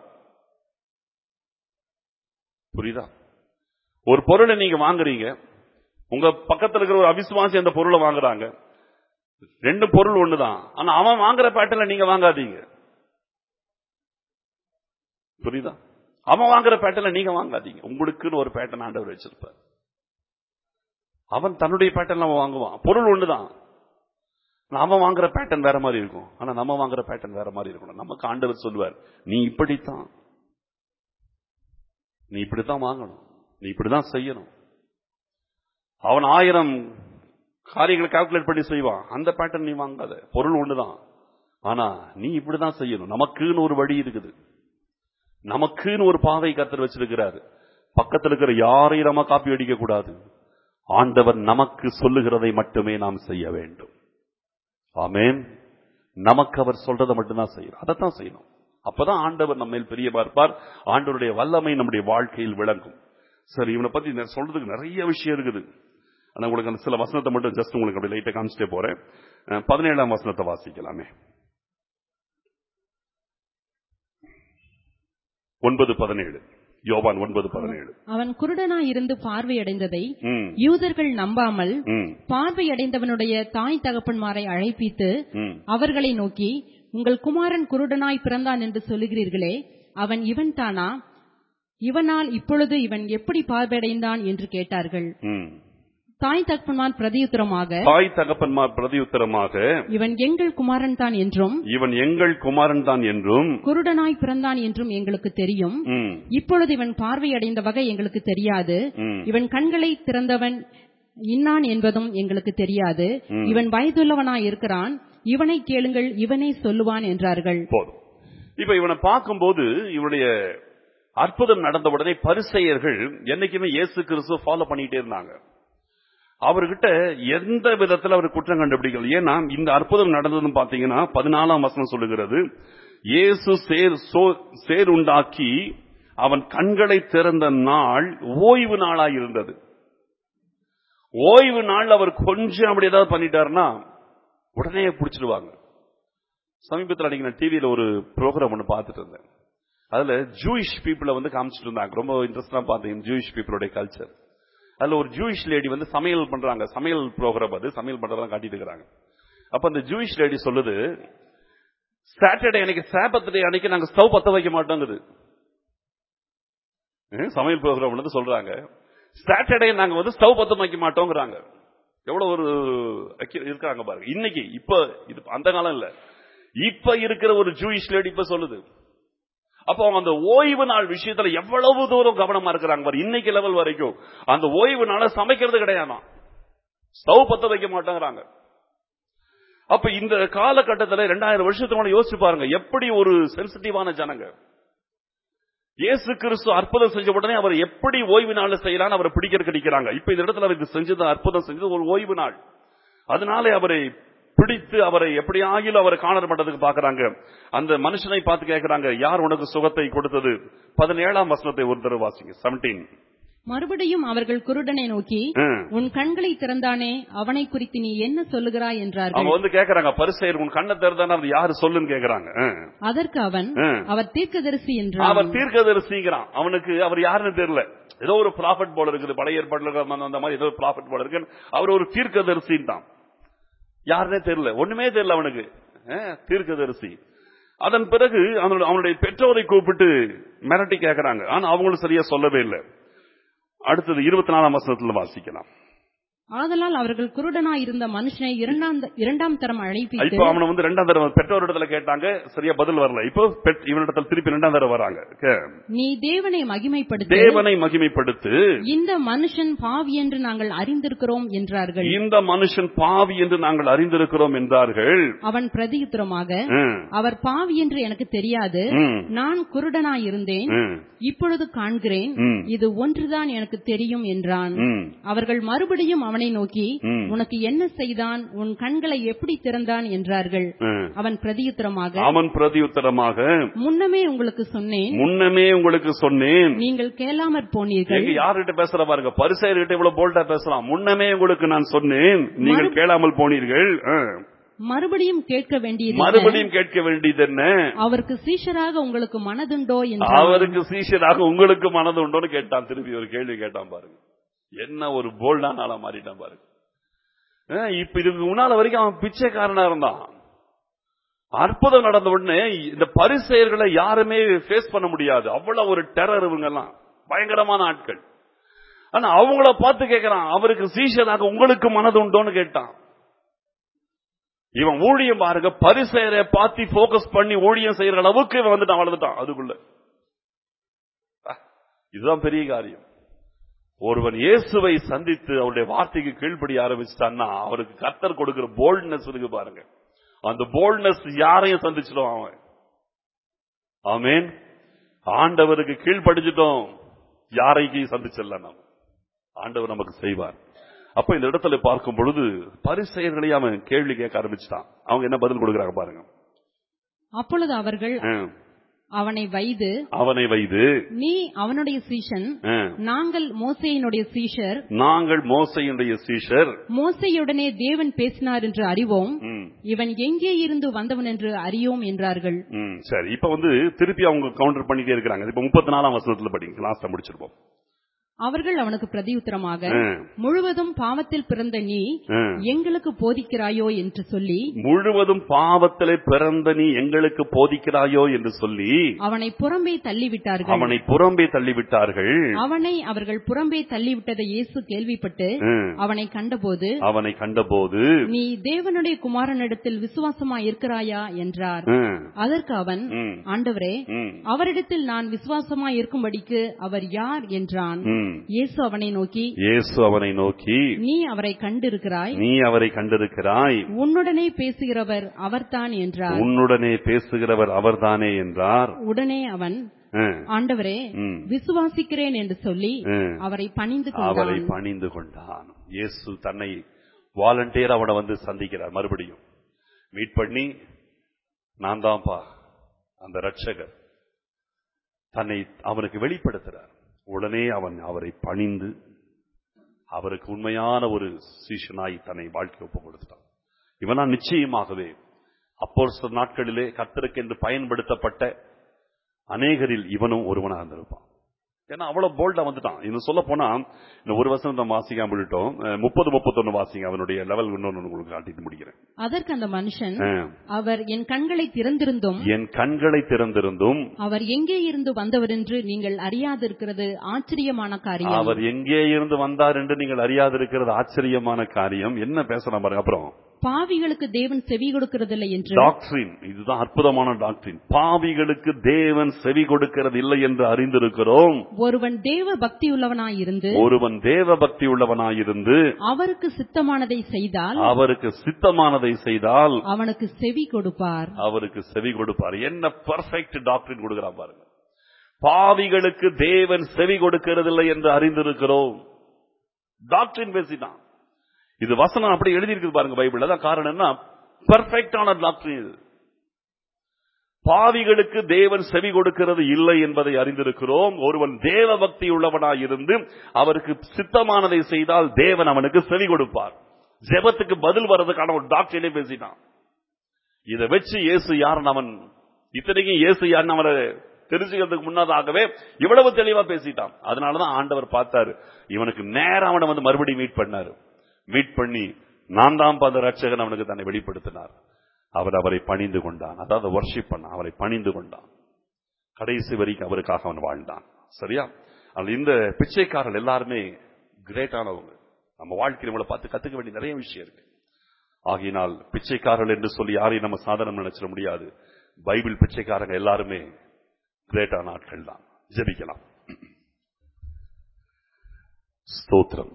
புரியுதா ஒரு பொருளை நீங்க வாங்குறீங்க உங்க பக்கத்துல இருக்கிற ஒரு அவிசுவாசி அந்த பொருளை வாங்குறாங்க ரெண்டு பொருள் ஒண்ணுதான் ஆனா அவன் வாங்குற பேட்டர்ல நீங்க வாங்காதீங்க புரியுதா அவன் வாங்குற பேட்டர்ல நீங்க வாங்காதீங்க உங்களுக்குன்னு ஒரு பேட்டர்ன் ஆண்டவர் வச்சிருப்பார் அவன் தன்னுடைய பேட்டர்ன் அவன் வாங்குவான் பொருள் ஒண்ணுதான் அவன் வாங்குற பேட்டர்ன் வேற மாதிரி இருக்கும் ஆனா நம்ம வாங்குற பேட்டர்ன் வேற மாதிரி இருக்கணும் நமக்கு ஆண்டவர் சொல்லுவார் நீ இப்படித்தான் நீ இப்படித்தான் வாங்கணும் நீ இப்படிதான் செய்யணும் அவன் ஆயிரம் காரியங்களை கால்குலேட் பண்ணி செய்வான் அந்த பேட்டர்ன் நீ வாங்காத பொருள் ஒண்ணுதான் ஆனா நீ இப்படிதான் செய்யணும் நமக்குன்னு ஒரு வழி இருக்குது நமக்குன்னு ஒரு பாதை கத்தர் வச்சிருக்கிறாரு பக்கத்தில் இருக்கிற யாரையும் நம்ம காப்பி அடிக்க கூடாது ஆண்டவர் நமக்கு சொல்லுகிறதை மட்டுமே நாம் செய்ய வேண்டும் ஆமேன் நமக்கு அவர் சொல்றதை மட்டும்தான் செய்யணும் அதைத்தான் செய்யணும் அப்பதான் ஆண்டவர் நம்ம மேல் பெரியமா இருப்பார் ஆண்டவருடைய வல்லமை நம்முடைய வாழ்க்கையில் விளங்கும் சரி இவனை பத்தி நான் சொல்றதுக்கு நிறைய விஷயம் இருக்குது ஆனா உங்களுக்கு அந்த சில வசனத்தை மட்டும் ஜஸ்ட் உங்களுக்கு அப்படி லைட்டா காமிச்சிட்டே போறேன் அஹ், பதினேழாம் வசனத்தை வாசிக்கலாமே ஒன்பது பதினேழு யோவான் ஒன்பது பதினேழு அவன் குருடனாய் இருந்து பார்வையடைந்ததை ம் யூதர்கள் நம்பாமல் ம் பார்வையடைந்தவனுடைய தாய் தகப்பன்மாரை அழைப்பித்து ம் அவர்களை நோக்கி உங்கள் குமாரன் குருடனாய் பிறந்தான் என்று சொல்லுகிறீர்களே அவன் இவன் தானா இவனால் இப்பொழுது இவன் எப்படி பார்வையடைந்தான் என்று கேட்டார்கள் ம் தாய் தகப்பன்மார் பிரதியுத்தரமாக தாய் தகப்பன்மார் பிரதியுத்தரமாக இவன் எங்கள் குமாரன் தான் என்றும் இவன் எங்கள் குமாரன் தான் என்றும் குருடனாய் பிறந்தான் என்றும் எங்களுக்கு தெரியும் ம் இப்பொழுது இவன் பார்வையடைந்த வகை எங்களுக்கு தெரியாது ம் இவன் கண்களை திறந்தவன் இன்னான் என்பதும் எங்களுக்கு தெரியாது ம். இவன் வயதுள்ளவனாய் இருக்கிறான் இவனை கேளுங்கள் இவனே சொல்லுவான் என்றார்கள் போதும் இப்ப இவனை பார்க்கும்போது இவனுடைய அற்புதம் நடந்த உடனே பரிசெயர்கள் என்னைக்குமே இயேசு கிறிஸ்துவ ஃபாலோ பண்ணிட்டே இருந்தாங்க அவர்கிட்ட எந்த விதத்துல அவர் குற்றம் கண்டுபிடிக்கல ஏன்னா இந்த அற்புதம் நடந்ததுன்னு பாத்தீங்கன்னா பதினாலாம் வசனம் சொல்லுகிறது இயேசு சேர் சோ- சேர் உண்டாக்கி அவன் கண்களை திறந்த நாள் ஓய்வு நாளாய் இருந்தது ஓய்வு நாள் அவர் கொஞ்சம் அப்படி ஏதாவது பண்ணிட்டாருன்னா உடனே பிடிச்சிடுவாங்க சமீபத்தில் அன்னைக்கு நான் டிவியில ஒரு ப்ரோக்ராம் ஒன்று பார்த்துட்டு இருந்தேன் அதுல ஜூயிஷ் பீப்புளை வந்து காமிச்சிட்டு இருந்தாங்க ரொம்ப இன்ட்ரெஸ்டா பார்த்தேன் ஜூயிஷ் பீப்புளுடைய கல்ச்சர் அதுல ஒரு ஜூயிஷ் லேடி வந்து சமையல் பண்றாங்க சமையல் ப்ரோக்ராம் அது சமையல் பண்றதெல்லாம் காட்டிட்டு இருக்காங்க அப்ப அந்த ஜூயிஷ் லேடி சொல்லுது சாட்டர்டே அன்னைக்கு சாபத் டே அன்னைக்கு நாங்க ஸ்டவ் பத்த வைக்க மாட்டோங்குது ஹம், சமையல் ப்ரோக்ராம் வந்து சொல்றாங்க சாட்டர்டே நாங்க வந்து ஸ்டவ் பத்த வைக்க மாட்டோங்கிறாங்க எவ்வளவு ஒரு accurate இருக்காங்க பாருங்க இன்னைக்கு இப்ப இது அந்த காலம் இல்ல இப்ப இருக்கிற ஒரு ஜூயிஷ் லேடி இப்ப சொல்லுது அப்போ அவங்க அந்த ஓய்வு நாள் விஷயத்துல எவ்வளவு தூரம் கவனமா இருக்கிறாங்க பாரு இன்னைக்கு லெவல் வரைக்கும் அந்த ஓய்வு நாள சமைக்கிறது கிடையாதாம் ஸ்டவ் பத்த வைக்க மாட்டேங்கிறாங்க அப்ப இந்த காலகட்டத்துல ரெண்டாயிரம் வருஷத்துக்கு முன்னாடி யோசிச்சு பாருங்க எப்படி ஒரு சென்சிட்டிவான ஜனங்க இயேசு கிறிஸ்து அற்புதம் செஞ்ச உடனே அவர் எப்படி ஓய்வு நாள்ல செய்யலாம்னு அவரை பிடிக்கிறதுக்கு நிக்கிறாங்க இப்ப இந்த இடத்துல அவருக்கு செஞ்சது அற்புதம் செஞ்சது ஒரு ஓய்வு நாள் அதனாலே அவரை பிடித்து அவரை எப்படியாகிலும் அவரை காணர் மட்டத்துக்கு பாக்குறாங்க அந்த மனுஷனை பார்த்து கேட்கறாங்க யார் உனக்கு சுகத்தை கொடுத்தது பதினேழாம் வசனத்தை ஒரு தடவை வாசிங்க செவன்டீன் மறுபடியும் அவர்கள் குருடனை நோக்கி உன் கண்களை திறந்தானே அவனை குறித்து நீ என்ன சொல்லுகிறாய் என்றார்கள் அவங்க வந்து கேக்குறாங்க பரிசெயர் உன் கண்ணை திறந்தானே அது யாரு சொல்லுன்னு கேக்குறாங்க ஆ. அதற்கு அவன் ஆ. அவர் தீர்க்கதரிசி என்றான் அவர் தீர்க்கதரிசிங்கிறான் அவனுக்கு அவர் யாருன்னு தெரியல ஏதோ ஒரு ப்ராஃபிட் போல இருக்குது பழைய ஏற்பாடுல இருக்கிற அந்த மாதிரி ஏதோ ஒரு ப்ராஃபிட் போல இருக்கு அவர் ஒரு தீர்க்கதரிசின்ட்டான் யாருன்னே தெரியல ஒண்ணுமே தெரியல அவனுக்கு அஹ், தீர்க்கதரிசி அதன் பிறகு அவனோட- அவனுடைய பெற்றோரை கூப்பிட்டு மிரட்டி கேட்கறாங்க ஆனா அவங்களும் சரியா சொல்லவே இல்லை அடுத்தது இருபத்தி நாலாம் வசனத்துல வாசிக்கலாம் ஆதலால் அவர்கள் குருடனாய் இருந்த மனுஷனை இரண்டாம் இரண்டாம் தரம் அழைப்பித்து இப்ப அவனை வந்து ரெண்டாம் தடவை பெற்றோரிடத்துல கேட்டாங்க சரியா பதில் வரல இப்போ பெற்- இவனிடத்துல திருப்பி ரெண்டாம் தடவை வராங்க கே. நீ தேவனை மகிமைப்படுத்து தேவனை மகிமைப்படுத்து இந்த மனுஷன் பாவி என்று நாங்கள் அறிந்திருக்கிறோம் என்றார்கள் இந்த மனுஷன் பாவி என்று நாங்கள் அறிந்திருக்கிறோம் என்றார்கள் அவன் பிரதியுத்தரமாக ம், அவர் பாவி என்று எனக்கு தெரியாது ம், நான் குருடனாய் இருந்தேன் ம், இப்பொழுது காண்கிறேன் ம், இது ஒன்றுதான் எனக்கு தெரியும் என்றான் ம், அவர்கள் மறுபடியும் அவனை நோக்கி ம். உனக்கு என்ன செய்தான் உன் கண்களை எப்படி திறந்தான் என்றார்கள் ம். அவன் பிரதியுத்தரமாக அவன் பிரதியுத்தரமாக முன்னமே உங்களுக்கு சொன்னேன் முன்னமே உங்களுக்கு சொன்னேன் நீங்கள் கேளாமற் போனீர்கள் எங்க யார்கிட்ட பேசுற பாருங்க பரிசெயர்கிட்ட இவ்வளவு போல்டா பேசலாம் முன்னமே உங்களுக்கு நான் சொன்னேன் நீங்கள் கேளாமல் போனீர்கள் ஆ. மறுபடியும் கேட்க வேண்டியது என்ன? மறுபடியும் கேட்க வேண்டியது என்ன அவருக்கு சீஷராக உங்களுக்கு மனதுண்டோ என்று அவருக்கு சீஷராக உங்களுக்கு மனது உண்டோன்னு கேட்டான் திருப்பி ஒரு கேள்வி கேட்டான் பாருங்க என்ன ஒரு போல்டான ஆளா மாறிட்டான் பாருங்க ஆ, இப்ப இதுக்கு முன்னால வரைக்கும் அவன் பிச்சைக்காரனா இருந்தான் அற்புதம் நடந்த உடனே இந்த பரிசெயர்களை யாருமே ஃபேஸ் பண்ண முடியாது அவ்வளவு ஒரு டெரர் இவங்க எல்லாம் பயங்கரமான ஆட்கள் ஆனா அவங்கள பார்த்து கேட்கிறான் அவருக்கு சீஷராக உங்களுக்கு மனது உண்டோன்னு கேட்டான் இவன் ஊழியம் பாருங்க பரிசெயரை பார்த்து போக்கஸ் பண்ணி ஊழியம் செய்யற அளவுக்கு இவன் வந்துட்டான் வளர்ந்துட்டான் அதுக்குள்ள அஹ், இதுதான் பெரிய காரியம் ஒருவன் இயேசுவை சந்தித்து அவருடைய வார்த்தைக்கு கீழ்ப்படி ஆரம்பிச்சிட்டான்னா அவருக்கு கர்த்தர் கொடுக்கிற போல்ட்னஸ் இருக்கு பாருங்க அந்த போல்ட்னஸ் யாரையும் சந்திச்சிடும் அவன் ஆமேன் ஆண்டவருக்கு கீழ்ப்படிச்சிட்டோம் யாரையும் சந்திச்சிடல நாம் ஆண்டவர் நமக்கு செய்வார் அப்ப இந்த இடத்துல பார்க்கும் பொழுது பரிசெயர்களை அவன் கேள்வி கேட்க ஆரம்பிச்சிட்டான் அவங்க என்ன பதில் கொடுக்கறாங்க பாருங்க அப்பொழுது அவர்கள் ஆ. அவனை வைது அவனை வைது நீ அவனுடைய சீஷன் ஆ. நாங்கள் மோசையினுடைய சீஷர் நாங்கள் மோசையினுடைய சீஷர் மோசையுடனே தேவன் பேசினார் என்று அறிவோம் ம், இவன் எங்கே இருந்து வந்தவன் என்று அறியோம் என்றார்கள் ம், சரி இப்ப வந்து திருப்பி அவங்க கவுண்டர் பண்ணிட்டே இருக்கிறாங்க இப்ப முப்பத்தி நாலாம் வருஷத்துல படிங்க லாஸ்டா முடிச்சிருப்போம் அவர்கள் அவனுக்கு பிரதியுத்தரமாக ஆ. முழுவதும் பாவத்தில் பிறந்த நீ ஆ. எங்களுக்கு போதிக்கிறாயோ என்று சொல்லி முழுவதும் பாவத்திலே பிறந்த நீ எங்களுக்கு போதிக்கிறாயோ என்று சொல்லி அவனை புறம்பே தள்ளிவிட்டார்கள் அவனை புறம்பே தள்ளிவிட்டார்கள் அவனை அவர்கள் புறம்பே தள்ளிவிட்டதை இயேசு கேள்விப்பட்டு ம், அவனை கண்டபோது அவனை கண்டபோது நீ தேவனுடைய குமாரனிடத்தில் விசுவாசமா இருக்கிறாயா என்றார் ம், அதற்கு அவன் ம், ஆண்டவரே ம், அவரிடத்தில் நான் விசுவாசமா இருக்கும்படிக்கு அவர் யார் என்றான் ம். இயேசு அவனை நோக்கி இயேசு அவனை நோக்கி நீ அவரை கண்டிருக்கிறாய் நீ அவரை கண்டிருக்கிறாய் உன்னுடனே பேசுகிறவர் அவர்தான் என்றார் உன்னுடனே பேசுகிறவர் அவர்தானே என்றார் உடனே அவன் ம், ஆண்டவரே ம், விசுவாசிக்கிறேன் என்று சொல்லி ம். அவரை பணிந்து அவரை கொண்டான் பணிந்து கொண்டான் இயேசு தன்னை வாலண்டியர் அவனை வந்து சந்திக்கிறார் மறுபடியும் மீட் பண்ணி நான் தான்ப்பா அந்த ரட்சகர் தன்னை அவனுக்கு வெளிப்படுத்துறார் உடனே அவன் அவரை பணிந்து அவருக்கு உண்மையான ஒரு சீஷனாய் தன்னை வாழ்க்கை ஒப்பு கொடுத்துட்டான் இவனா நிச்சயமாகவே அப்போ நாட்களிலே கர்த்தருக்கு என்று பயன்படுத்தப்பட்ட அநேகரில் இவனும் ஒருவனா இருந்திருப்பான் ஏன்னா அவ்வளவு போல்டா வந்துட்டான் இன்னும் சொல்ல போனா இந்த ஒரு வருஷம் நம்ம வாசிக்காம விட்டுட்டோம் முப்பது முப்பத்தொன்னு வாசிங்க அவனுடைய லெவல் இன்னொன்னு உங்களுக்கு காட்டிட்டு முடிக்கிறேன் அதற்கு அந்த மனுஷன் ஆ. அவர் என் கண்களை திறந்திருந்தும் என் கண்களை திறந்திருந்தும் அவர் எங்கே இருந்து வந்தவர் என்று நீங்கள் அறியாதிருக்கிறது ஆச்சரியமான காரியம் அவர் எங்கே இருந்து வந்தார் என்று நீங்கள் அறியாதிருக்கிறது ஆச்சரியமான காரியம் என்ன பேசலாம் பாருங்க அப்புறம் பாவிகளுக்கு தேவன் செவி கொடுக்கிறதில்லை என்று டாக்டரின் இதுதான் அற்புதமான டாக்டரின் பாவிகளுக்கு தேவன் செவி கொடுக்கிறது இல்லை என்று அறிந்திருக்கிறோம் ஒருவன் தேவ பக்தியுள்ளவனாயிருந்து ஒருவன் தேவ பக்தி உள்ளவனாயிருந்து அவருக்கு சித்தமானதை செய்தால் அவருக்கு சித்தமானதை செய்தால் அவனுக்கு செவி கொடுப்பார் அவருக்கு செவி கொடுப்பார் என்ன பர்ஃபெக்ட் டாக்டரின் கொடுக்கிறான் பாருங்க பாவிகளுக்கு தேவன் செவி கொடுக்கிறதில்லை என்று அறிந்திருக்கிறோம் டாக்டரின் பேசிட்டான் இது வசனம் அப்படி எழுதியிருக்கு பாருங்க பைபிள் அதான் காரணம் என்ன பெர்ஃபெக்டான டாக்டர் இது பாவிகளுக்கு தேவன் செவி கொடுக்கிறது இல்லை என்பதை அறிந்திருக்கிறோம் ஒருவன் தேவ பக்தி உள்ளவனாய் இருந்து அவருக்கு சித்தமானதை செய்தால் தேவன் அவனுக்கு செவி கொடுப்பார் ஜெபத்துக்கு பதில் வர்றதுக்கான ஒரு டாக்டரே பேசிட்டான் இதை வச்சு இயேசு யாருன்னு அவன் இத்தனைக்கும் இயேசு யாருன்னு அவனை தெரிஞ்சுக்கிறதுக்கு முன்னதாகவே இவ்வளவு தெளிவா பேசிட்டான் அதனாலதான் ஆண்டவர் பார்த்தாரு இவனுக்கு நேரம் அவனை வந்து மறுபடியும் மீட் பண்ணாரு மீட் பண்ணி நான் தான் பார்த்த ரட்சகன் அவனுக்கு தன்னை வெளிப்படுத்தினார் அவர் அவரை பணிந்து கொண்டான் அதாவது வர்ஷிப் பண்ணான் அவரை பணிந்து கொண்டான் கடைசி வரைக்கும் அவருக்காக அவன் வாழ்ந்தான் சரியா அதனால இந்த பிச்சைக்காரர்கள் எல்லாருமே கிரேட்டானவங்க நம்ம வாழ்க்கையில் நம்மளை பார்த்து கத்துக்க வேண்டிய நிறைய விஷயம் இருக்கு ஆகையினால் பிச்சைக்காரர்கள் என்று சொல்லி யாரையும் நம்ம சாதனம் நினைச்சிட முடியாது பைபிள் பிச்சைக்காரங்க எல்லாருமே கிரேட்டான ஆட்கள் தான் ஜெபிக்கலாம் ஸ்தோத்திரம்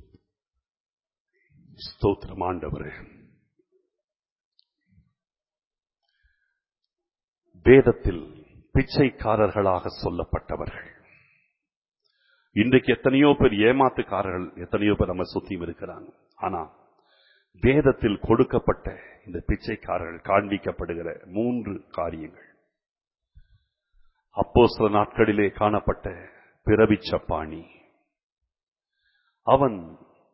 ஸ்தோத்திரம் ஆண்டவரே வேதத்தில் பிச்சைக்காரர்களாக சொல்லப்பட்டவர்கள் இன்றைக்கு எத்தனையோ பேர் ஏமாத்துக்காரர்கள் எத்தனையோ பேர் நம்ம சுத்தியும் இருக்கிறாங்க ஆனா வேதத்தில் கொடுக்கப்பட்ட இந்த பிச்சைக்காரர்கள் காண்பிக்கப்படுகிற மூன்று காரியங்கள் அப்போ சில நாட்களிலே காணப்பட்ட பிறவிச்சப்பாணி அவன்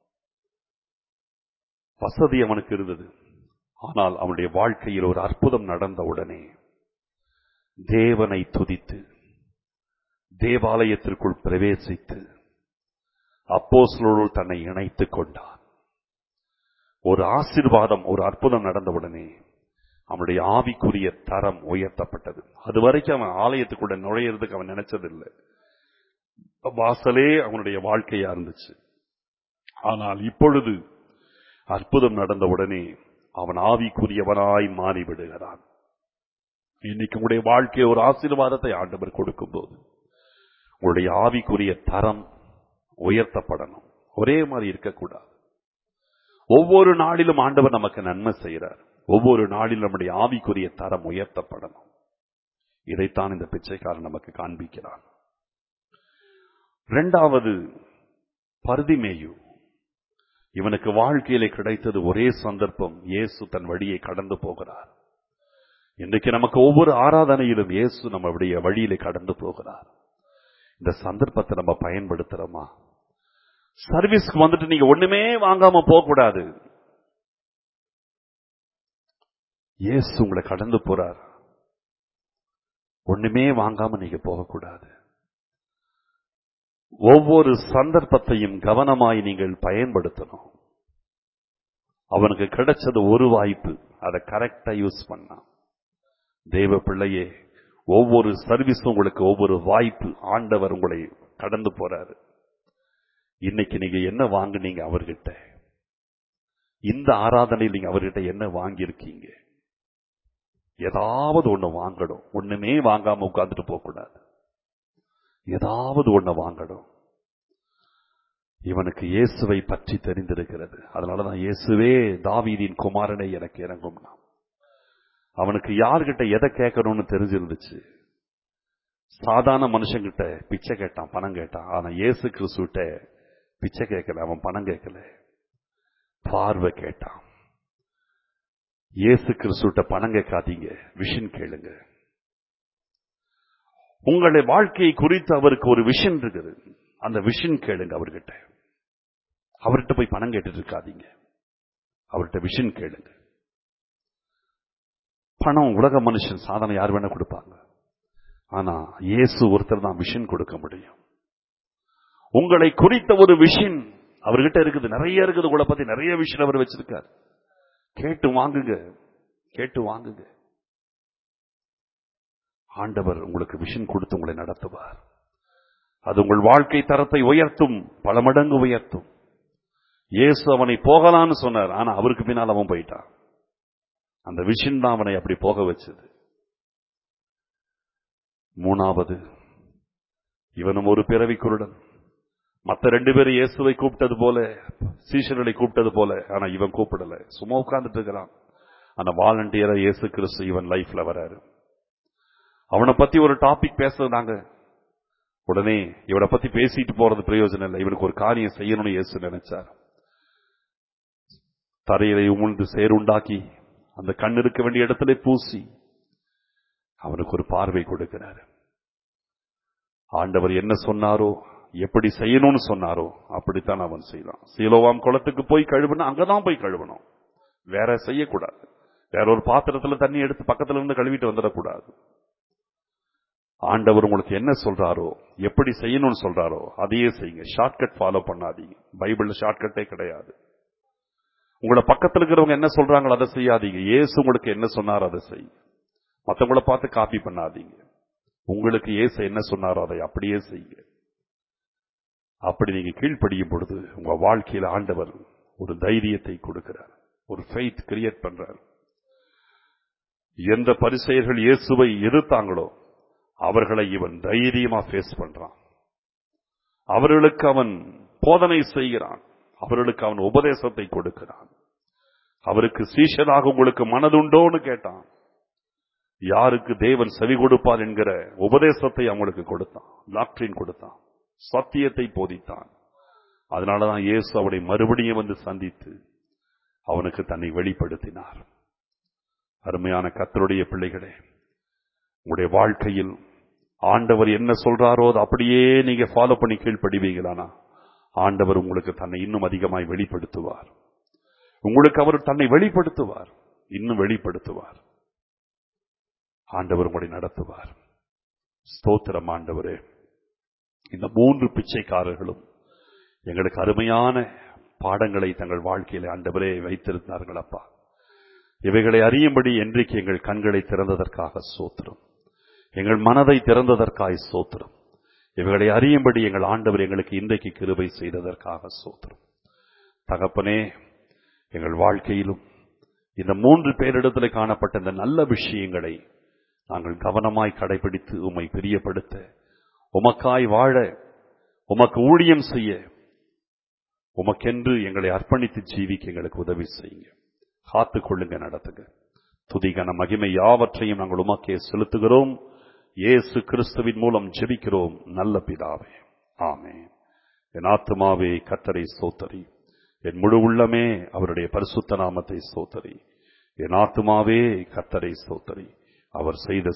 வசதி அவனுக்கு இருந்தது ஆனால் அவனுடைய வாழ்க்கையில் ஒரு அற்புதம் நடந்தவுடனே தேவனை துதித்து தேவாலயத்திற்குள் பிரவேசித்து அப்போஸ்லோடு தன்னை இணைத்துக் கொண்டான் ஒரு ஆசிர்வாதம் ஒரு அற்புதம் நடந்தவுடனே அவனுடைய ஆவிக்குரிய தரம் உயர்த்தப்பட்டது அது வரைக்கும் அவன் ஆலயத்துக்குள்ள நுழையிறதுக்கு அவன் நினைச்சதில்லை வாசலே அவனுடைய வாழ்க்கையா இருந்துச்சு ஆனால் இப்பொழுது அற்புதம் நடந்தவுடனே அவன் ஆவிக்குரியவனாய் மாறிவிடுகிறான் இன்னைக்கு உங்களுடைய வாழ்க்கை ஒரு ஆசீர்வாதத்தை ஆண்டவர் கொடுக்கும் போது உங்களுடைய ஆவிக்குரிய தரம் உயர்த்தப்படணும் ஒரே மாதிரி இருக்கக்கூடாது ஒவ்வொரு நாளிலும் ஆண்டவர் நமக்கு நன்மை செய்கிறார் ஒவ்வொரு நாளிலும் நம்முடைய ஆவிக்குரிய தரம் உயர்த்தப்படணும் இதைத்தான் இந்த பிச்சைக்காரன் நமக்கு காண்பிக்கிறான் இரண்டாவது பருதிமேயு இவனுக்கு வாழ்க்கையில கிடைத்தது ஒரே சந்தர்ப்பம் இயேசு தன் வழியை கடந்து போகிறார் இன்றைக்கு நமக்கு ஒவ்வொரு ஆராதனையிலும் இயேசு நம்முடைய வழியில கடந்து போகிறார் இந்த சந்தர்ப்பத்தை நம்ம பயன்படுத்துறோமா சர்வீஸ்க்கு வந்துட்டு நீங்க ஒண்ணுமே வாங்காம போக கூடாது இயேசு உங்களை கடந்து போறார் ஒண்ணுமே வாங்காம நீங்க போகக்கூடாது ஒவ்வொரு சந்தர்ப்பத்தையும் கவனமாய் நீங்கள் பயன்படுத்தணும் அவனுக்கு கிடைச்சது ஒரு வாய்ப்பு அதை கரெக்டா யூஸ் பண்ணான் தேவ பிள்ளையே ஒவ்வொரு சர்வீஸும் உங்களுக்கு ஒவ்வொரு வாய்ப்பு ஆண்டவர் உங்களை கடந்து போறாரு இன்னைக்கு நீங்க என்ன வாங்குனீங்க அவர்கிட்ட இந்த ஆராதனையில் நீங்க அவர்கிட்ட என்ன வாங்கியிருக்கீங்க ஏதாவது ஒண்ணு வாங்கணும் ஒண்ணுமே வாங்காம உட்கார்ந்துட்டு போக கூடாது ஏதாவது ஒண்ணு வாங்கணும் இவனுக்கு இயேசுவை பற்றி தெரிந்திருக்கிறது அதனாலதான் இயேசுவே தாவீதின் குமாரனை எனக்கு இறங்கும்னா அவனுக்கு யார்கிட்ட எதை கேட்கணும்னு தெரிஞ்சிருந்துச்சு சாதாரண மனுஷங்கிட்ட பிச்சை கேட்டான் பணம் கேட்டான் ஆனா இயேசு கிறிஸ்துட்ட பிச்சை கேட்கல அவன் பணம் கேட்கல பார்வை கேட்டான் இயேசு கிறிஸ்துட்ட பணம் கேட்காதீங்க விஷன் கேளுங்க உங்களுடைய வாழ்க்கையை குறித்து அவருக்கு ஒரு விஷன் இருக்குது அந்த விஷன் கேளுங்க அவர்கிட்ட அவர்கிட்ட போய் பணம் கேட்டுட்டு இருக்காதீங்க அவர்கிட்ட விஷன் கேளுங்க பணம் உலக மனுஷன் சாதனை யார் வேணா கொடுப்பாங்க ஆனா இயேசு ஒருத்தர் தான் விஷன் கொடுக்க முடியும் உங்களை குறித்த ஒரு விஷன் அவர்கிட்ட இருக்குது நிறைய இருக்குது உங்களை பத்தி நிறைய விஷயம் அவர் வச்சிருக்கார் கேட்டு வாங்குங்க கேட்டு வாங்குங்க ஆண்டவர் உங்களுக்கு விஷன் கொடுத்து உங்களை நடத்துவார் அது உங்கள் வாழ்க்கை தரத்தை உயர்த்தும் பல மடங்கு உயர்த்தும் இயேசு அவனை போகலான்னு சொன்னார் ஆனா அவருக்கு பின்னால் அவன் போயிட்டான் அந்த விஷன் தான் அவனை அப்படி போக வச்சது மூணாவது இவனும் ஒரு பிறவி குருடன் மத்த ரெண்டு பேரும் இயேசுவை கூப்பிட்டது போல சீஷர்களை கூப்பிட்டது போல ஆனா இவன் கூப்பிடல சும்மா உட்கார்ந்துட்டு இருக்கிறான் ஆனா வாலண்டியரா இயேசு கிறிஸ்து இவன் லைஃப்ல வராரு அவனை பத்தி ஒரு டாபிக் பேசுறாங்க உடனே இவனை பத்தி பேசிட்டு போறது பிரயோஜனம் இல்லை இவனுக்கு ஒரு காரியம் செய்யணும்னு இயேசு நினைச்சார் தரையிலை உமிழ்ந்து சேருண்டாக்கி அந்த கண் இருக்க வேண்டிய இடத்துல பூசி அவனுக்கு ஒரு பார்வை கொடுக்கிறாரு ஆண்டவர் என்ன சொன்னாரோ எப்படி செய்யணும்னு சொன்னாரோ அப்படித்தான் அவன் செய்தான் சீலோவாம் குளத்துக்கு போய் கழுவுனா அங்கதான் போய் கழுவணும் வேற செய்யக்கூடாது வேற ஒரு பாத்திரத்துல தண்ணி எடுத்து பக்கத்துல இருந்து கழுவிட்டு வந்துடக்கூடாது ஆண்டவர் உங்களுக்கு என்ன சொல்றாரோ எப்படி செய்யணும்னு சொல்றாரோ அதையே செய்யுங்க ஷார்ட்கட் ஃபாலோ பண்ணாதீங்க பைபிள்ல ஷார்ட்கட்டே கிடையாது உங்களை பக்கத்துல இருக்கிறவங்க என்ன சொல்றாங்களோ அதை செய்யாதீங்க இயேசு உங்களுக்கு என்ன சொன்னாரோ அதை செய்யுங்க மத்தவங்கள பார்த்து காப்பி பண்ணாதீங்க உங்களுக்கு இயேசு என்ன சொன்னாரோ அதை அப்படியே செய்யுங்க அப்படி நீங்க கீழ்ப்படியும் பொழுது உங்க வாழ்க்கையில ஆண்டவர் ஒரு தைரியத்தை கொடுக்கிறார் ஒரு ஃபெய்த் கிரியேட் பண்றார் எந்த பரிசெயர்கள் இயேசுவை எதிர்த்தாங்களோ அவர்களை இவன் தைரியமா ஃபேஸ் பண்றான் அவர்களுக்கு அவன் போதனை செய்கிறான் அவர்களுக்கு அவன் உபதேசத்தை கொடுக்கிறான் அவருக்கு சீஷனாக உங்களுக்கு மனதுண்டோன்னு கேட்டான் யாருக்கு தேவன் செவி கொடுப்பார் என்கிற உபதேசத்தை அவங்களுக்கு கொடுத்தான் டாக்டரின் கொடுத்தான் சத்தியத்தை போதித்தான் அதனாலதான் இயேசு அவனை மறுபடியும் வந்து சந்தித்து அவனுக்கு தன்னை வெளிப்படுத்தினார் அருமையான கத்தருடைய பிள்ளைகளே உங்களுடைய வாழ்க்கையில் ஆண்டவர் என்ன சொல்றாரோ அதை அப்படியே நீங்க ஃபாலோ பண்ணி கீழ்ப்படிவீங்களானா ஆண்டவர் உங்களுக்கு தன்னை இன்னும் அதிகமாய் வெளிப்படுத்துவார் உங்களுக்கு அவர் தன்னை வெளிப்படுத்துவார் இன்னும் வெளிப்படுத்துவார் ஆண்டவர் உங்களை நடத்துவார் ஸ்தோத்திரம் ஆண்டவரே இந்த மூன்று பிச்சைக்காரர்களும் எங்களுக்கு அருமையான பாடங்களை தங்கள் வாழ்க்கையில ஆண்டவரே வைத்திருந்தார்கள் அப்பா இவைகளை அறியும்படி என்றைக்கு எங்கள் கண்களை திறந்ததற்காக சோத்திரம் எங்கள் மனதை திறந்ததற்காய் சோத்திரம் இவைகளை அறியும்படி எங்கள் ஆண்டவர் எங்களுக்கு இன்றைக்கு கிருபை செய்ததற்காக சோத்திரம் தகப்பனே எங்கள் வாழ்க்கையிலும் இந்த மூன்று பேரிடத்தில் காணப்பட்ட இந்த நல்ல விஷயங்களை நாங்கள் கவனமாய் கடைபிடித்து உம்மை பிரியப்படுத்த உமக்காய் வாழ உமக்கு ஊழியம் செய்ய உமக்கென்று எங்களை அர்ப்பணித்து ஜீவிக்க எங்களுக்கு உதவி செய்யுங்க காத்து கொள்ளுங்க நடத்துங்க துதிகன மகிமை யாவற்றையும் நாங்கள் உமக்கே செலுத்துகிறோம் இயேசு கிறிஸ்துவின் மூலம் ஜெபிக்கிறோம் நல்ல பிதாவே ஆமே என் ஆத்துமாவே கத்தரை சோத்தரி என் முழு உள்ளமே அவருடைய பரிசுத்த நாமத்தை சோத்தரி என் ஆத்துமாவே கத்தரை சோத்தரி அவர் செய்த